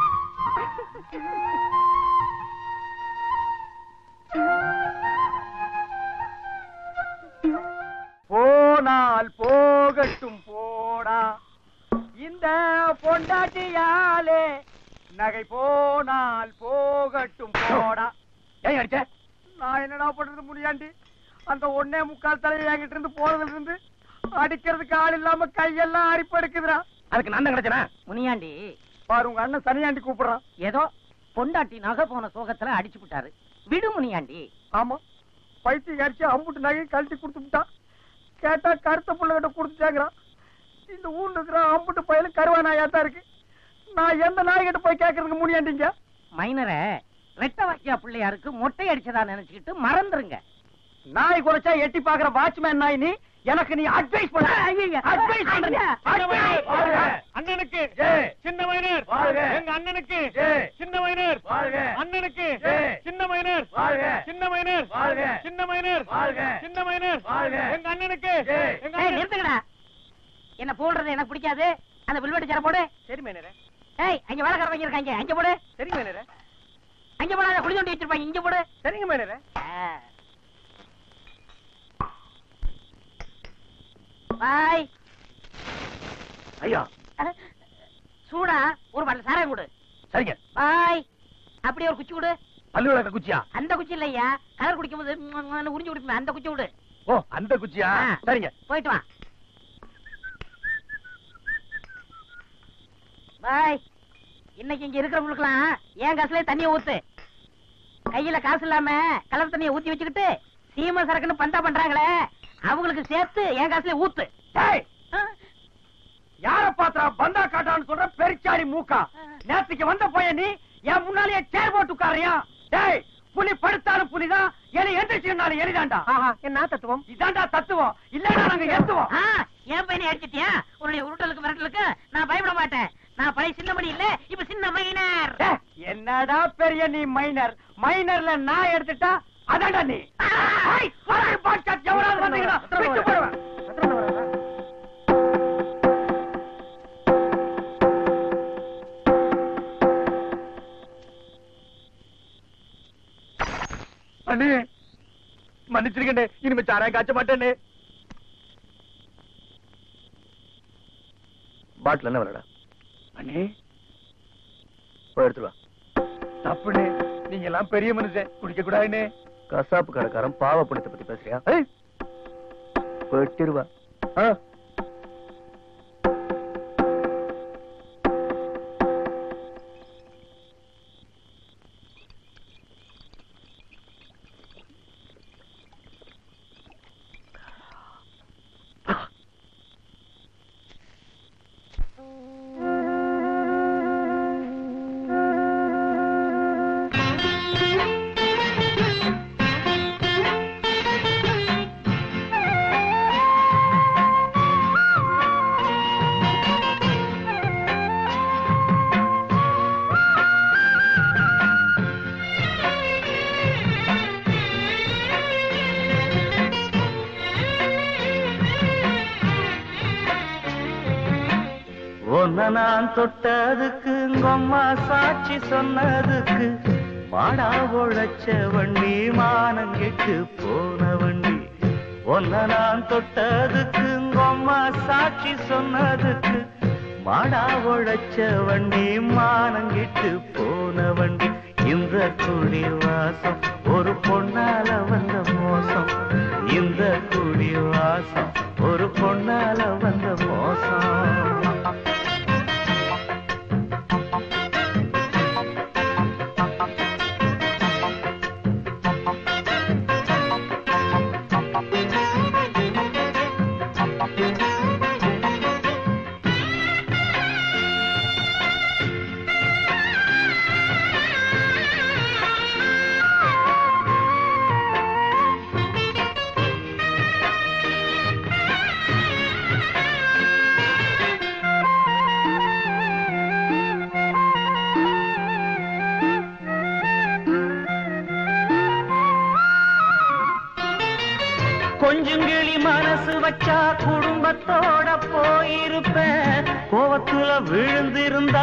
போனால் போகட்டும் போடா இந்த பொண்டாட்டியாலே நகை போனால் போகட்டும் போடா ஏன் அடிச்ச நான் என்னடா பண்றது முடியாண்டி அந்த ஒன்னே முக்கால் தலையை என்கிட்ட இருந்து போறதுல இருந்து அடிக்கிறதுக்கு ஆள் இல்லாம கையெல்லாம் அரிப்பு எடுக்குதுடா அதுக்கு நான் தான் கிடைச்சனா முனியாண்டி பாரு உங்க அண்ணன் சனியாண்டி கூப்பிடுறான் ஏதோ பொண்டாட்டி நகை போன சோகத்துல அடிச்சு விட்டாரு விடு முனியாண்டி ஆமா பைத்தியம் அடிச்சு அம்புட்டு நகையை கழட்டி கொடுத்து விட்டான் கேட்டா கருத்த புள்ளகிட்ட கொடுத்துட்டாங்கிறான் இந்த ஊர்ல இருக்கிற அம்புட்டு பயிலும் கருவா நாயா தான் இருக்கு நான் எந்த நாய்கிட்ட போய் கேட்கறதுக்கு முடியாண்டிங்க மைனரை ரெட்ட வாக்கியா பிள்ளையாருக்கு மொட்டை அடிச்சதா நினைச்சுக்கிட்டு மறந்துருங்க நாய் குறைச்சா எட்டி பாக்குற வாட்ச்மேன் நாய் நீ எனக்கு நீ அட்வைஸ் பண்ண அட்வைஸ் பண்ற அண்ணனுக்கு சின்ன மைனர் எங்க அண்ணனுக்கு சின்ன மைனர் அண்ணனுக்கு சின்ன மைனர் சின்ன மைனர் சின்ன மைனர் சின்ன மைனர் எங்க அண்ணனுக்கு எங்க ஏய், நிறுத்துங்கடா என்ன போடுறது எனக்கு பிடிக்காது அந்த வில்வெட்டு சேர போடு சரி மைனரே ஏய் அங்க வேலைக்காரங்க இருக்காங்க அங்க போடு சரி மைனரே அங்க போடாத குழி தோண்டி வச்சிருப்பாங்க இங்க போடு சரிங்க மைனரே ஆ. பாய் ஐயா சூடா ஒரு பாட்டில் சாராயம் கொடு சரிங்க பாய் அப்படியே ஒரு குச்சி கொடு பல்லு விளக்க குச்சியா அந்த குச்சி இல்லையா கலர் குடிக்கும் போது ம்ம், ம்ம், உறிஞ்சு குடிப்போம் அந்த குச்சி விடு ஓ அந்த குச்சியா ஆ. சரிங்க போயிட்டு வா பாய் இன்னைக்கு இங்க இருக்கிறவங்களுக்குலாம் ஏன் காசுல தண்ணிய ஊத்து கையில காசு இல்லாம கலர் தண்ணிய ஊத்தி வச்சுக்கிட்டு சீம சரக்குன்னு பந்தா பண்றாங்களே அவங்களுக்கு சேர்த்து என் காசுல ஊத்து டேய் ஆ, யார பாத்திரா பந்தா காட்டான்னு சொல்ற பெருச்சாடி மூக்கா நேத்துக்கு வந்த போய நீ என் முன்னாலேயே சேர் போட்டு உட்காரியா டேய் புலி படுத்தாலும் புலிதான் எலி எந்திரிச்சுனாலும் எலிதான்டா என்ன தத்துவம் இதான்டா தத்துவம் இல்லடா நாங்க ஏத்துவோம் ஆ, என் பையனை அடிச்சிட்டியா உன்னுடைய உருட்டலுக்கு மிரட்டலுக்கு நான் பயப்பட மாட்டேன் நான் பழைய சின்ன மணி இல்ல இப்ப சின்ன மைனர் டேய், என்னடா பெரிய நீ மைனர் மைனர்ல நான் எடுத்துட்டா அதான்டா நீ ஐய், வாடா, பாட்காஸ்ட் எவனாவது வந்தீங்கன்னா பிச்சு போடுவேன். அண்ணே மன்னிச்சிருக்கண்ணே இனிமே சாராயம் காய்ச்ச மாட்டேனே பாட்டில் என்ன விளையாட அண்ணே போய் எடுத்துட்டு வா தப்புண்ணே நீங்க எல்லாம் பெரிய மனுஷன் குடிக்க கூடாதுண்ணே கசாப்பு கடைக்காரன் பாவ புண்ணியத்தை பத்தி பேசுறியா ஏய், போயிட்டு வா ஆ ஒன்ன நான் தொட்டதுக்கு உங்கம்மா சாட்சி சொன்னதுக்கு மாடா உழைச்ச வண்டி மானங்கெட்டு போன வண்டி ஒன்ன நான் தொட்டதுக்கு உங்கம்மா சாட்சி சொன்னதுக்கு மாடா உழைச்ச வண்டி மானங்கெட்டு போன வண்டி இந்த குடி வாசம் ஒரு பொண்ணால வந்த மோசம் இந்த குடி வாசம் ஒரு பொண்ணால வந்த மோசம் கொஞ்சங்கிளி மனசு வச்சா குடும்பத்தோட போயிருப்பேன் கோவத்துல விழுந்திருந்தா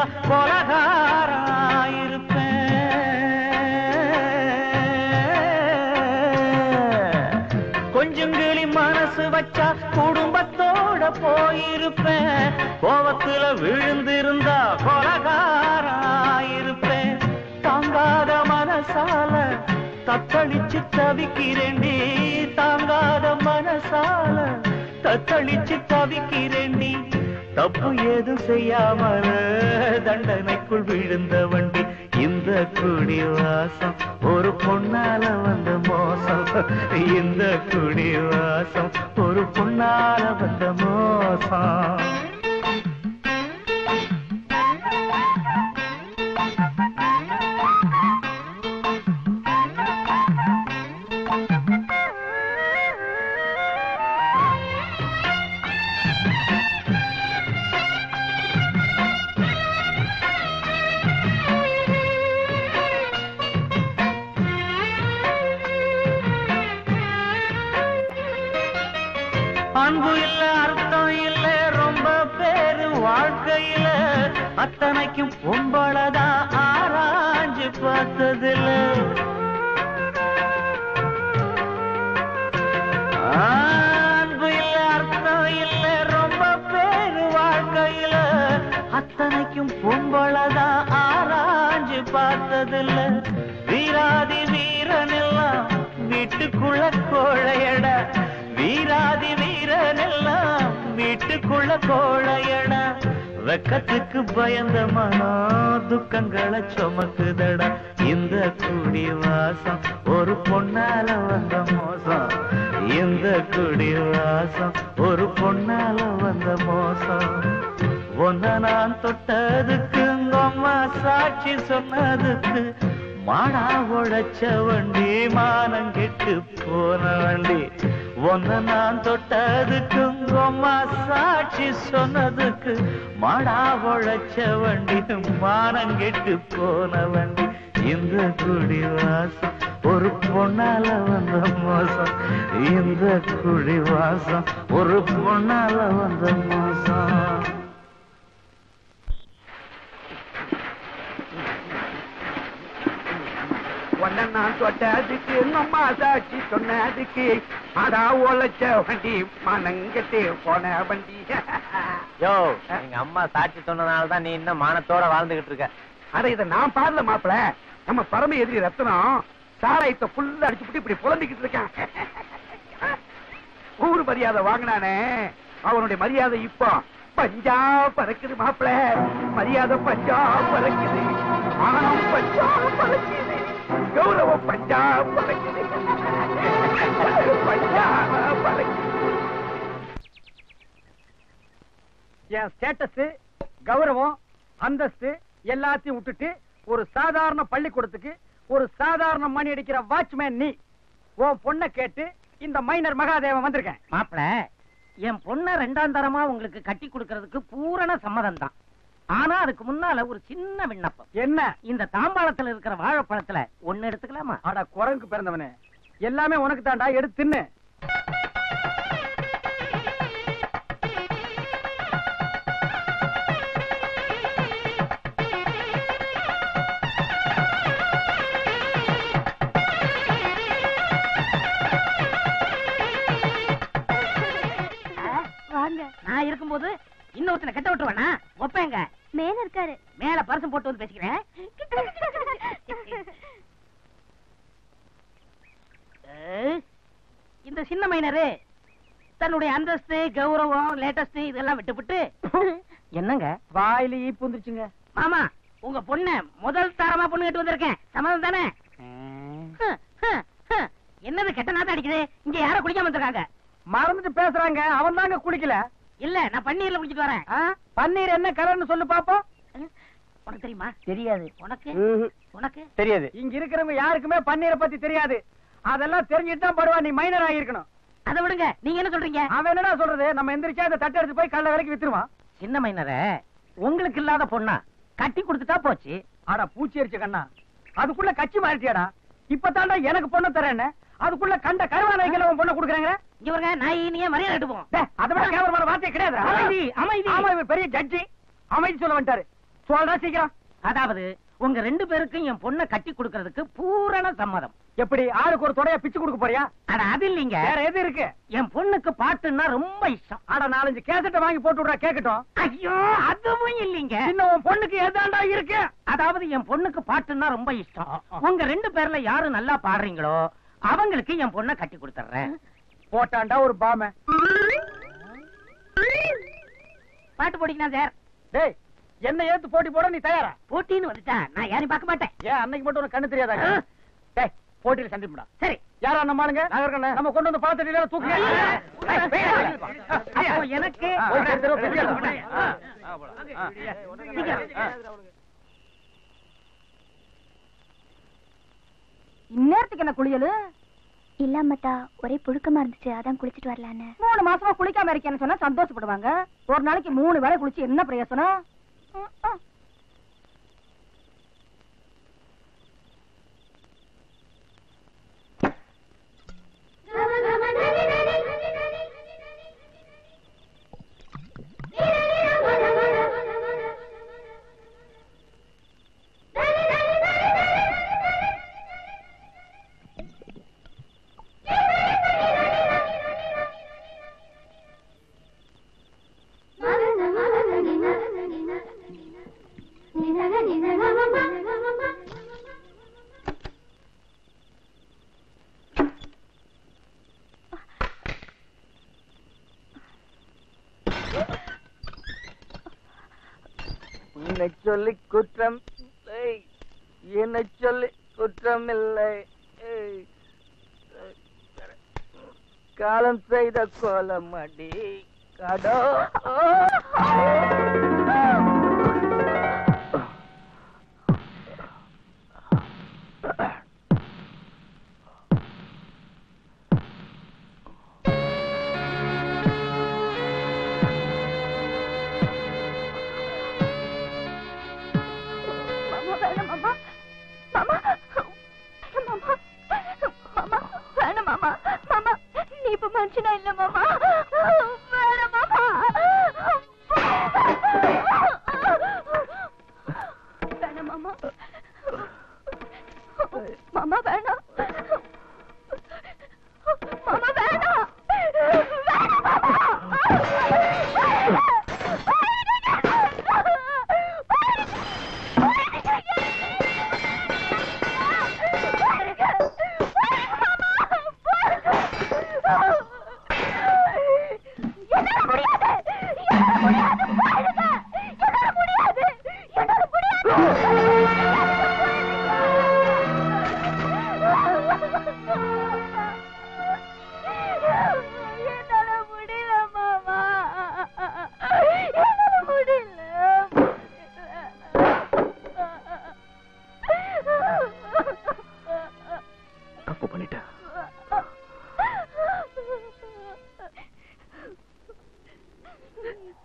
கொலகாராயிருப்பேன் கொஞ்சங்கிளி மனசு வச்சா குடும்பத்தோட போயிருப்பேன் கோவத்துல விழுந்திருந்தா கொலகாராயிருப்பேன் தாங்காத மனசால தத்தளிச்சு தவிக்கிறேண்டி தாங்காத மனசால தத்தளிச்சு தவிக்கிறேண்டி தப்பு ஏதும் செய்யாமல தண்டனைக்குள் விழுந்த வண்டி இந்த குடி வாசம் ஒரு பொண்ணால வந்த மோசம் இந்த குடி வாசம் ஒரு பொண்ணால வந்த மோசம் அன்பு இல்ல அர்த்தம் இல்ல ரொம்ப பேரு வாழ்க்கையில அத்தனைக்கும் பொம்பளதான் ஆராய்ஞ்சு பார்த்ததில்ல அன்பு இல்ல அர்த்தம் இல்ல ரொம்ப பேரு வாழ்க்கையில அத்தனைக்கும் பொம்பளதான் ஆராய்ஞ்சு பார்த்ததில்ல வீராதி வீரனெல்லாம் வீட்டுக்குள்ள கோழையட வீராதி வீரனெல்லாம் வீட்டுக்குள்ள கோழையடா வெக்கத்துக்கு பயந்த மனோ துக்கங்களை சுமக்குதடா இந்த குடி வாசம் ஒரு பொண்ணால வந்த மோசம் இந்த குடி வாசம் ஒரு பொண்ணால வந்த மோசம் ஒன்ன நான் தொட்டதுக்கு உங்க அம்மா சாட்சி சொன்னதுக்கு மாடா உழைச்ச வண்டி மானம் கெட்டு போன வண்டி ஒன்ன நான் தொட்டதுக்கு உங்க அம்மா சாட்சி சொன்னதுக்கு மாடா உழைச்ச வண்டி மானம் கெட்டு போன வண்டி இந்த குடி வாசம் ஒரு பொண்ணால வந்த மோசம் இந்த குடி வாசம் ஒரு பொண்ணால வந்த மோசம் உன்னை நான் தொட்டதுக்கு எங்க அம்மா சாட்சி சொன்னதுக்கு அடா உழைச்ச வண்டி மனங்கட்டு போன வண்டி யோ எங்க அம்மா சாட்சி சொன்னனால தான் நீ இன்னும் மானத்தோட வாழ்ந்துகிட்டு இருக்க அட இத நான் பாடல மாப்பிள நம்ம பரம எதிரி ரத்தனம் சாராயத்தை ஃபுல்லா அடிச்சுட்டு இப்படி புலம்பிக்கிட்டு இருக்கான் ஊர் மரியாதை வாங்கினானே அவனுடைய மரியாதை இப்போ பஞ்சா பறக்குது மாப்பிள மரியாதை பஞ்சா பறக்குது மானம் பஞ்சா பறக்குது கௌரவம் பஞ்சா பறக்குது பஞ்சா பறக்குது என் ஸ்டேட்டஸ் கௌரவம் அந்தஸ்து எல்லாத்தையும் விட்டுட்டு ஒரு சாதாரண பள்ளிக்கூடத்துக்கு ஒரு சாதாரண மணி அடிக்கிற வாட்ச்மேன் நீ உன் பொண்ணை கேட்டு இந்த மைனர் மகாதேவன் வந்திருக்கேன் மாப்பிள என் பொண்ண ரெண்டாம் தரமா உங்களுக்கு கட்டி கொடுக்கறதுக்கு பூரண சம்மதம் தான் ஆனா அதுக்கு முன்னால ஒரு சின்ன விண்ணப்பம் என்ன இந்த தாம்பாளத்துல இருக்கிற வாழைப்பழத்துல ஒண்ணு எடுத்துக்கலாமா அட குரங்கு பிறந்தவனே எல்லாமே உனக்கு தாண்டா எடுத்து தின்னு வாங்க நான் இருக்கும்போது இன்னொருத்தனை கட்ட விட்டுருவானா ஒப்பேங்க மேல இருக்காரு மேல பரிசம் போட்டு வந்து பேசிக்கிறேன் ஏய், இந்த சின்ன மைனரு தன்னுடைய அந்தஸ்து கௌரவம் லேட்டஸ்ட் இதெல்லாம் விட்டுவிட்டு என்னங்க வாயில ஈ புந்துச்சுங்க மாமா உங்க பொண்ண முதல் தரமா பொண்ணு கேட்டு வந்திருக்கேன் சம்மதம் தானே ஹம், ஹம், ஹம். என்னது கெட்ட நாத்தம் அடிக்குது இங்க யாரோ குளிக்காம வந்திருக்காங்க மறந்துட்டு பேசுறாங்க அவன் தாங்க குளிக்கல இல்ல நான் பன்னீர்ல குளிச்சிட்டு வரேன் ஆ? பன்னீர் என்ன கலர்னு சொல்லு பாப்போம் உனக்கு தெரியுமா தெரியாது உனக்கு உனக்கு தெரியாது இங்க இருக்கிறவங்க யாருக்குமே பன்னீரை பத்தி தெரியாது அதெல்லாம் தெரிஞ்சுட்டு தான் படுவா நீ மைனர் ஆகிருக்கணும் அதை விடுங்க நீங்க என்ன சொல்றீங்க அவன் என்னடா சொல்றது நம்ம எந்திரிச்சா இந்த தட்டை எடுத்து போய் கள்ள விலைக்கு வித்துருவான் சின்ன மைனர உங்களுக்கு இல்லாத பொண்ணா கட்டி கொடுத்துட்டா போச்சு ஆடா பூச்சி அரிச்ச கண்ணா அதுக்குள்ள கட்சி மாறிட்டியாடா இப்பதான்டா எனக்கு பொண்ணு தரேன்னு அதுக்குள்ள கண்ட கருவானைகள் உன் பொண்ணை கொடுக்குறாங்க இங்க பாருங்க நாய் நீங்க மரியாதை எடுத்து போவோம் டேய், அதை விட கேவலமான வார்த்தை கிடையாது அமைதி, அமைதி. ஆமா இவர் பெரிய ஜட்ஜி அமைதி சொல்ல வந்துட்டாரு சொல்றா சீக்கிரம் அதாவது உங்க ரெண்டு பேருக்கும் என் பொண்ணை கட்டி கொடுக்கறதுக்கு பூரண சம்மதம் எப்படி ஆளுக்கு ஒரு தொடைய பிச்சு கொடுக்க போறியா அட அது இல்லைங்க வேற எது இருக்கு என் பொண்ணுக்கு பாட்டுன்னா ரொம்ப இஷ்டம் ஆட நாலஞ்சு கேசட்டை வாங்கி போட்டு விடுறா கேக்கட்டும் ஐயோ அதுவும் இல்லைங்க இன்னும் உன் பொண்ணுக்கு எதாண்டா இருக்கு அதாவது என் பொண்ணுக்கு பாட்டுன்னா ரொம்ப இஷ்டம் உங்க ரெண்டு பேர்ல யாரு நல்லா பாடுறீங்களோ அவங்களுக்கு என் பொண்ணை கட்டி கொடுத்துறேன் போட்டாண்டா ஒரு பாம பாட்டு போடிக்கலாம் சார் டேய் என்ன ஏத்து போட்டி போட நீ தயாரா போட்டின்னு வந்துட்டா நான் யாரையும் பார்க்க மாட்டேன் ஏன் அன்னைக்கு மட்டும் உனக்கு கண்ணு தெரியாதா டேய் போட்டியில சந்திப்படா சரி யாரா நம்ம ஆளுங்க நம்ம கொண்டு வந்து பழத்தடியில தூக்கி அப்போ எனக்கு இந்நேரத்துக்கு என்ன குளியலு இல்லாமத்தா ஒரே புழுக்கமா இருந்துச்சு அதான் குளிச்சிட்டு வரலான்னு மூணு மாசமா குளிக்காம இருக்கேன்னு சொன்னா சந்தோஷப்படுவாங்க ஒரு நாளைக்கு மூணு வேளை குளிச்சு என்ன பிரயோசனம் ம், ம். உன்னை சொல்லி குற்றம் இல்லை. என்னை சொல்லி குற்றம் இல்லை ஏய். காலம் செய்த கோலம் அடி கடோ மாமா வேணாம் மாமா மாமா மாமா மாமா வேணாம் மாமா மாமா நீ இப்ப மனுஷனா இல்ல மாமா வேணாம் மாமா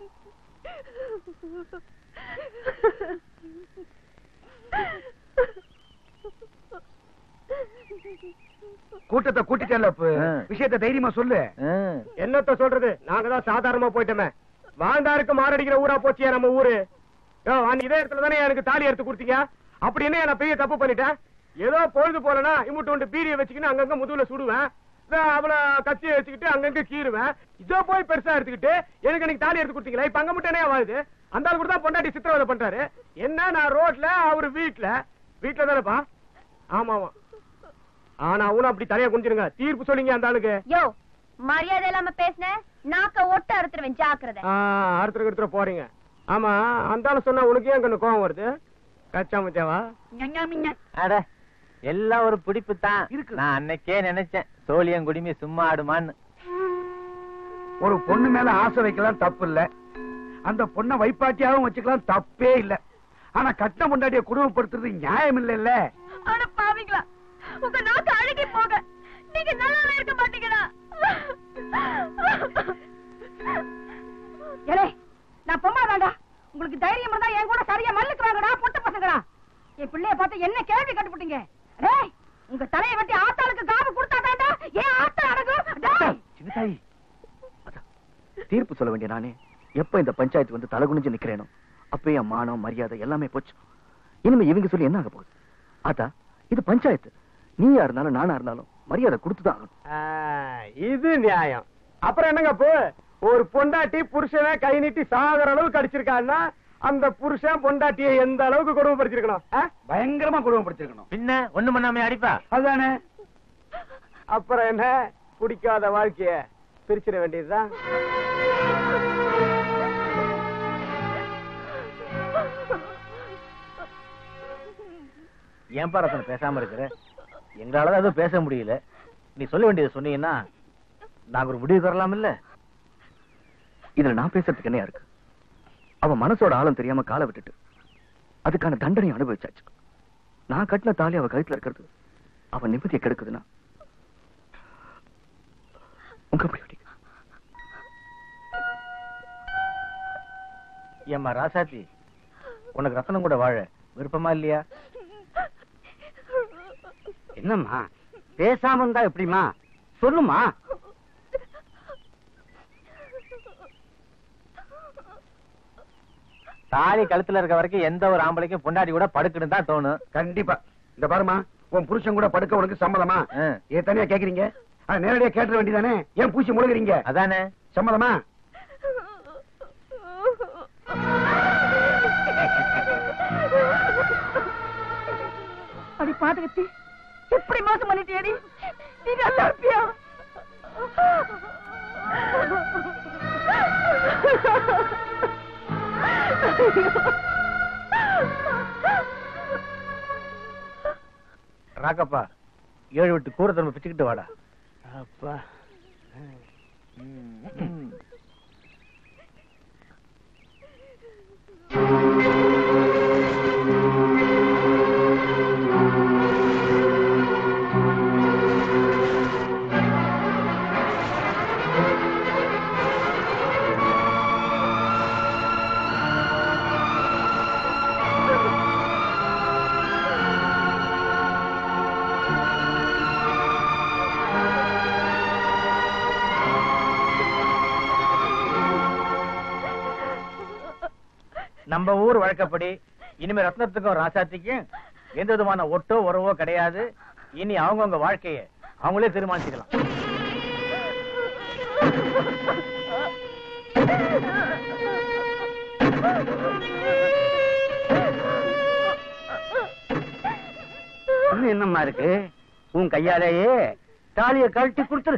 கூட்டத்தை கூட்டிட்டேன்ல இப்ப. ஆ. விஷயத்தை தைரியமா சொல்லு என்னத்த சொல்றது நாங்க தான் சாதாரணமா போயிட்டோமே வாழ்ந்தாருக்கு மாரடிக்கிற ஊரா போச்சியா நம்ம ஊரு யோ, அன்னைக்கு இதே இடத்துல தானே எனக்கு தாலி எடுத்து கொடுத்தீங்க அப்படி என்ன நான் பெரிய தப்பு பண்ணிட்டேன் ஏதோ பொழுது போலனா இம்முட்டு ஒன்று பீடியை வச்சுக்கின்னு அங்கங்க முதுகுல சுடுவேன் நான் அவள கத்தியை வச்சுக்கிட்டு அங்கங்க கீறுவேன் இதோ போய் பெருசா எடுத்துக்கிட்டு எனக்கு எனக்கு தாலி எடுத்து கொடுத்தீங்களா இப்ப அங்க மட்டும் என்ன வாழுது அந்த ஆள் கூட தான் பொண்டாட்டி சித்திரவதை பண்றாரு என்ன நான் ரோட்ல அவரு வீட்ல வீட்ல தானேப்பா ஆமா ஆமா ஆனா அவனும் அப்படி தலையா குனிஞ்சிருங்க தீர்ப்பு சொல்லிங்க அந்த ஆளுக்கு யோ மரியாதை இல்லாம பேசுன நாக்க ஒட்ட அறுத்துருவேன் ஜாக்கிரதை அடுத்த அடுத்த போறீங்க ஆமா அந்த ஆளு சொன்னா உனக்கு ஏன் கண்ணு கோவம் வருது கச்சா மச்சாவா அட எல்லாம் ஒரு பிடிப்பு தான் நான் அன்னைக்கே நினைச்சேன் சோழியம் குடிமி சும்மா ஆடுமான்னு ஒரு பொண்ணு மேல ஆசை வைக்கலாம் தப்பு இல்ல அந்த பொண்ணை வைப்பாட்டியாவும் வச்சுக்கலாம் தப்பே இல்ல ஆனா கட்டின பொண்டாட்டிய குடும்பப்படுத்துறது நியாயம் இல்ல அட பாவிங்களா உங்க நாக்கு அழுகி போக நீங்க நல்லாவே இருக்க மாட்டீங்கடா ஏலே நான் பொம்மா தாண்டா உங்களுக்கு தைரியம் இருந்தா என் கூட சரியா மல்லுக்கு வாங்கடா பொட்ட பசங்களா என் பிள்ளைய பார்த்து என்ன கேள்வி கட்டுப்பிட்டீங்க டேய் உங்க தலையை வெட்டி ஆத்தாளுக்கு காவு கொடுத்தா தாண்டா ஏன் ஆத்தா அடங்கும் டேய் சின்னதாயி அதான், தீர்ப்பு சொல்ல வேண்டிய நானே எப்ப இந்த பஞ்சாயத்து வந்து தலை குனிஞ்சு நிக்கிறேனோ அப்பவே என் மானம் மரியாதை எல்லாமே போச்சு இனிமே இவங்க சொல்லி என்ன ஆக போகுது ஆத்தா இது பஞ்சாயத்து நீயா இருந்தாலும் நானா இருந்தாலும் மரியாதை கொடுத்துதான் ஆகணும் இது நியாயம் அப்புறம் என்னங்க அப்போ ஒரு பொண்டாட்டி புருஷனை கை நீட்டி சாகுற அளவுக்கு அடிச்சிருக்கான்னா அந்த புருஷன் பொண்டாட்டியை எந்த அளவுக்கு கொடுமைப்படுத்திருக்கணும் ஆ? பயங்கரமா குடும்பப்படுத்திருக்கணும் பின்ன ஒண்ணு பண்ணாம அடிப்பா அதுதானே அப்புறம் என்ன பிடிக்காத வாழ்க்கைய பிரிச்சிட வேண்டியதுதான் ஏன்பா ரத்தன பேசாம இருக்கிற எங்களால எதுவும் பேச முடியல நீ சொல்ல வேண்டியது சொன்னீங்கன்னா நாங்க ஒரு முடிவு தரலாம் இல்ல இதுல நான் பேசுறதுக்கு என்ன இருக்கு அவன் மனசோட ஆழம் தெரியாம காலை விட்டுட்டு அதுக்கான தண்டனை அனுபவிச்சாச்சு நான் கட்டின தாலி அவ கழுத்துல இருக்கிறது அவன் நிம்மதியை கெடுக்குதுன்னா உங்க அப்படி வெடி. ஏம்மா ராசாத்தி உனக்கு ரத்தனம் கூட வாழ விருப்பமா இல்லையா என்னம்மா பேசாம இருந்தா எப்படிமா சொல்லுமா தாலி கழுத்துல இருக்க வரைக்கும் எந்த ஒரு ஆம்பளைக்கும் பொண்டாட்டி கூட படுக்கணும் தான் தோணும் கண்டிப்பா இந்த பாருமா உன் புருஷன் கூட படுக்க உனக்கு சம்மதமா ஆ. ஏன் தனியா கேக்குறீங்க அத நேரடியா கேட்டுற வேண்டியதானே ஏன் பூச்சி முழுகுறீங்க அதானே சம்மதமா அடி பாதகத்தி எப்படி மோசம் பண்ணிட்டியடி நீ நல்லா இருப்பியா ராக்கப்பா ஏழு விட்டு கூற திரும்ப பிச்சுக்கிட்டு வாடா அப்பா நம்ம ஊர் வழக்கப்படி இனிமே ரத்னத்துக்கும் ராசாத்திக்கும் எந்த விதமான ஒட்டோ உறவோ கிடையாது இனி அவங்கவங்க வாழ்க்கைய அவங்களே தீர்மானிச்சுக்கலாம் இன்னும் என்னம்மா இருக்கு உன் கையாலேயே தாலியை கழட்டி கொடுத்துரு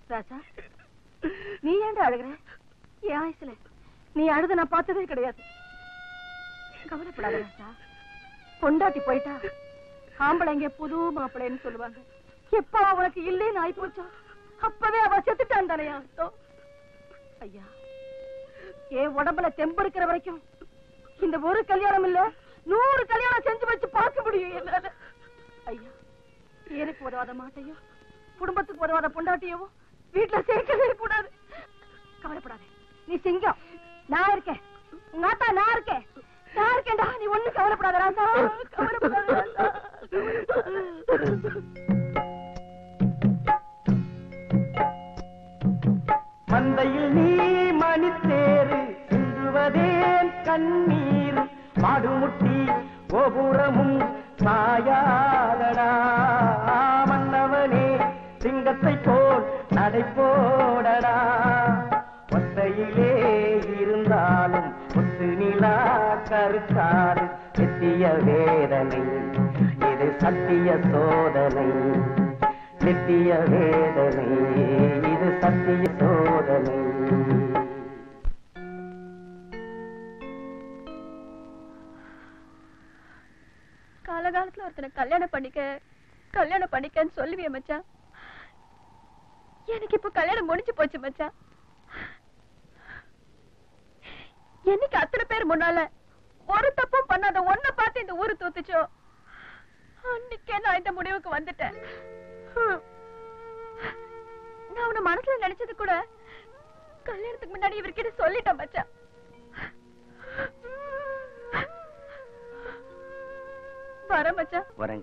ராசா நீ ஏன்டா அழுகுற என் ஆயுசுல நீ அழுத நான் பார்த்ததே கிடையாது கவலைப்படாத ராசா பொண்டாட்டி போயிட்டா ஆம்பளைங்க புது மாப்பிள்ளைன்னு சொல்லுவாங்க எப்ப அவனுக்கு இல்லைன்னு ஆயி போச்சோ அப்பவே அவ செத்துட்டான் தானே அர்த்தம் ஐயா என் உடம்புல தெம்பு இருக்கிற வரைக்கும் இந்த ஒரு கல்யாணம் இல்ல நூறு கல்யாணம் செஞ்சு வச்சு பார்க்க முடியும் என்னால ஐயா எனக்கு உதவாத மாட்டையும் குடும்பத்துக்கு உதவாத பொண்டாட்டியவோ வீட்டுல சேர்க்கவே கூடாது கவலைப்படாத நீ சிங்கம் நான் இருக்கேன் உங்க ஆத்தா நான் இருக்கேன் நான் இருக்கேன்டா நீ ஒண்ணு கவலைப்படாத ராசா கவலைப்படாத ராசா மந்தையில் நீ மணித்தேரு சிந்துவதேன் கண்ணீர் மாடுமுட்டி கோபுரமும் சாயாதடா மன்னவனே சிங்கத்தை போல் நடை போடடா ஒத்தையிலே இருந்தாலும் ஒத்து நிலா கருக்காது நித்திய வேதனை இது சத்திய சோதனை நித்திய வேதனை இது சத்திய சோதனை காலகாலத்துல ஒருத்தனை கல்யாணம் பண்ணிக்க கல்யாணம் பண்ணிக்கன்னு சொல்லுவிய மச்சான் எனக்கு இப்ப கல்யாணம் முடிஞ்சு போச்சு மச்சான் என்னைக்கு அத்தனை பேர் முன்னால ஒரு தப்பும் பண்ணாத ஒன்ன பார்த்து இந்த ஊரு தூத்துச்சோ அன்னைக்கே நான் இந்த முடிவுக்கு வந்துட்டேன் ஹம். நான் உன்னை மனசுல நினைச்சது கூட கல்யாணத்துக்கு முன்னாடி இவர்கிட்ட சொல்லிட்டேன் மச்சான் வர மச்சான் வரேங்க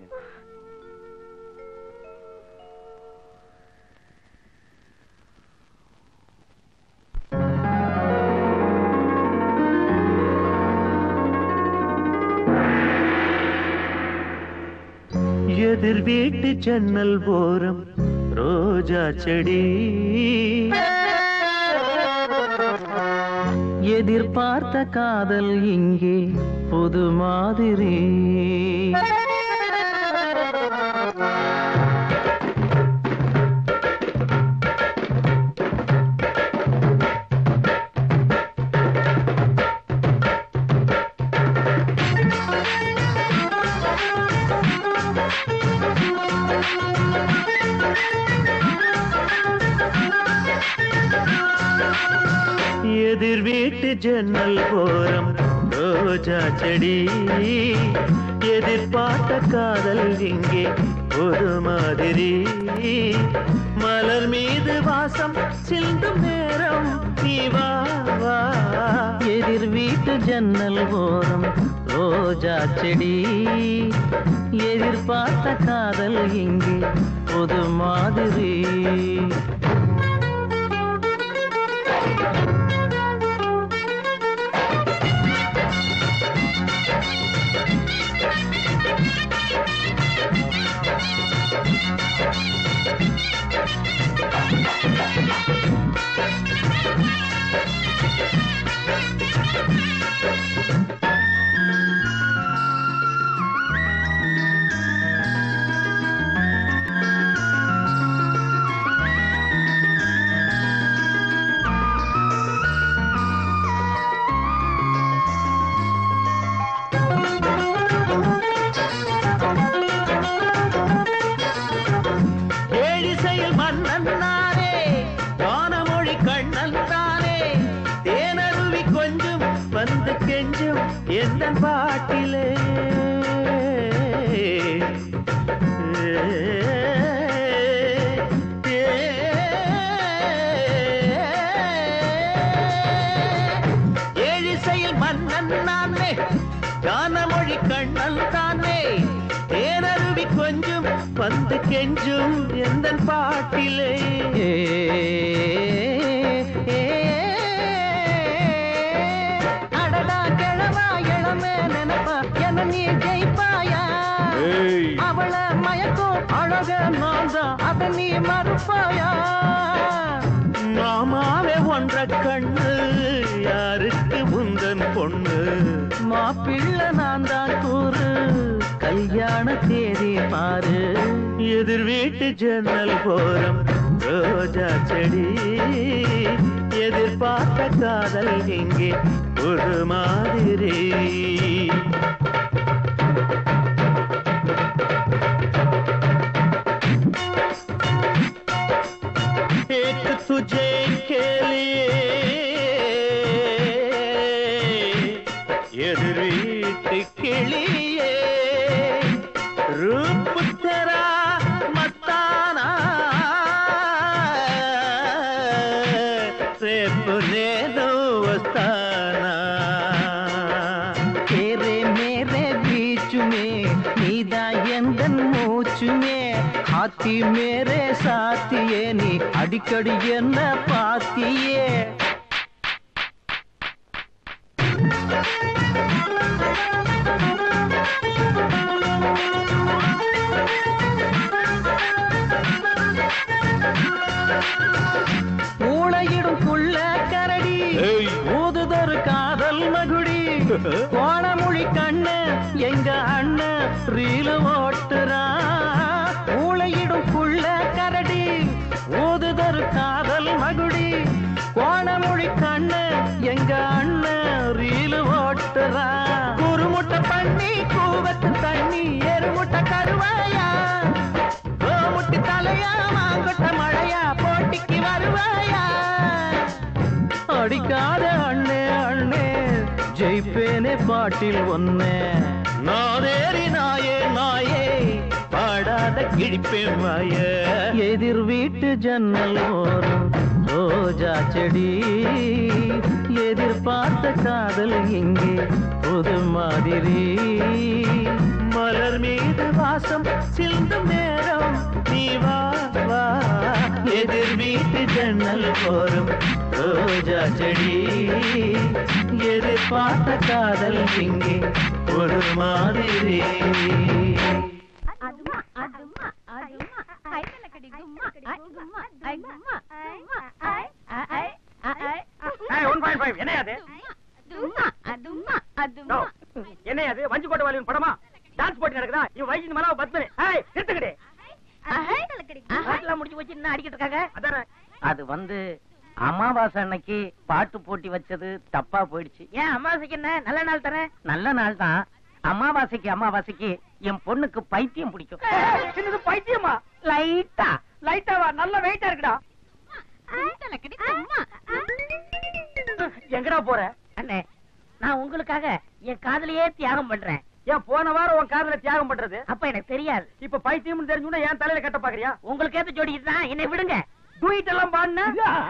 எதிர் வீட்டு ஜன்னல் ஓரம் ரோஜா செடி எதிர்பார்த்த காதல் இங்கே புது மாதிரி எதிர் வீட்டு ஜன்னல் ஓரம் ரோஜா செடி எதிர்பார்த்த காதல் இங்கே ஒரு மாதிரி மலர் மீது வாசம் சிந்தும் நேரம் நீ வா வா எதிர் வீட்டு ஜன்னல் ஓரம் ரோஜா செடி எதிர்பார்த்த காதல் இங்கே புது மாதிரி ஏழிசையில் மன்னன் நானே வானமொழி கண்ணன் தானே தேனருவி கொஞ்சம் வந்து கெஞ்சும் எந்த பாட்டிலே ஏழிசையில் மன்னன் நானே கானமொழி கண்ணன் தானே தேனருவி கொஞ்சம் வந்து கெஞ்சும் எந்த பாட்டிலே அடடா கிழவா இளமே நினைப்பா என நீ ஜெயிப்பாயா அவள மயக்கும் அழக நான் தான் அத நீ மறுப்பாயா மாமாவே ஒன்ற கண்ணு யாருக்கு முந்தன் பொண்ணு மாப்பிள்ளை நான் தான் கூறு கல்யாண தேதி பாரு எதிர் வீட்டு ஜன்னல் போறம் ரோஜா செடி எதிர்பார்த்த காதல் இங்கே ஒரு மாதிரி एक तुझे के लिए எதிர் வீட்டு கிளியே रूप तेरा मस्ताना రేపు నేను వస్తానా तेरे मेरे बीच में நீதா எந்தன் மூச்சுமே ஆத்தி மேரே சாத்தியே நீ அடிக்கடி என்ன பாத்தியே ஊளையிடும் புள்ள கரடி ஊதுதொரு காதல் மகுடி கோணமொழி கண்ணு எங்க அண்ணன் ரீல ஓட்டுறா ஊளையிடும் புள்ள கரடி ஊதுதொரு காதல் மகுடி கோணமொழி கண்ணு எங்க அண்ணன் ரீல ஓட்டுறா குறுமுட்டை பண்ணி கூவத்து தண்ணி எருமுட்டை கருவாயா கோமுட்டி தலையா மாங்கொட்ட மழையா போட்டிக்கு வருவாயா அடிக்காத அண்ணே அண்ணே ஜெயிப்பேனே பாட்டில் ஒன்னே நாதேறி நாயே நாயே பாடாத கிழிப்பேன் வாய எதிர் வீட்டு ஜன்னல் ஓரம் ரோஜா செடி எதிர்பார்த்த காதல் இங்கே புது மாதிரி மலர் மீது வாசம் சிந்தும் நேரம் நீ வா வா எதிர் வீட்டு ஜன்னல் போரும் ரோஜா செடி எதிர்பார்த்த காதல் இங்கே ஒரு மாதிரி அதுமா அதுமா அதுமா ஐதல கடி கும்மா ஐ கும்மா ஐ கும்மா கும்மா ஐ ஐ ஐ ஐ ஒன் பாயிண்ட் ஃபைவ் என்ன அது அதுமா அதுமா அதுமா என்ன அது வஞ்சி கோட்டை வாலியின் படமா டான்ஸ் போட்டி நடக்குதா இவன் வயசு மலாவ பத்மனி ஏய் நிறுத்துக்கிட்டே ஐதல கடி பாட்டுலாம் முடிச்சு வச்சு என்ன அடிக்கிட்டு இருக்காங்க அதானே அது வந்து அமாவாசை அன்னைக்கு பாட்டு போட்டி வச்சது தப்பா போயிடுச்சு ஏன் அமாவாசைக்கு என்ன நல்ல நாள் தரேன் நல்ல நாள் தான் அமாவாசைக்கு அமாவாசைக்கு என் பொண்ணுக்கு பைத்தியம் பிடிக்கும் சின்னது பைத்தியமா லைட்டா லைட்டாவா நல்ல வெயிட்டா இருக்குடா ஐதல கடி கும்மா எங்கடா போற அண்ணே நான் உங்களுக்காக என் காதலையே தியாகம் பண்றேன் ஏன் போன வாரம் உன் காதல தியாகம் பண்றது அப்ப எனக்கு தெரியாது இப்ப பைத்தியம்னு தெரிஞ்சுன்னா என் தலையில கட்ட பாக்குறியா உங்களுக்கு ஏத்த ஜோடிக்கிட்டு தான் என்னை விடுங்க டூயிட் எல்லாம் பாடுன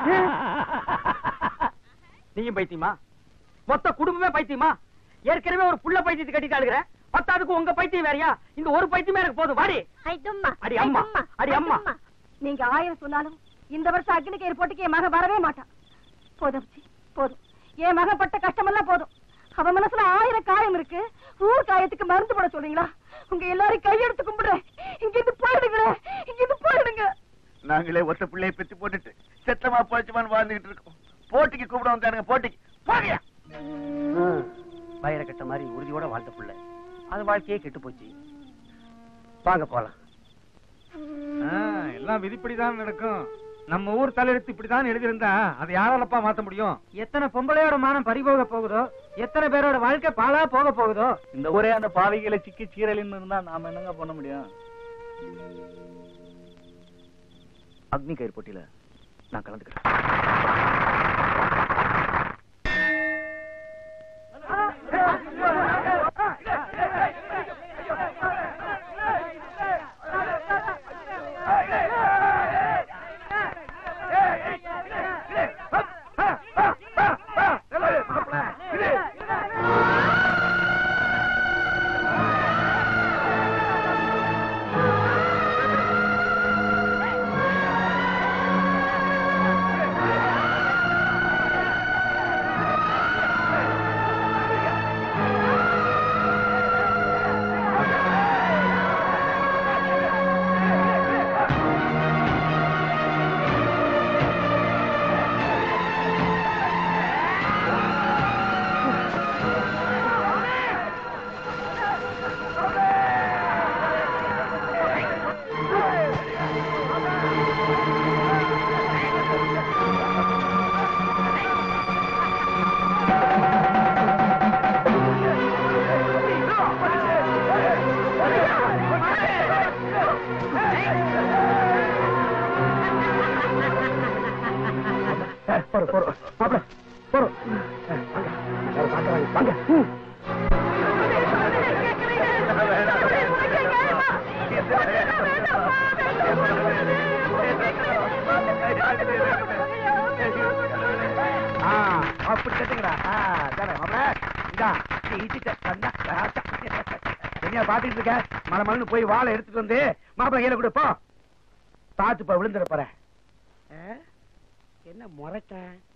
நீயும் பைத்தியமா மொத்த குடும்பமே பைத்தியமா ஏற்கனவே ஒரு புள்ள பைத்தியத்தை கட்டிட்டு அழுகிற பத்தாதுக்கு உங்க பைத்தியம் வேறயா இந்த ஒரு பைத்தியமே எனக்கு போதும் வாடி ஐதும்மா அடி அம்மா, அடி அம்மா. நீங்க ஆயிரம் சொன்னாலும் இந்த வருஷம் அக்னி கயிறு போட்டுக்கு என் மகன் வரவே மாட்டான் போதும் ஜி, போதும் என் மகன் பட்ட கஷ்டமெல்லாம் போதும் அவன் மனசுல ஆயிரம் காயம் இருக்கு ஊர் காயத்துக்கு மருந்து போட சொல்றீங்களா உங்க எல்லாரும் கையெடுத்து கும்பிடுறேன் இங்க இருந்து போயிடுங்களே இங்க இருந்து போயிடுங்க நாங்களே ஒத்த பிள்ளைய பெத்து போட்டுட்டு செத்தமா பழச்சமான்னு வாழ்ந்துகிட்டு இருக்கோம் போட்டிக்கு கூப்பிட வந்தானுங்க போட்டிக்கு போறியா வயிற கட்ட மாதிரி உறுதியோட வாழ்ந்த புள்ள அது வாழ்க்கையே கெட்டு போச்சு வாங்க போலாம் எல்லாம் விதிப்படிதான் நடக்கும் நம்ம ஊர் தலையெழுத்து இப்படிதான் எழுதியிருந்தா அதை யாராலப்பா மாத்த முடியும் எத்தனை பொம்பளையோட மானம் பறிபோக போகுதோ எத்தனை பேரோட வாழ்க்கை பாழா போக போகுதோ இந்த ஊரே அந்த பாவிகளை சிக்கி சீரழின்னு இருந்தா நாம என்னங்க பண்ண முடியும் அக்னி கயிறு போட்டியில நான் கலந்துக்கிறேன் ஆ போறோம் போறோம் மாப்பிள போறோம் வாங்க எல்லாரும் பார்க்கறாங்க வாங்க ம். ஆ, அப்படி கட்டுங்கடா ஆ, தானே மாப்பிள இந்தா இடிச்சிட்ட கண்ணா ராசா. என்னையா பாத்துக்கிட்டு இருக்க மலை மலன்னு போய் வாழை எடுத்துட்டு வந்து மாப்பிள கையில கொடு போ பாத்துப்பா விழுந்துட போற ஆ? என்ன முறைக்க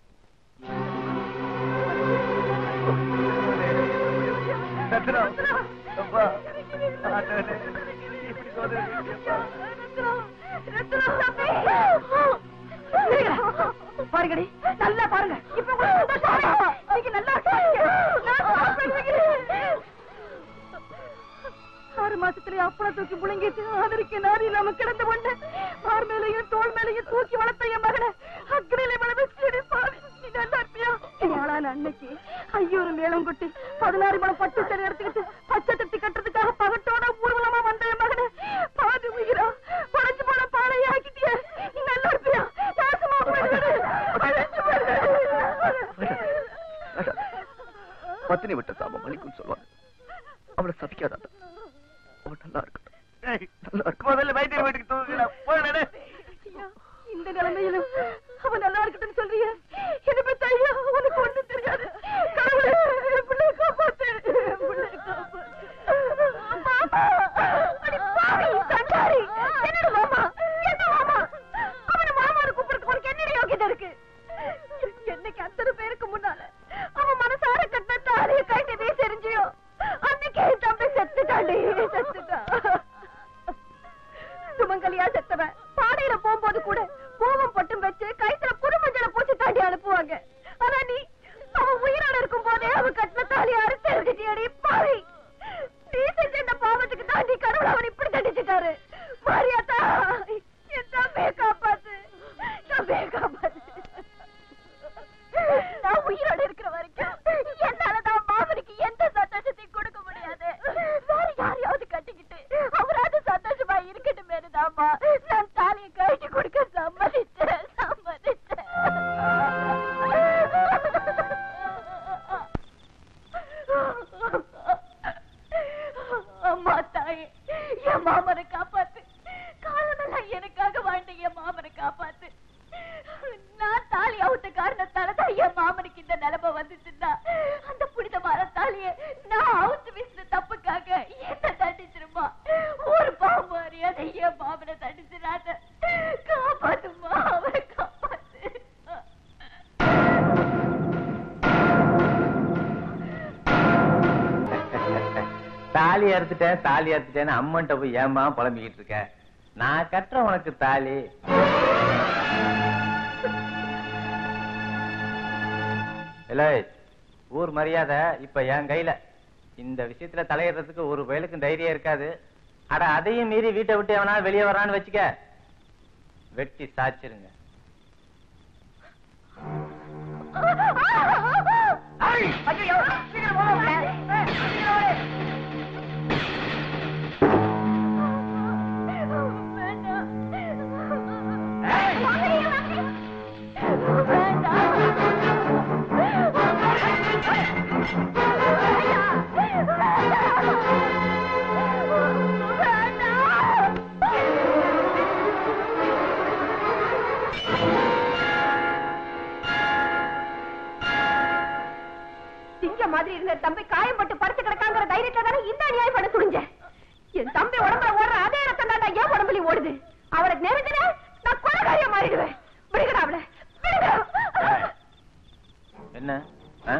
பாருங்கடி நல்லா பாருங்க இப்ப உங்களுக்கு சந்தோஷம் நீங்க நல்லா இருக்காங்க. நான் சாப்பிடுவேன். ஆறு மாசத்துல அப்பள தூக்கி முழுங்கிட்டு அதற்கு நாரி இல்லாம கிடந்த ஒண்ணு மார் மேலையும் தோல் மேலையும் தூக்கி வளர்த்த என் மகனை அக்னியில விளவு சிரிப்பாரு நீ நல்லா இருப்பியா ஞானான அன்னைக்கு ஐயோரு மேளம் கொட்டி பதினாறு மணம் பட்டு சரி எடுத்துக்கிட்டு பச்சை தட்டி கட்டுறதுக்காக பகட்டோட ஊர்வலமா வந்த என் மகனை பாதி உயிரா படைச்சு போன பாலையை ஆக்கிட்டியே நீ நல்லா இருப்பியா நாசமா போயிடு. படைச்சு போயிடு. பத்தினி விட்ட சாபம் மலிக்கும் சொல்லுவாங்க அவளை சபிக்காத அவள் நல்லா இருக்கட்டும் நல்லா இருக்கும் முதல்ல வைத்தியர் வீட்டுக்கு தூங்குடா போயிடனே ஐயா, இந்த நிலைமையிலும் அவன் நல்லா இருக்கட்டும்னு சொல்றிய என்ன பத்தி ஐயா உனக்கு ஒண்ணும் தெரியாது கடவுளே என் பிள்ளைய காப்பாத்து என் பிள்ளைய காப்பாத்து மாமா அடி பாவி சண்டாரி என்னோட மாமா என்ன மாமா அவன மாமான்னு கூப்பிடுறதுக்கு உனக்கு என்னடி யோகியதை இருக்கு என்னைக்கு அத்தனை பேருக்கு முன்னால அவன் மனசார கட்டின தாலிய கட்டி நீ தெரிஞ்சியோ அன்னைக்கு என் தம்பி செத்துட்டாண்டி செத்துட்டான் சுமங்கலியா செத்தவன் பாடையில போகும்போது கூட பூவம் பொட்டும் வச்சு கைத்துல புதுமஞ்சள பூச்சி தாண்டி அனுப்புவாங்க ஆனா நீ அவன் உயிரோட இருக்கும் போதே அவன் கட்டின தாலி அறுத்து இருந்துச்சியடி பாவி நீ செஞ்ச இந்த பாவத்துக்கு தாண்டி கடவுள் அவன் இப்படி தண்டிச்சுட்டாரு மாரியாத்தா என் தம்பியை காப்பாத்து தம்பியை காப்பாத்து நான் உயிரோட இருக்கிற வரைக்கும் என்னாலதான் மாமனுக்கு எந்த சந்தோஷத்தையும் கொடுக்க முடியாது வேற யாரையாவது கட்டிக்கிட்டு அவராது சந்தோஷமா இருக்கட்டுமே தாமா நான் தாலியை கழிச்சு கொடுக்க சம்மதிச்சேன் சம்மதிச்சேன் அம்மா தாயே என் மாமனை காப்பாத்து காலமெல்லாம் எனக்காக வாழ்ந்த என் மாமனை காப்பாத்து நான் தாலி அவுத்த காரணத்தால தான் என் மாமனுக்கு இந்த நிலைமை வந்துச்சுன்னா அந்த புனிதமான தாலிய நான் அவுத்து வீசின தப்புக்காக என்ன தண்டிச்சிருமா ஒரு பாம்பு அறியாத என் மாமனை தண்டிச்சிடாத காப்பாத்துமா அவரை காப்பாத்து தாலி அறுத்துட்டேன் தாலி அறுத்துட்டேன்னு அம்மன்ட்ட போய் ஏமா புலம்பிக்கிட்டு இருக்க நான் கட்டுறேன் உனக்கு தாலி இல்லை ஊர் மரியாதை இப்ப என் கையில இந்த விஷயத்துல தலையிடுறதுக்கு ஒரு வயலுக்கும் தைரியம் இருக்காது அட அதையும் மீறி வீட்டை விட்டு எவனா வெளியே வரான்னு வச்சுக்க வெட்டி சாச்சிருங்க ஐயோ சீக்கிரம் போங்க சிங்க மாதிரி இருந்த தம்பி காயம்பட்டு படுத்து கிடக்காங்கிற தைரியத்துல தானே இந்த அநியாயம் பண்ண துணிஞ்ச என் தம்பி உடம்புல ஓடுற அதே ரத்தம் தாண்டா என் உடம்புலயும் ஓடுது அவளை நெருங்கின நான் கொலகாரியா மாறிடுவேன் விடுங்கடா அவளை விடுங்கடா என்ன ஆ?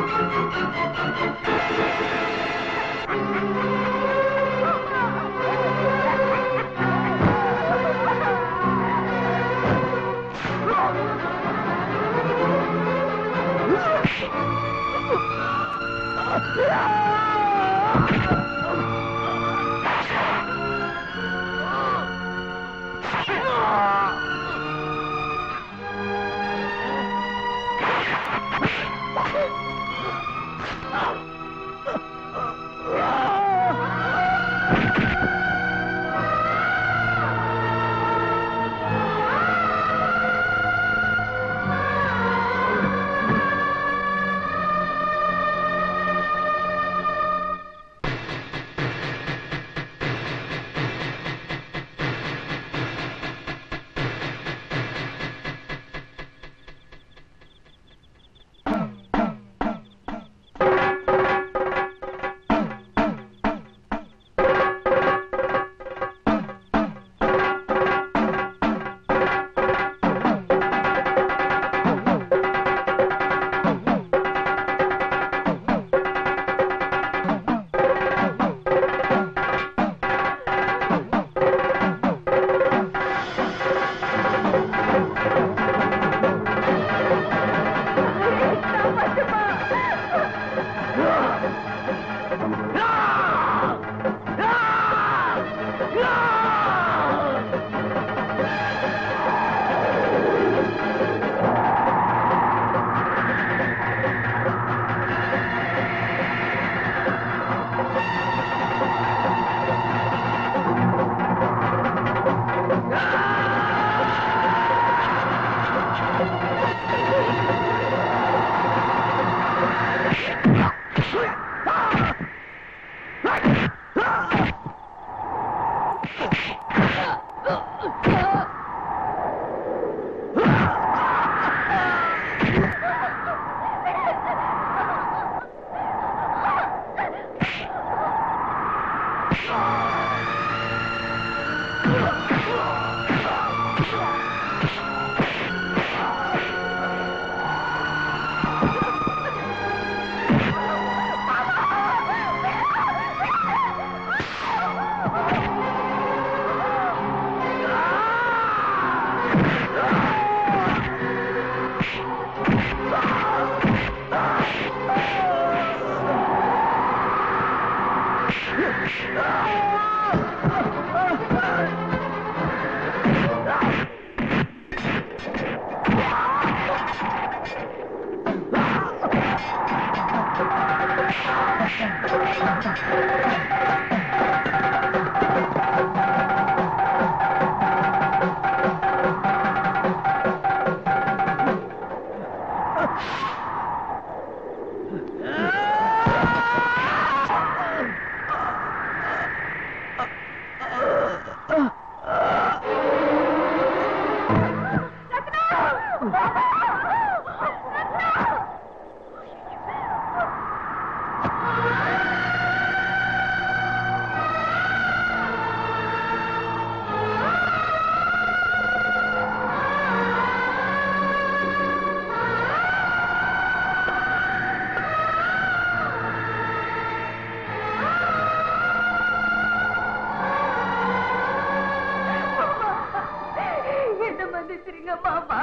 என்ன மன்னிச்சிருங்க மாமா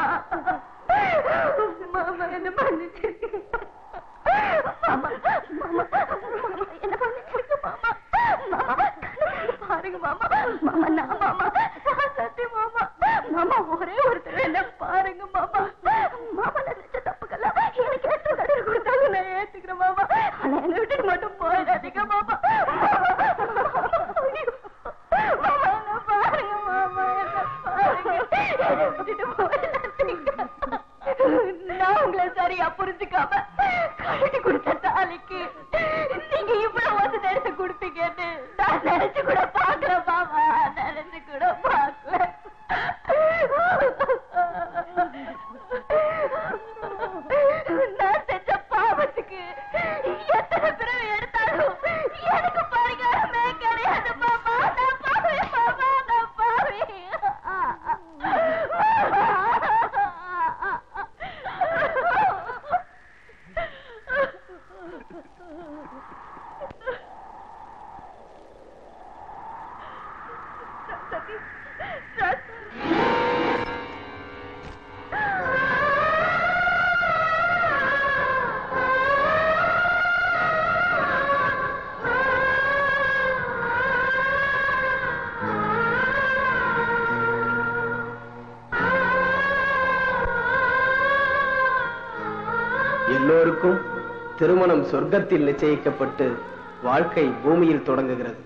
மாமா என்ன மன்னிச்சிருங்க மாமா மாமா மாமா, என்ன மன்னிச்சிருங்க மாமா மாமா பாருங்க மாமா மாமா நான் மாமா நான் சத்தியம் மாமா மாமா ஒரே ஒரு தடவை என்ன பாருங்க மாமா மாமா நான் செஞ்ச தப்புக்கெல்லாம் எனக்கு எத்தனை தடவை கொடுத்தாலும் நான் ஏத்துக்கிறேன் மாமா ஆனா என்னை விட்டுட்டு மட்டும் போயிடாதீங்க மாமா ஐயோ. மாமா என்ன பாருங்க மாமா என்ன பாருங்க என்னை விட்டுட்டு போயிடாதீங்க நான் உங்களை சரியா புரிஞ்சுக்காம கழட்டி கொடுத்த தாலிக்கு நீங்க இவ்வளவு வந்து எடுத்து கொடுப்பீங்கன்னு நான் நினைச்சு கூட பாக்கல மாமா நினைச்சு கூட பாக்கல நான் செஞ்ச பாவத்துக்கு எத்தனை பிறகு எடுத்தாலும் எனக்கு பரிகாரமே கிடையாது மாமா நான் பாவி மாமா நான் பாவி இருவருக்கும் திருமணம் சொர்க்கத்தில் நிச்சயிக்கப்பட்டு வாழ்க்கை பூமியில் தொடங்குகிறது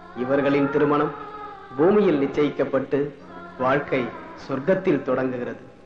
இவர்களின் திருமணம் பூமியில் நிச்சயிக்கப்பட்டு வாழ்க்கை சொர்க்கத்தில் தொடங்குகிறது